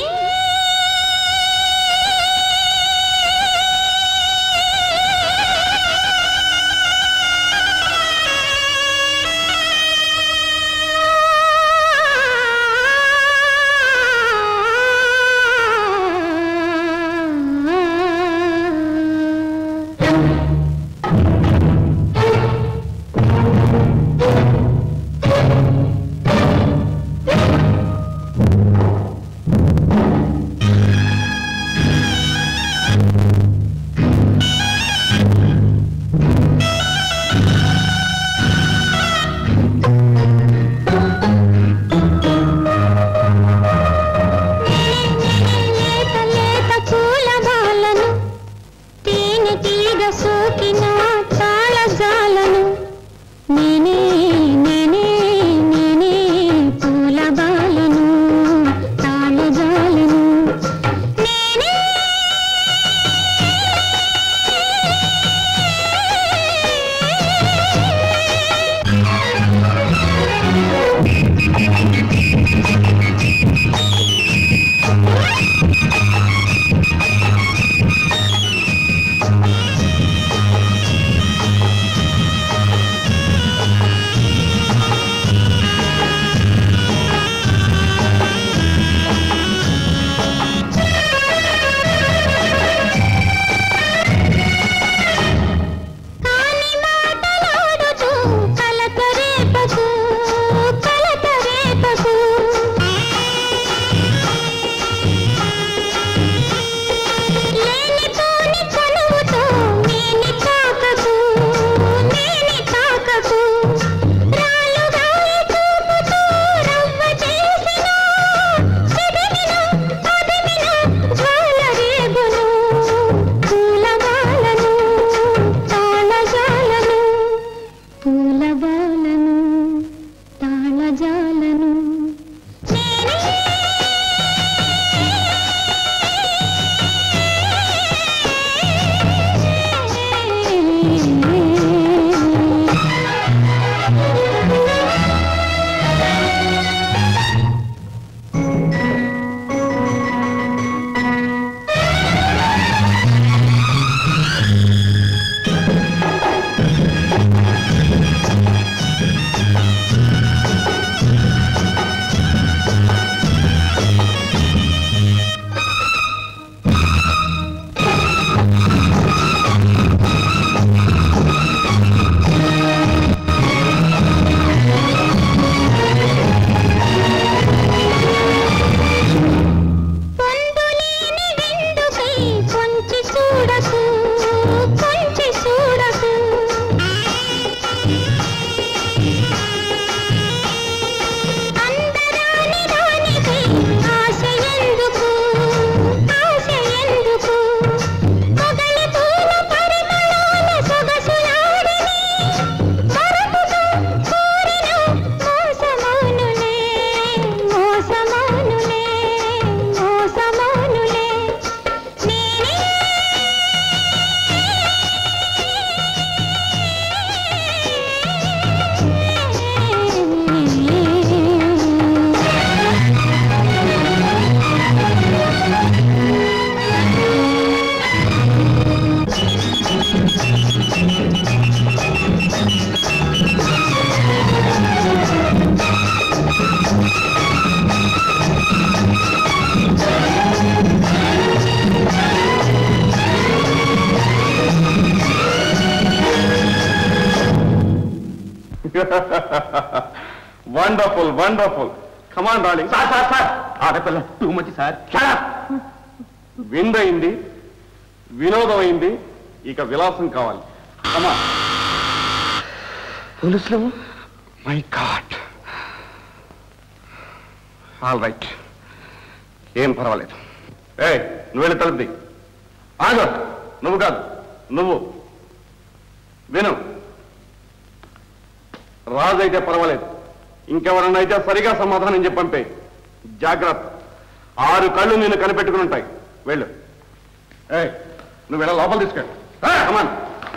లేత లేత పూల బాలను తేనె తీగ సోకిన తాళజాలను నేనే నేనే నేనే పూల బాలను తాళజాలను నేనే wonderful wonderful come on darling sir sir sir ఆడపిల్ల టూ మచ్ సార్ విందయింది వినోదం అయింది ఇక విలాసం కావాలి కమా పోలీసులు మై గాడ్ ఆల్ రైట్ ఏం పర్వాలేదు ఏ నువ్వు వెళ్ళి తలుపుది ఆగు నువ్వు కాదు నువ్వు విను రాజు అయితే పర్వాలేదు ఇంకెవరన్నా అయితే సరిగా సమాధానం చెప్పి పంపే జాగ్రత్త ఆరు కళ్ళు నేను కనిపెట్టుకుని ఉంటాయి వెళ్ళు ఏ నువ్వు వెళ్ళ లోపల తీసుకెళ్ళు కమాన్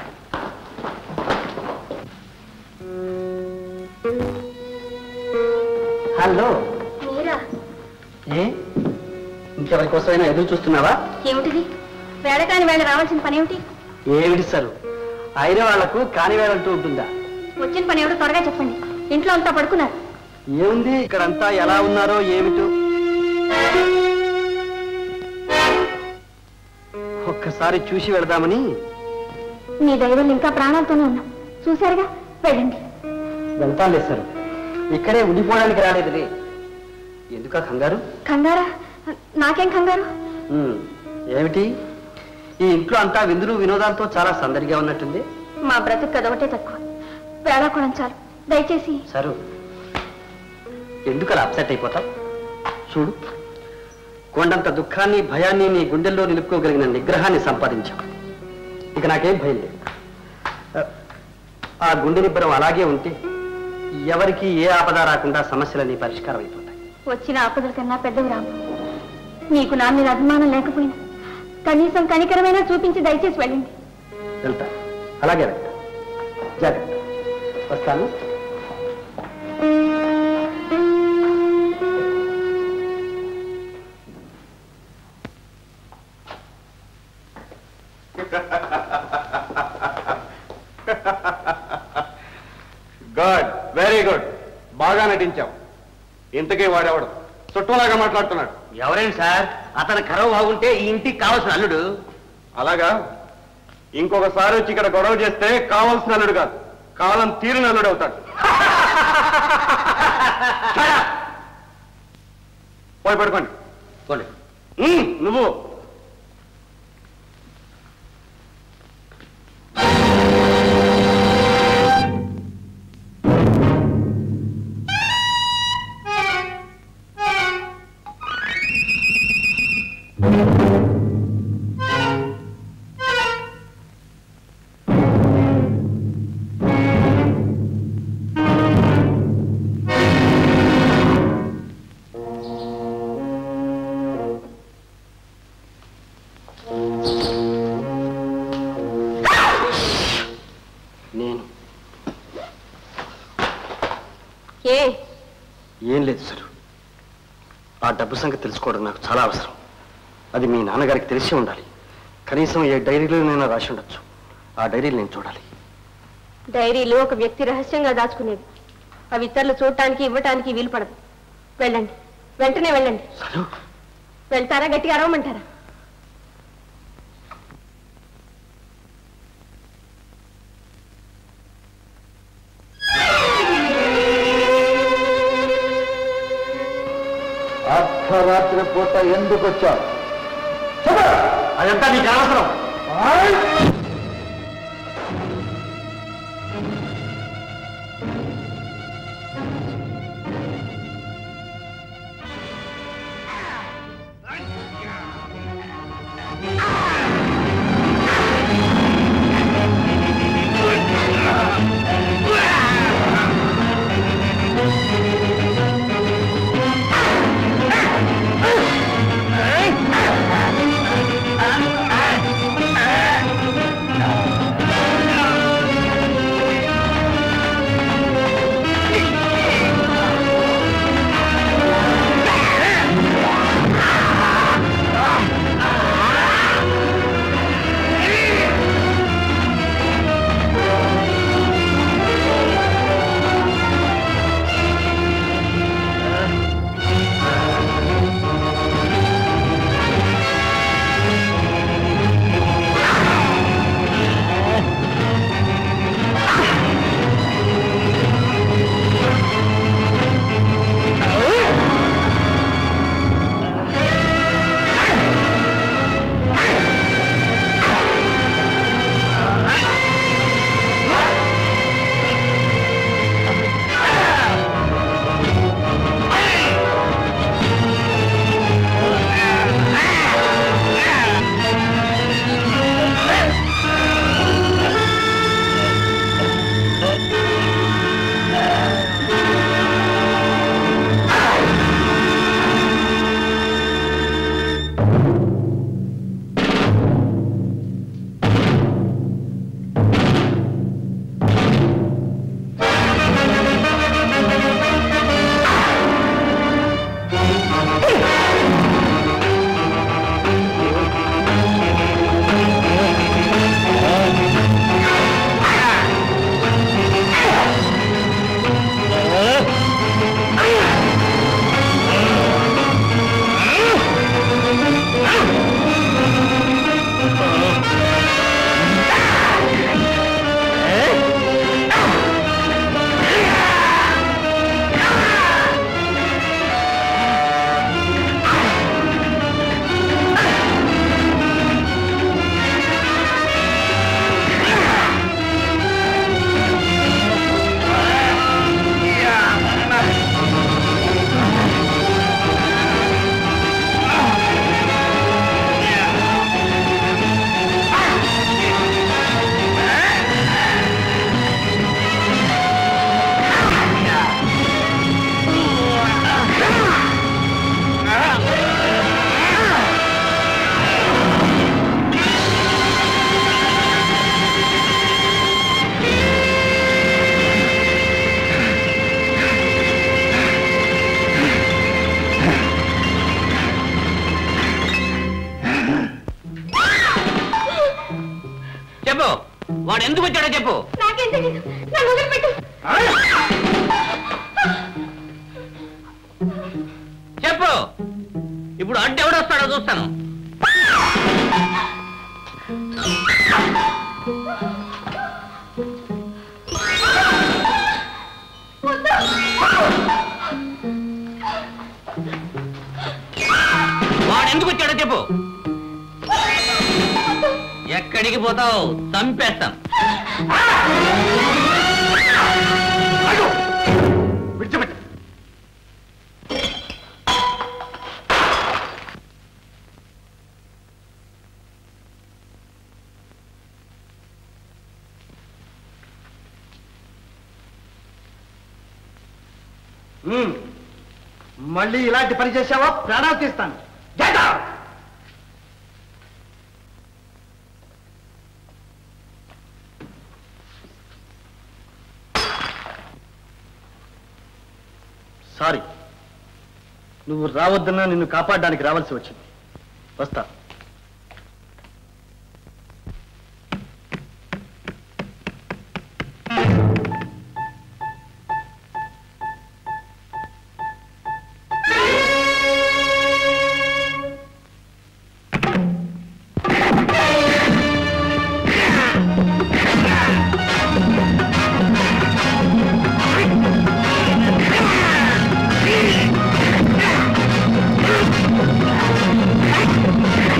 హలో మీరా ఏ ఇంకెవరి కోసమైనా ఎదురు చూస్తున్నావా ఏమిటిది వేళకాని వేళ రావాల్సిన పని ఏమిటి ఏమిటి సార్ అయిన వాళ్లకు కాని వేళంటూ ఉంటుందా వచ్చిన పని ఏమిటో త్వరగా చెప్పండి ఇంట్లో అంతా పడుకున్నారు ఏముంది ఇక్కడంతా ఎలా ఉన్నారో ఏమిటో ఒక్కసారి చూసి వెళదామని మీ దైవం ఇంకా ప్రాణాలతోనే ఉన్నాం చూశారుగా వెళ్ళండి వెళ్తాను సార్ ఇక్కడే ఉండిపోవడానికి రాలేదులే ఎందుక కంగారు కంగారా నాకేం కంగారు ఉమ్, ఏమిటి ఈ ఇంట్లో అంతా విందులు వినోదాలతో చాలా సందడిగా ఉన్నట్టుంది మా బ్రతుకు కదొకటే తక్కువ వేళాకుళం చాలు దయచేసి సరు ఎందుకు అలా అప్సెట్ అయిపోతావు చూడు కొండంత దుఃఖాన్ని భయాన్ని నీ గుండెల్లో నిలుపుకోగలిగిన నిగ్రహాన్ని సంపాదించావు ఇక నాకేం భయం లేదు ఆ గుండె నిబ్బరం అలాగే ఉంటే ఎవరికి ఏ ఆపద రాకుండా సమస్యలన్నీ పరిష్కారం అయిపోతాయి వచ్చిన ఆపదల కన్నా పెద్దవి రాము మీకు నా మీద అభిమానం లేకపోయినా కనీసం కనికరమైనా చూపించి దయచేసి వెళ్ళండి వెళ్తా అలాగే వెళ్తా జాగ్రత్త వస్తాను గుడ్ వెరీ గుడ్ బాగా నటించావు ఇంతకీ వాడేవాడు చుట్టూలాగా మాట్లాడుతున్నాడు ఎవరేంటి సార్ అతను కరవ బాగుంటే ఈ ఇంటికి కావాల్సిన అల్లుడు అలాగా ఇంకొకసారి వచ్చి ఇక్కడ గొడవ చేస్తే కావాల్సిన అల్లుడు కాదు కాలం తీరిన అల్లుడు అవుతాడు పోయి పడుకోండి పోనీ. ఉమ్, నువ్వు నేను ఏ ఏం లేదు సార్ ఆ డబ్బు సంగతి తెలుసుకోవడం నాకు చాలా అవసరం అది మీ నాన్నగారికి తెలిసి ఉండాలి కనీసం ఏ డైరీలో నేను రాసి ఉండొచ్చు ఆ డైరీలు నేను చూడాలి డైరీలో ఒక వ్యక్తి రహస్యంగా దాచుకునేది అవి ఇతరులు చూడటానికి ఇవ్వటానికి వీలు పడదు వెళ్ళండి వెంటనే వెళ్ళండి సరే వెళ్తారా గట్టిగా అరవమంటారా అర్ధరాత్రి పూట ఎందుకు వచ్చావు అదంతా నీకు అనవసరం ఆ చెప్పు వాడు ఎందుకు వచ్చాడో చెప్పు నాకేం తెలియదు నన్ను వదిలిపెట్టు చెప్పు ఇప్పుడు అడ్డు ఎవడొస్తాడో చూస్తాను వాడు ఎందుకు వచ్చాడో చెప్పు ఎక్కడికి పోతావు చంపేస్తాం విడిచిపెట్టు ఉమ్. మళ్ళీ ఇలాంటి పని చేసావా ప్రాణాలు తీస్తాను Get out! సారీ నువ్వు రావద్దన్నా నిన్ను కాపాడడానికి రావాల్సి వచ్చింది వస్తా ఆ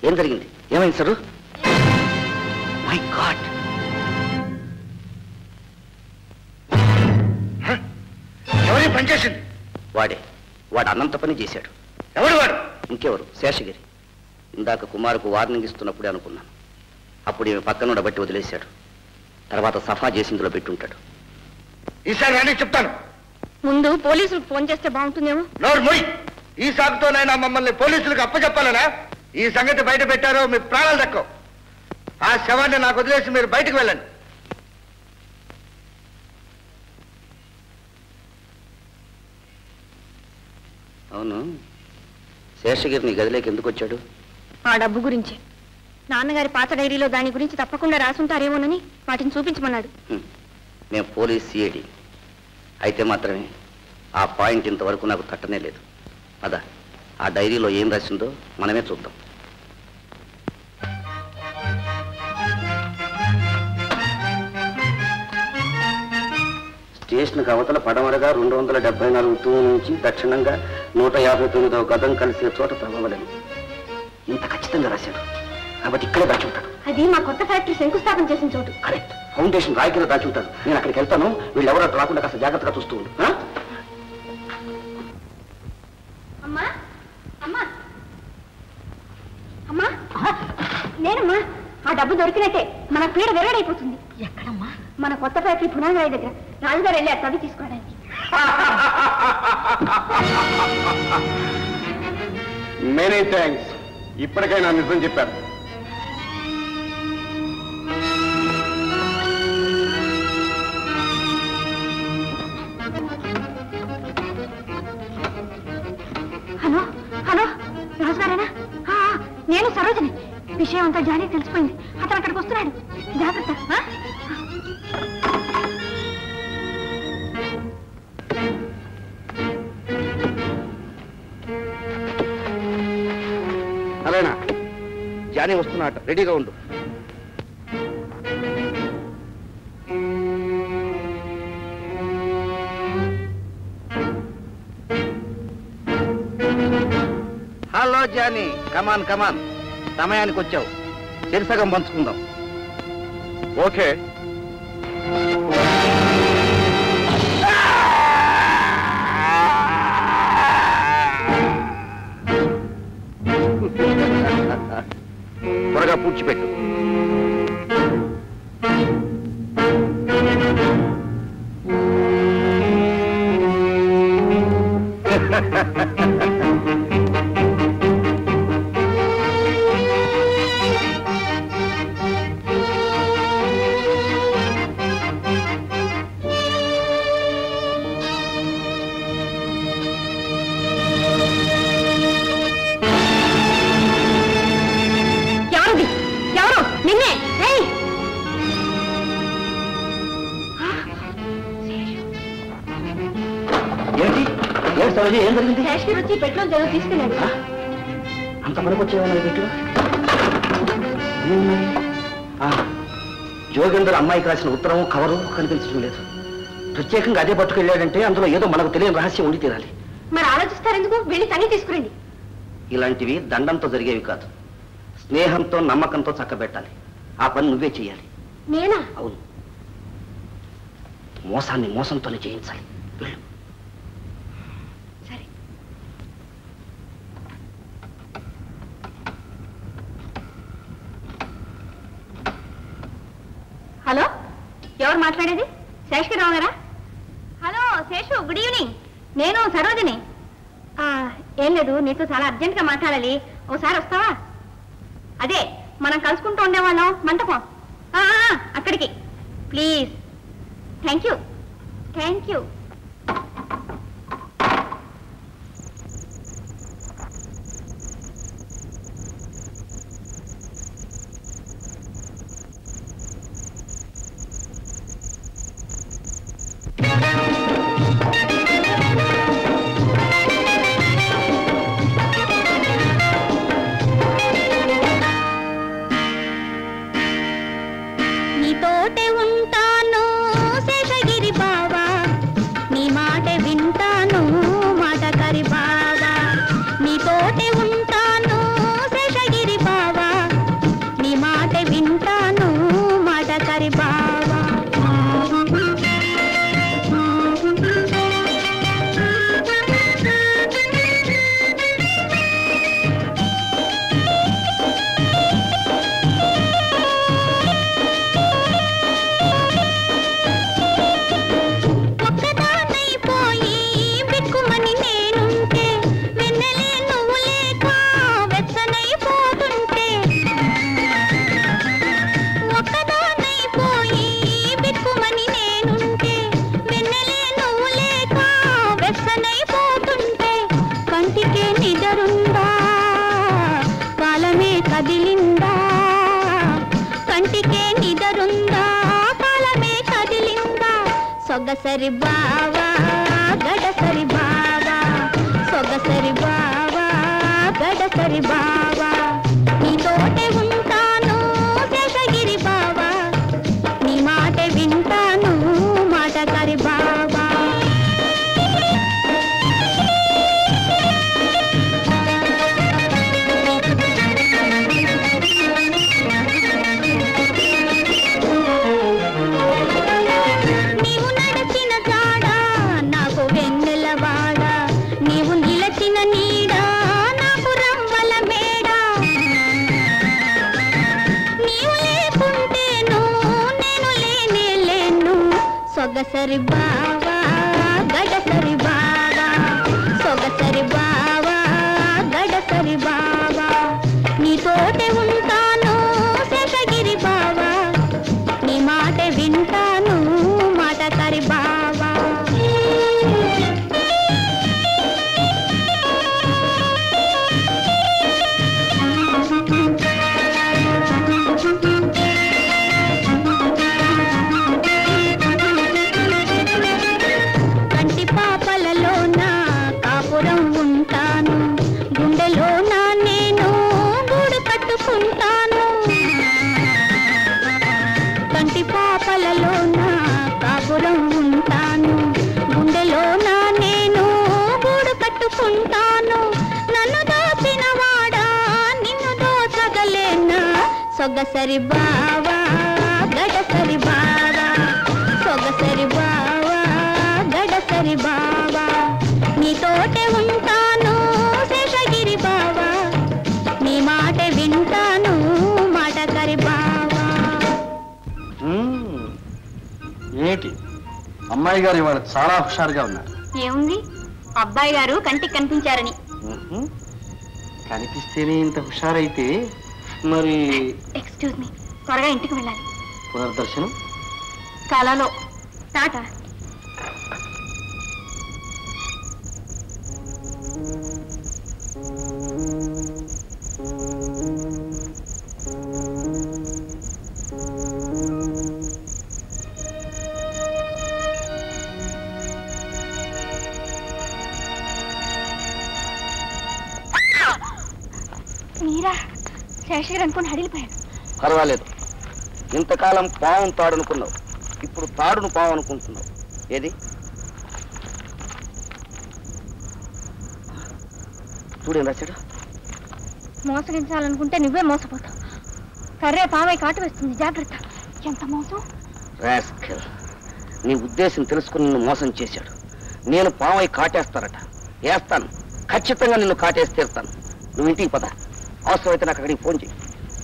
ఏం జరిగింది ఏమైంది సరు మై గాడ్ ఎవరి పనిచేసింది వాడే వాడు అనంత పని చేశాడు ఎవడు వాడు ఇంకెవరు శేషగిరి ఇందాక కుమారుకు వార్నింగ్ ఇస్తున్నప్పుడే అనుకున్నాను అప్పుడు ఈమె పక్కన బట్టి వదిలేశాడు తర్వాత సఫా చేసి ఇందులో పెట్టుంటాడు ఈసారి రాని చెప్తాను ముందు పోలీసులకు ఫోన్ చేస్తే బాగుంటుందేమో నోరు మొయ్ ఈ సాగుతోనైనా మమ్మల్ని పోలీసులకు అప్పచెప్పాలనా ఈ సంగతి బయట పెట్టారో మీ ప్రాణాలు దక్కవు ఆ శవాన్ని నాకు వదిలేసి మీరు బయటకు వెళ్ళండి అవును శేషగిరి నీ గదిలోకి ఎందుకు వచ్చాడు ఆ డబ్బు గురించి నాన్నగారి పాత డైరీలో దాని గురించి తప్పకుండా రాసుంటారేమోనని వాటిని చూపించమన్నాడు హ్మ్. మేము పోలీస్ సిఐడి అయితే మాత్రమే ఆ పాయింట్ ఇంతవరకు నాకు తట్టనే లేదు అదా ఆ డైరీలో ఏం రాసిందో మనమే చూద్దాం స్టేషన్కి అవతల పడమరగా రెండు వందల డెబ్బై నాలుగు తూము నుంచి దక్షిణంగా నూట యాభై తొమ్మిదవ గతం కలిసే చోట తవ్వవలేము ఇంత ఖచ్చితంగా రాశాడు కాబట్టి ఇక్కడే దాచి ఉంటాడు అది మా కొత్త ఫ్యాక్టరీ శంకుస్థాపన చేసిన చోటు కరెక్ట్ ఫౌండేషన్ రాయి కింద దాచి ఉంటాడు నేను అక్కడికి వెళ్తాను వీళ్ళు ఎవరో అటు రాకుండా కాస్త జాగ్రత్తగా చూస్తూ ఉండు ఆ? అమ్మా అమ్మా అమ్మా నేనమ్మా ఆ డబ్బు దొరికినట్టే మన పీడ వెరడైపోతుంది ఎక్కడమ్మా మన కొత్త ఫ్యాక్టరీ పునాగారి దగ్గర రాజుగారు వెళ్ళి ఆ తవ్వి తీసుకోవడానికి మెనీ థ్యాంక్స్ ఇప్పటికైనా నిజం చెప్పారు హలో హలో రాజుగారేనా ఆ, ఆ, నేను సరోజని విషయం అంతా జానీ తెలిసిపోయింది అతను అక్కడికి వస్తున్నాడు జాగ్రత్త ఆ? అలానా జానీ వస్తున్నాట రెడీగా ఉండు హలో జానీ కమాన్ కమాన్ సమయానికి వచ్చావు శరిసగం పంచుకుందాం ఓకే త్వరగా పూడ్చిపెట్టు ఎవరిది ఎవరు నిన్నే ఏయ్! ఏంటి ఏంటి సరోజ ఏం జరిగింది శేషగిరి వచ్చి పెట్రోల్ జగన్ తీసుకెళ్ళాడు అంత మనకు వచ్చేవన్నా పెట్టు జోగేందర్ అమ్మాయికి రాసిన ఉత్తరం కవరు కనిపించడం లేదు ప్రత్యేకంగా అదే పట్టుకెళ్ళాడంటే అందులో ఏదో మనకు తెలియని రహస్యం ఉండి తీరాలి మరి ఆలోచిస్తారెందుకు వెళ్ళి తని తీసుకురండి ఇలాంటివి దండంతో జరిగేవి కాదు స్నేహంతో నమ్మకంతో చక్కబెట్టాలి ఆ పని నువ్వే చేయాలి నేనా అవును మోసాన్ని మోసంతోనే చేయించాలి వెళ్ళు సరే హలో ఎవరు మాట్లాడేది శేషగిరావు గారా హలో శేషు గుడ్ ఈవినింగ్ నేను సరోజిని ఆ, ఏం లేదు నీతో చాలా అర్జెంట్గా మాట్లాడాలి ఓసారి వస్తావా అదే మనం కలుసుకుంటూ ఉండేవాళ్ళం మంటపం ఆ, ఆ, అక్కడికి please thank you thank you నీతోటే ఉంటాను శేషగిరి బావా సొగసరి బావా గడసరి బావా సొగసరి బావా గడసరి బావా నీతోటే ఉంటాను శేషగిరి బావా నీ మాట వింటాను మాటగారి బావా నీవు నడిచిన జాడ నాకు వెన్నెలవాడ నీవు నిలచిన నీడ నాకు రంవల మేడ నీవు లేకుంటేను నేను లేనే లేను సొగసరి బావా గడసరి బావా సొగసరి బావా గడసరి బావా నీతోటే ఉంటాను శేషగిరి బావా నీ మాట వింటాను మాటకారి బావా కంటి పాపలలోన కాపురం ఉంటాను గుండెలోన నేను గూడు కట్టుకుంటాను కంటి పాపలలోన కాపురం ఉంటాను గుండెలోన నేను గూడు కట్టుకుంటాను నన్ను దోచిన వాడా నిన్ను దోచగలేనా సొగసరి బావా గడసరి బావా సొగసరి బావా గడసరి బావా నీతోటే ఉంటాను శేషగిరి బావా నీ మాట వింటాను మాటకరి బావా ఏమిటి అమ్మాయి గారు ఇవాళ చాలా హుషారుగా ఉన్నారు ఏముంది అబ్బాయి గారు కంటికి కనిపించారని ఉహు. కనిపిస్తేనే ఇంత హుషారైతే మరి ఎక్స్క్యూజ్ మీ త్వరగా ఇంటికి వెళ్ళాలి పునర్దర్శనం కలలో టాటా మీరా శేషగిరి అనుకుని హడిలిపోయాను పర్వాలేదు ఇంతకాలం పావం తాడనుకున్నావు ఇప్పుడు తాడును పావు అనుకుంటున్నావు ఏది చూడేం రాశాడు మోసగించాలనుకుంటే నువ్వే మోసపోతావు కర్రే పావై కాటు వేస్తుంది జాగ్రత్త ఎంత మోసం రాస్కెల్ నీ ఉద్దేశం తెలుసుకుని నిన్ను మోసం చేశాడు నేను పావై కాటేస్తారట వేస్తాను ఖచ్చితంగా నిన్ను కాటేసి తీరుతాను నువ్వు ఇంటికి పద అవసరమైతే నాకు అక్కడికి ఫోన్ చేయి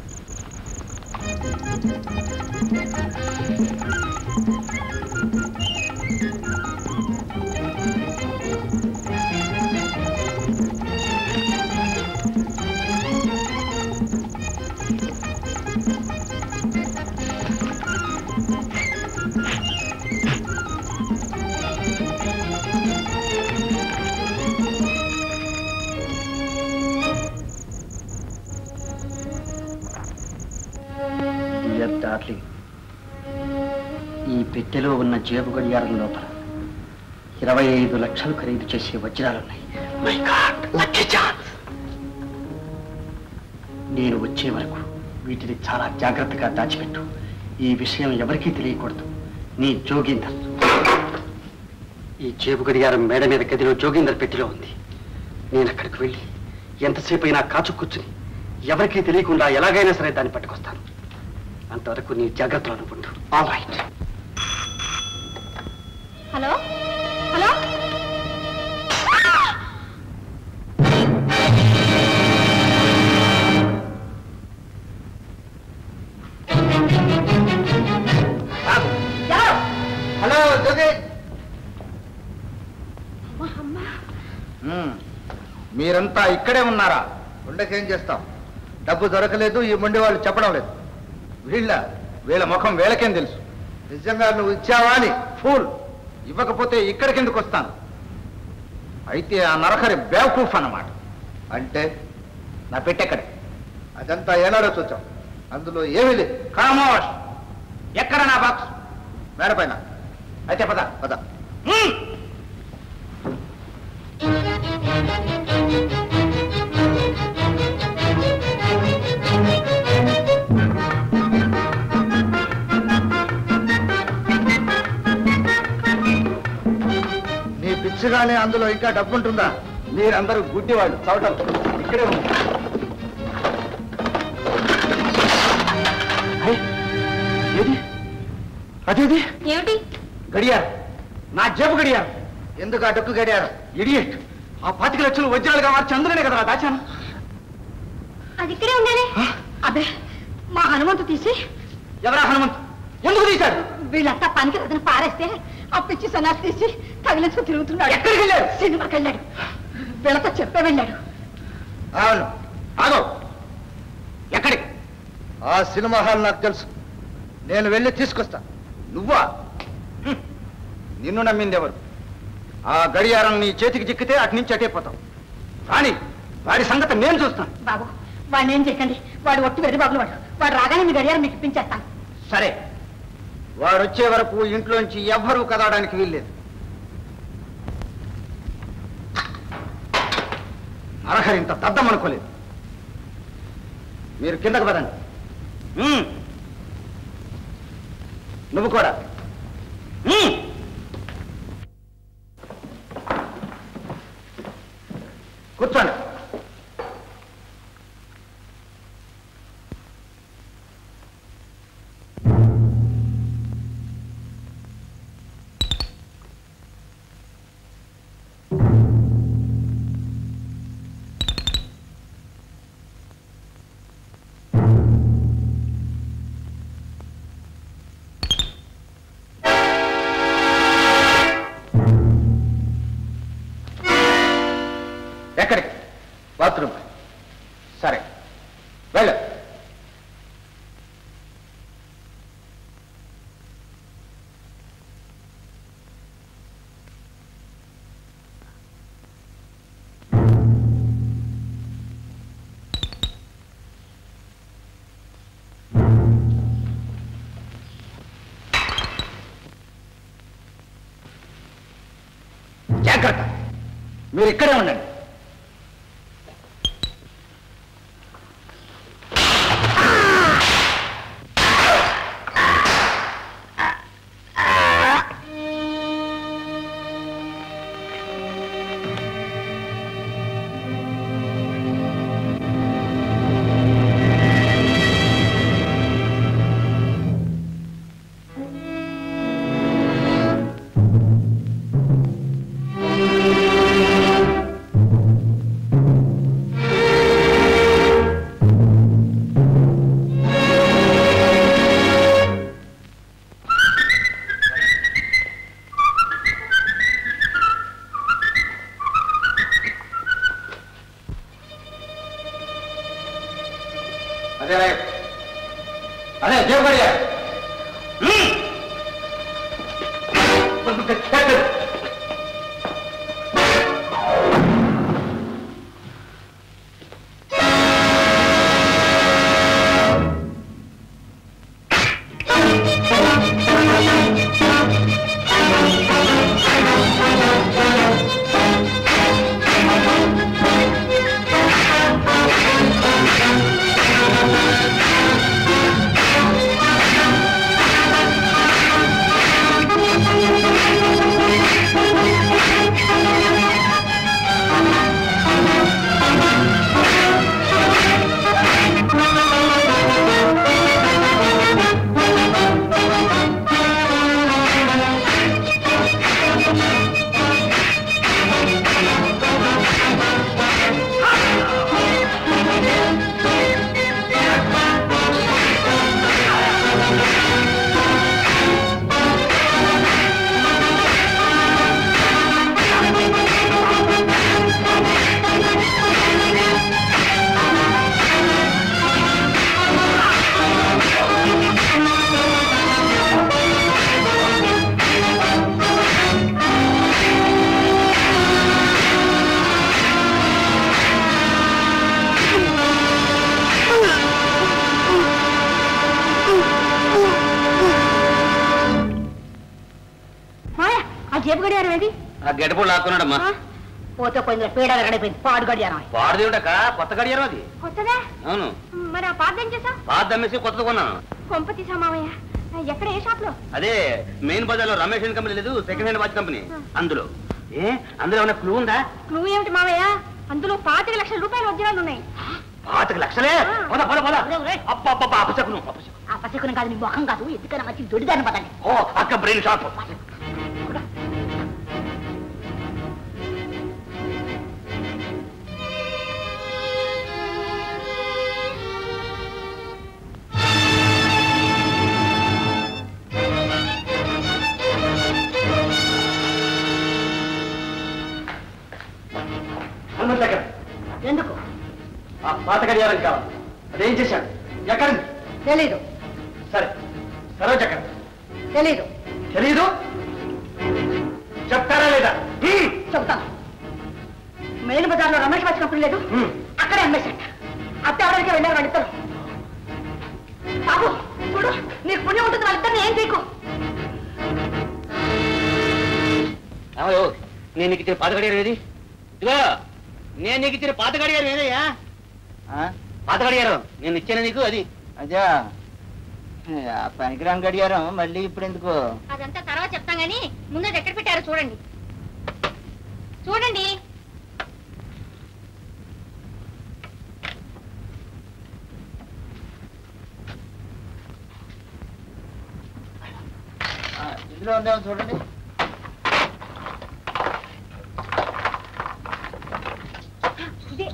డియర్ డార్లింగ్ ఈ పెట్టెలో ఉన్న జేబు గడియారం లోపల ఇరవై ఐదు లక్షలు ఖరీదు చేసే వజ్రాలున్నాయి మై గాడ్ లక్కీ ఛాన్స్ నేను వచ్చే వరకు వీటిని చాలా జాగ్రత్తగా దాచిపెట్టు ఈ విషయం ఎవరికీ తెలియకూడదు నీ జోగిందర్ ఈ జేబు గడియారం మేడ మీద గదిలో జోగిందర్ పెట్టిలో ఉంది నేను అక్కడికి వెళ్ళి ఎంతసేపు అయినా కాచు కూర్చుని ఎవరికీ తెలియకుండా ఎలాగైనా సరే దాన్ని పట్టుకొస్తాను అంతవరకు నీ జాగ్రత్తలు అనుకుంటు all right hello hello hello Jogi మీరంతా ఇక్కడే ఉన్నారా ఉండకేం చేస్తాం డబ్బు దొరకలేదు ఈ మొండి వాళ్ళు చెప్పడం లేదు వీళ్ళ వీళ్ళ ముఖం వీళ్ళకేం తెలుసు నిజంగా నువ్వు ఇచ్చావా అని ఫూల్ ఇవ్వకపోతే ఇక్కడికి ఎందుకు వస్తాను అయితే ఆ నరకరి బేవకూఫ్ అన్నమాట అంటే నా పెట్టెక్కడే అదంతా ఏనాడో చూచాం అందులో ఏమీ లేదు కామోష్ ఎక్కడ నా బాక్స్ మేడపైన అయితే పద పద నీ పిచ్చిగానే అందులో ఇంకా డబ్బు ఉంటుందా మీరందరూ గుడ్డివాళ్ళు చవటం ఇక్కడే ఉంది హై, ఏది అదేది ఏమిటి గడియారు నా జేబు గడియారు ఎందుకు ఆ డొక్కు గడియారు ఇడియట్ ఆ పాతిక లక్షలు వజ్రాలుగా మార్చి అందులోనే కదా దాచాను అది ఇక్కడే ఉండాలి అదే మా హనుమంతు తీసి ఎవరా హనుమంత్ ఎందుకు తీశాడు వీళ్ళంతా పనికి రదని పారేస్తే ఆ పిచ్చి సన్నాసి తీసి తగిలించుకు తిరుగుతున్నాడు ఎక్కడికి వెళ్ళాడు? సినిమాకి వెళ్ళాడు వీళ్ళతో చెప్పే వెళ్ళాడు అవును ఆగో ఎక్కడికి ఆ సినిమా హాల్ నాకు తెలుసు నేను వెళ్ళి తీసుకొస్తా నువ్వా హ్మ్. నిన్ను నమ్మింది ఎవరు ఆ గడియారం నీ చేతికి చిక్కితే అటు నుంచి అటే పోతావు కానీ వాడి సంగతి నేను చూస్తాను బాబు వాడిని ఏం చేయకండి వాడు ఒట్టు వెర్రి బాబులు వాడు వాడు రాగానే మీ గడియారం మీకు ఇప్పించేస్తాను సరే వాడు వచ్చే వరకు ఇంట్లోంచి ఎవ్వరూ కదవడానికి వీల్లేదు నరహరి ఇంత దద్దమనుకోలేదు మీరు కిందకు పదండి మ్మ్. నువ్వు కూడా మ్మ్. కూర్చోండి ఎక్కడికి బాత్రూమ్ సరే వెళ్ళు జాగ్రత్త మీరు ఇక్కడే ఉండండి అదే రైట్. అదే జేబు గడియ ఆ జేబు గడియారం ఏది ఆ గడపలు లాక్కున్నాడమ్మా ఆ? పోతే పోయింది పీడ గడైపోయింది పాడు గడియారం వాడదేమిటక్క కొత్త గడియారం అది కొత్తదా అవును మరి ఆ పాత ఏం చేసావు పాత దమ్మేసి కొత్తది కొన్నాను కొంప తీసా మామయ్య ఎక్కడ ఏ షాప్ లో అదే మెయిన్ బజార్ లో రమేష్ అండ్ కంపెనీ లేదు సెకండ్ హ్యాండ్ వాచ్ కంపెనీ అందులో ఏ అందులో ఏమైనా క్లూ ఉందా నువ్వు ఏమిటి మామయ్య అందులో పాతిక లక్షల రూపాయల వజ్రాలు ఉన్నాయి పాతిక లక్షలే పోద పోద పోద ఒరేయ్, ఒరేయ్. అబ్బా అబ్బా అపశకును అపశకును ఆ పసికుని కాదు నీ ముఖం కాదు ఎందుకైనా మంచి దొడిదాన్ని పదండి ఓ అక్క బ్రెయిన్ షార్ప్ ఎందుకు ఆ పాత గడియారం కావాలి అదేం చేశాడు ఎక్కడి తెలీదు సరే సరోజ ఎక్కడ తెలీదు తెలీదు చెప్తారా లేదా హ్మ్. చెబుతాను మెయిన్ బజార్లో రమేష్ వాచ్ కంపెనీ లేదు హ్మ్. అక్కడే అమ్మేశాట అత్త ఎవరికి వెళ్ళారు వాళ్ళిద్దరు బాబు చూడు నీకు పుణ్యం ఉంటుంది వాళ్ళిద్దరిని ఏం చేయకు ఏమయ్యో నేను నీకు ఇచ్చిన పాత గడియారం ఏది ఇదిగో నేను నీకు ఇచ్చిన పాత గడియారం ఏదయ్యా పాత గడియారం నేను ఇచ్చాను నీకు అది అదే ఆ పనికిరామ్ గడియారం మళ్ళీ ఇప్పుడు ఎందుకు అదంతా తర్వాత చెప్తాం గానీ ముందు అది ఎక్కడ పెట్టారో చూడండి చూడండి ఆ, ఇందులో ఉందేమో చూడండి ఇది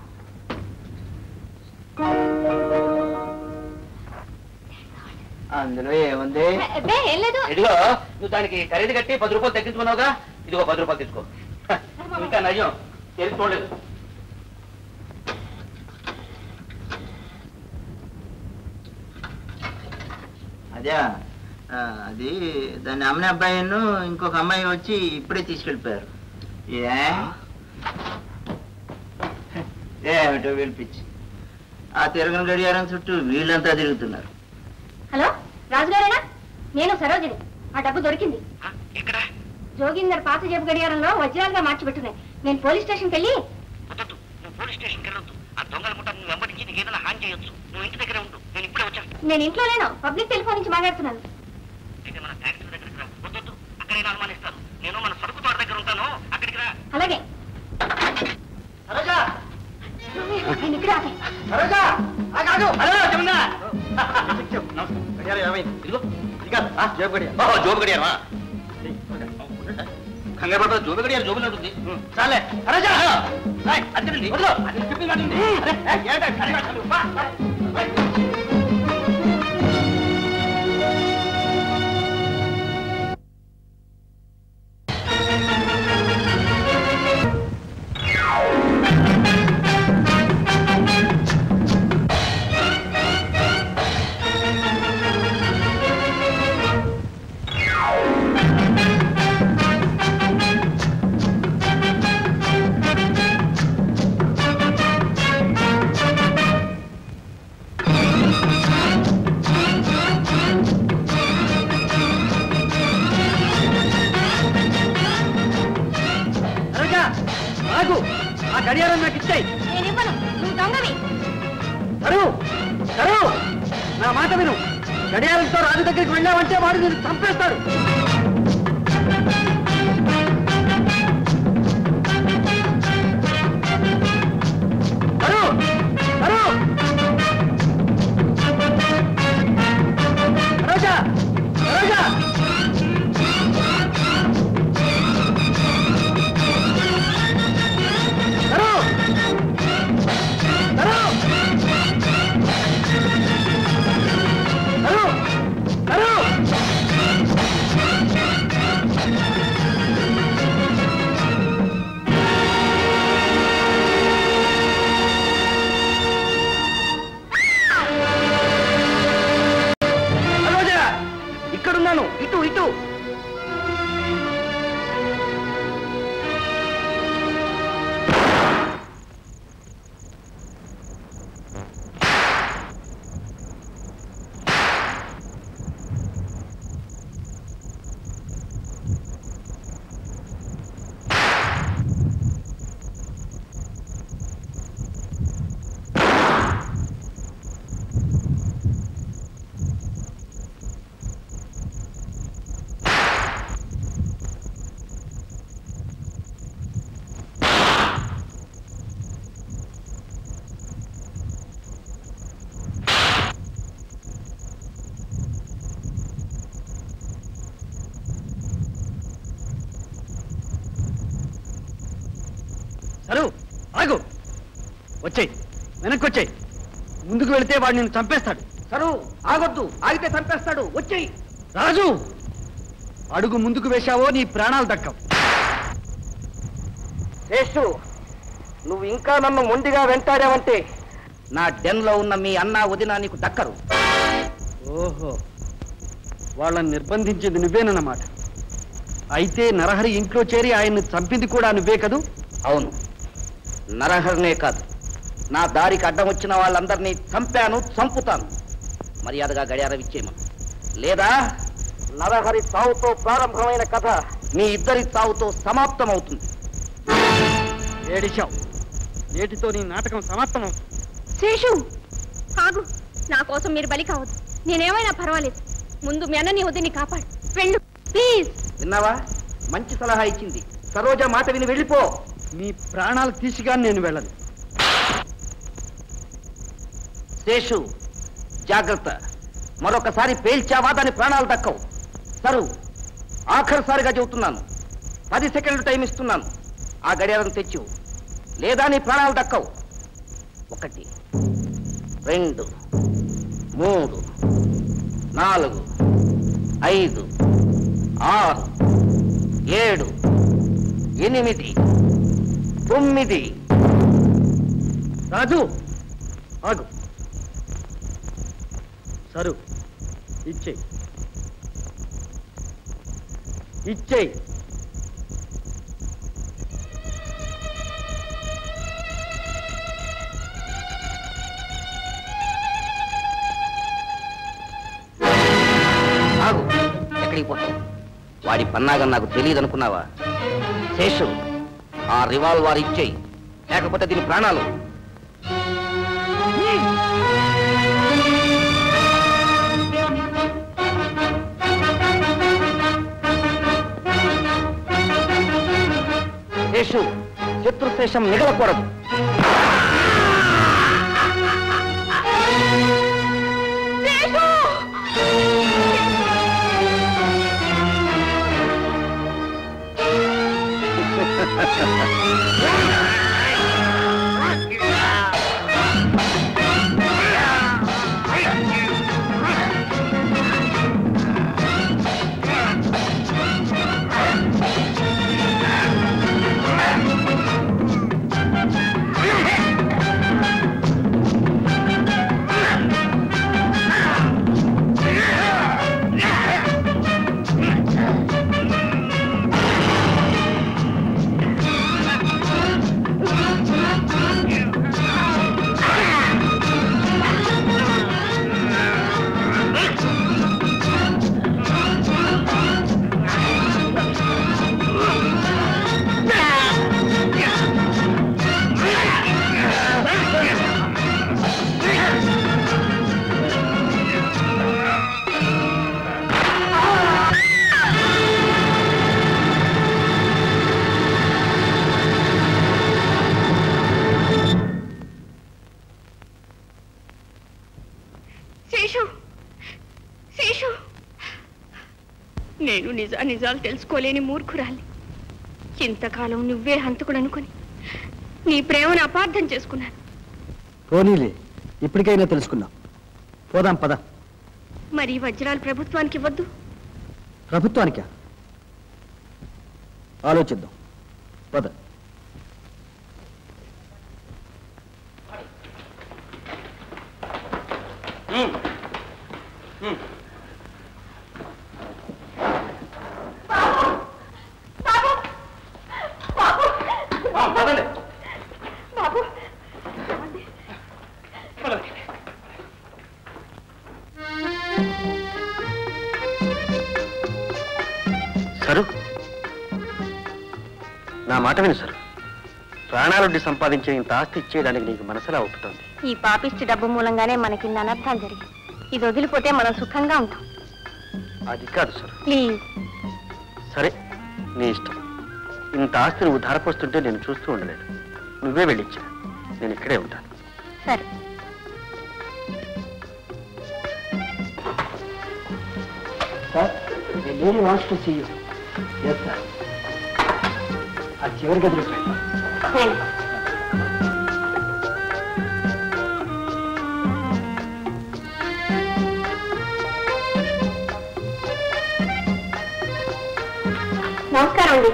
అందులో ఏముంది అబ్బే ఏం లేదు ఇదిగో నువ్వు దానికి ఖరీదు కట్టి పది రూపాయలు తగ్గించుకున్నావుగా ఇదిగో పది రూపాయలు తీసుకో హ, ఇంకా నయం తెలిసి చూడలేదు అదే ఆ, అది దాన్ని అమ్మిన అబ్బాయిను ఇంకొక అమ్మాయి వచ్చి ఇప్పుడే తీసుకెళ్ళిపోయారు ఏ ఏమిటో పిలిపించి ఆ తిరగని గడియారం చుట్టూ వీళ్ళంతా తిరుగుతున్నారు హలో రాజుగారేనా నేను సరోజిని ఆ డబ్బు దొరికింది ఇక్కడ జోగిందర్ పాత జేబు గడియారంలో వజ్రాలుగా మార్చి పెట్టున్నాయి నేను పోలీస్ స్టేషన్కి వెళ్ళి వద్దొద్దు నువ్వు పోలీస్ స్టేషన్కి వెళ్ళొద్దు ఆ దొంగల ముఠా నువ్వు వెంబడించి నీకు ఏదైనా హాని చేయొచ్చు నువ్వు ఇంటి దగ్గరే ఉండు నేను ఇప్పుడే వచ్చాను నేను ఇంట్లో లేను పబ్లిక్ టెలిఫోన్ నుంచి మాట్లాడుతున్నాను అయితే మన ఫ్యాక్టరీ దగ్గరికి రా వద్దొద్దు అక్కడైనా అనుమానిస్తాను నేను మన సరుకు తోట దగ్గర ఉంటాను అక్కడికి రా అలాగే సరోజా నేను ఇక్కడ ఆగే. సరోజా ఆగాగు హలో చెప్పిందా గడియారం ఏమైంది ఇదిగో ఇది కాదు ఆ, జేబు గడియారం ఓ జోబు గడియారమా కంగారు పడతా జోబు గడియారు జోబులో ఉంటుంది చాలే సరోజా రాయ్, అద్దెనండి వదిలో అది చెప్పింది కాదండి. అరే, ఏ, ఏంటా, సరే, సరే, బా, బా, బా. సరోజా ఆగు ఆ గడియారం నాకు ఇచ్చాయి నేను ఇవ్వను నువ్వు దొంగవి సరు సరు నా మాట విను గడియారంతో రాజు దగ్గరికి వెళ్ళావంటే వాడు నేను చంపేస్తాడు సరు సరు సరోజా సరోజా సరు సరు సరు సరు వచ్చేయ్ వెనక్కి వచ్చేయ్ ముందుకు వెళితే వాడు నిన్ను చంపేస్తాడు సరు ఆగొద్దు ఆగితే చంపేస్తాడు వచ్చేయి రాజు అడుగు ముందుకు వేశావో నీ ప్రాణాలు దక్కవు శేషు నువ్వు ఇంకా నన్ను మొండిగా వెంటాడావంటే నా డెన్లో ఉన్న మీ అన్న వదిన నీకు దక్కరు ఓహో వాళ్ళని నిర్బంధించింది నువ్వేనన్నమాట అయితే నరహరి ఇంట్లో చేరి ఆయన్ని చంపింది కూడా నువ్వే కదూ అవును నరహరినే కాదు నా దారికి అడ్డం వచ్చిన వాళ్ళందరినీ చంపాను చంపుతాను మర్యాదగా గడియారం ఇచ్చేయమను లేదా నరహరి చావుతో ప్రారంభమైన కథ మీ ఇద్దరి చావుతో సమాప్తమవుతుంది ఏడిశావు నేటితో నీ నాటకం సమాప్తం శేషు ఆగు నా కోసం మీరు బలి కావద్దు నేనేమైనా పర్వాలేదు ముందు మీ అన్నని వద్దని కాపాడు వెళ్ళు ప్లీజ్ విన్నావా మంచి సలహా ఇచ్చింది సరోజ మాట విని వెళ్ళిపో నీ ప్రాణాలు తీసిగా నేను వెళ్ళను శేషు జాగ్రత్త మరొకసారి పేల్చావా దాని ప్రాణాలు దక్కవు సరు ఆఖరిసారిగా చెబుతున్నాను పది సెకండ్లు టైం ఇస్తున్నాను ఆ గడియారం తెచ్చు లేదా నీ ప్రాణాలు దక్కవు ఒకటి రెండు మూడు నాలుగు ఐదు ఆరు ఏడు ఎనిమిది తొమ్మిది రాజు ఆగు సరు ఇచ్చేయి ఇచ్చేయి ఆగు ఎక్కడికి పోతావు వాడి పన్నాగం నాకు తెలియదు అనుకున్నావా శేషు ఆ రివాల్వర్ ఇచ్చేయి లేకపోతే దీని ప్రాణాలు శేషు శత్రుశేషం మిగలకూడదు శేషు శేషు నేను నిజా నిజాలు తెలుసుకోలేని మూర్ఖురాలి ఇంతకాలం నువ్వే హంతకుడు అనుకుని నీ ప్రేమను అపార్థం చేసుకున్నాను పోనీలే ఇప్పటికైనా తెలుసుకున్నా పోదాం పద మరి ఈ వజ్రాలు ప్రభుత్వానికి ఇవ్వద్దు ప్రభుత్వానికా ఆలోచిద్దాం పద సరు నా మాట విను సరు ప్రాణాలుండి సంపాదించే ఇంత ఆస్తి ఇచ్చేయడానికి నీకు మనసులా ఒప్పుతోంది ఈ పాపిష్టి డబ్బు మూలంగానే మనకి ఇన్ని అనర్థాలు జరిగాయి ఇది వదిలిపోతే మనం సుఖంగా ఉంటాం అది కాదు సరు ప్లీజ్ సరే నీ ఇష్టం ఇంత ఆస్తి నువ్వు ధారపోస్తుంటే నేను చూస్తూ ఉండలేను నువ్వే వెళ్ళిచ్చా నేను ఇక్కడే ఉంటాను సరే sir lady wants to see you yes sir ఆ చివరి గదిలో నేను నమస్కారం అండి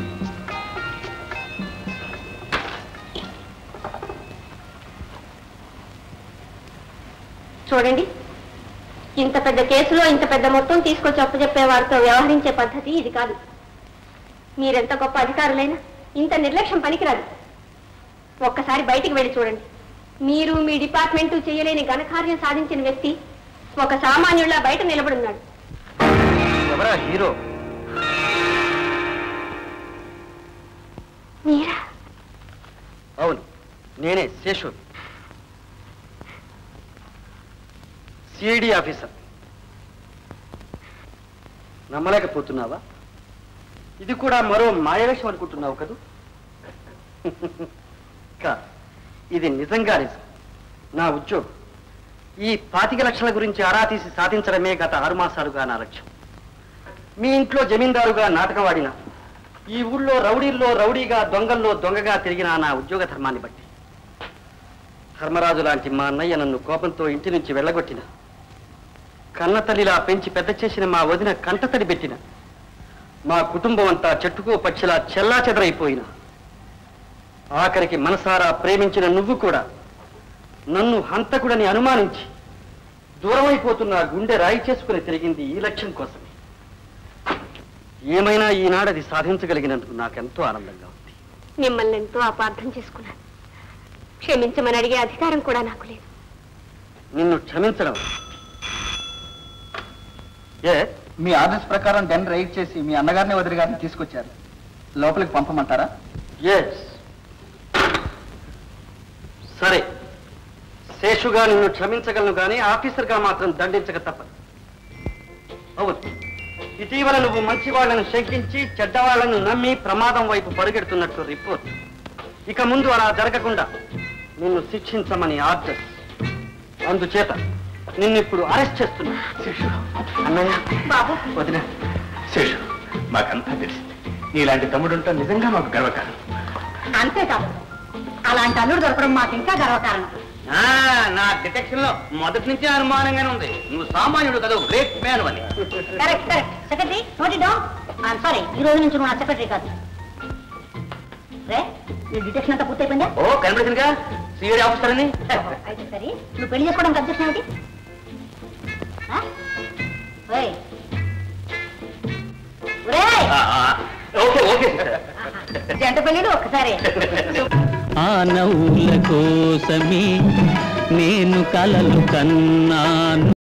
చూడండి ఇంత పెద్ద కేసులో ఇంత పెద్ద మొత్తం తీసుకొచ్చి అప్పచెప్పే వారితో వ్యవహరించే పద్ధతి ఇది కాదు మీరెంత గొప్ప అధికారులైనా ఇంత నిర్లక్ష్యం పనికిరాదు ఒక్కసారి బయటికి వెళ్ళి చూడండి మీరు మీ డిపార్ట్మెంటు చేయలేని ఘనకార్యం సాధించిన వ్యక్తి ఒక సామాన్యుళ్ళ బయట నిలబడున్నాడు ఎవరా హీరో మీరా అవును నేనే శేషు సిఐడి ఆఫీసర్ నమ్మలేకపోతున్నావా ఇది కూడా మరో మాయవేషం అనుకుంటున్నావు కదూ కా ఇది నిజంగా నిజం నా ఉద్యోగం ఈ పాతిక లక్షల గురించి ఆరా తీసి సాధించడమే గత ఆరు మాసాలుగా నా లక్ష్యం మీ ఇంట్లో జమీందారుగా నాటకం ఆడినా ఈ ఊళ్ళో రౌడీల్లో రౌడీగా దొంగల్లో దొంగగా తిరిగిన నా ఉద్యోగ ధర్మాన్ని బట్టి ధర్మరాజు లాంటి మా అన్నయ్య నన్ను కోపంతో ఇంటి నుంచి వెళ్ళగొట్టిన కన్నతల్లిలా పెంచి పెద్ద చేసిన మా వదిన కంటతడి పెట్టిన మా కుటుంబం అంతా చెట్టుకో పక్షిలా చెల్లా చెదరైపోయిన ఆఖరికి మనసారా ప్రేమించిన నువ్వు కూడా నన్ను హంతకుడని అనుమానించి దూరమైపోతున్న గుండె రాయి చేసుకుని తిరిగింది ఈ లక్ష్యం కోసమే ఏమైనా ఈనాడది సాధించగలిగినందుకు నాకెంతో ఆనందంగా ఉంది మిమ్మల్ని ఎంతో అపార్థం చేసుకున్నాను క్షమించమని అడిగే అధికారం కూడా నాకు లేదు నిన్ను క్షమించడం ఏ మీ ఆర్డర్స్ ప్రకారం డెన్ రైడ్ చేసి మీ అన్నగారిని వదిలి గారిని తీసుకొచ్చారు లోపలికి పంపమంటారా ఎస్ సరే శేషుగా నిన్ను క్షమించగలను కానీ ఆఫీసర్గా మాత్రం దండించక తప్పదు అవును ఇటీవల నువ్వు మంచి వాళ్ళను శంకించి చెడ్డవాళ్లను నమ్మి ప్రమాదం వైపు పరుగెడుతున్నట్టు రిపోర్ట్ ఇక ముందు అలా జరగకుండా నిన్ను శిక్షించమని ఆర్డర్ అందుచేత నిన్ను ఇప్పుడు అరెస్ట్ చేస్తున్నా శేషు అన్నయ్య బాబు వదిన శేషు మాకంతా తెలిసింది నీలాంటి తమ్ముడు ఉంటా నిజంగా మాకు గర్వకారణం అంతేకాదు అలాంటి అల్లుడు దొరకడం మాకు ఇంకా గర్వకారణం ఆ, నా డిటెక్షన్ లో మొదటి నుంచి అనుమానంగానే ఉంది నువ్వు సామాన్యుడు కదా గ్రేట్ మ్యాన్ అని correct correct secretary note it down I'm sorry ఈ రోజు నుంచి నువ్వు నా సెక్రటరీ కాదు రే ఈ డిటెక్షన్ అంతా పూర్తయిపోయిందా ఓ కనిపించిందిగా సిఐడి ఆఫీసర్ అని అయితే సరే నువ్వు పెళ్లి చేసుకోవడానికి అబ్జెక్షన్ ఏమిటి ఆ? ఓయ్. ఒరేయ్, ఆ, ఆ, ఓకే ఓకే జంట పెళ్ళిడు ఒక్కసారి ఆ నవ్వుల కోసమే నేను కలలు కన్నాను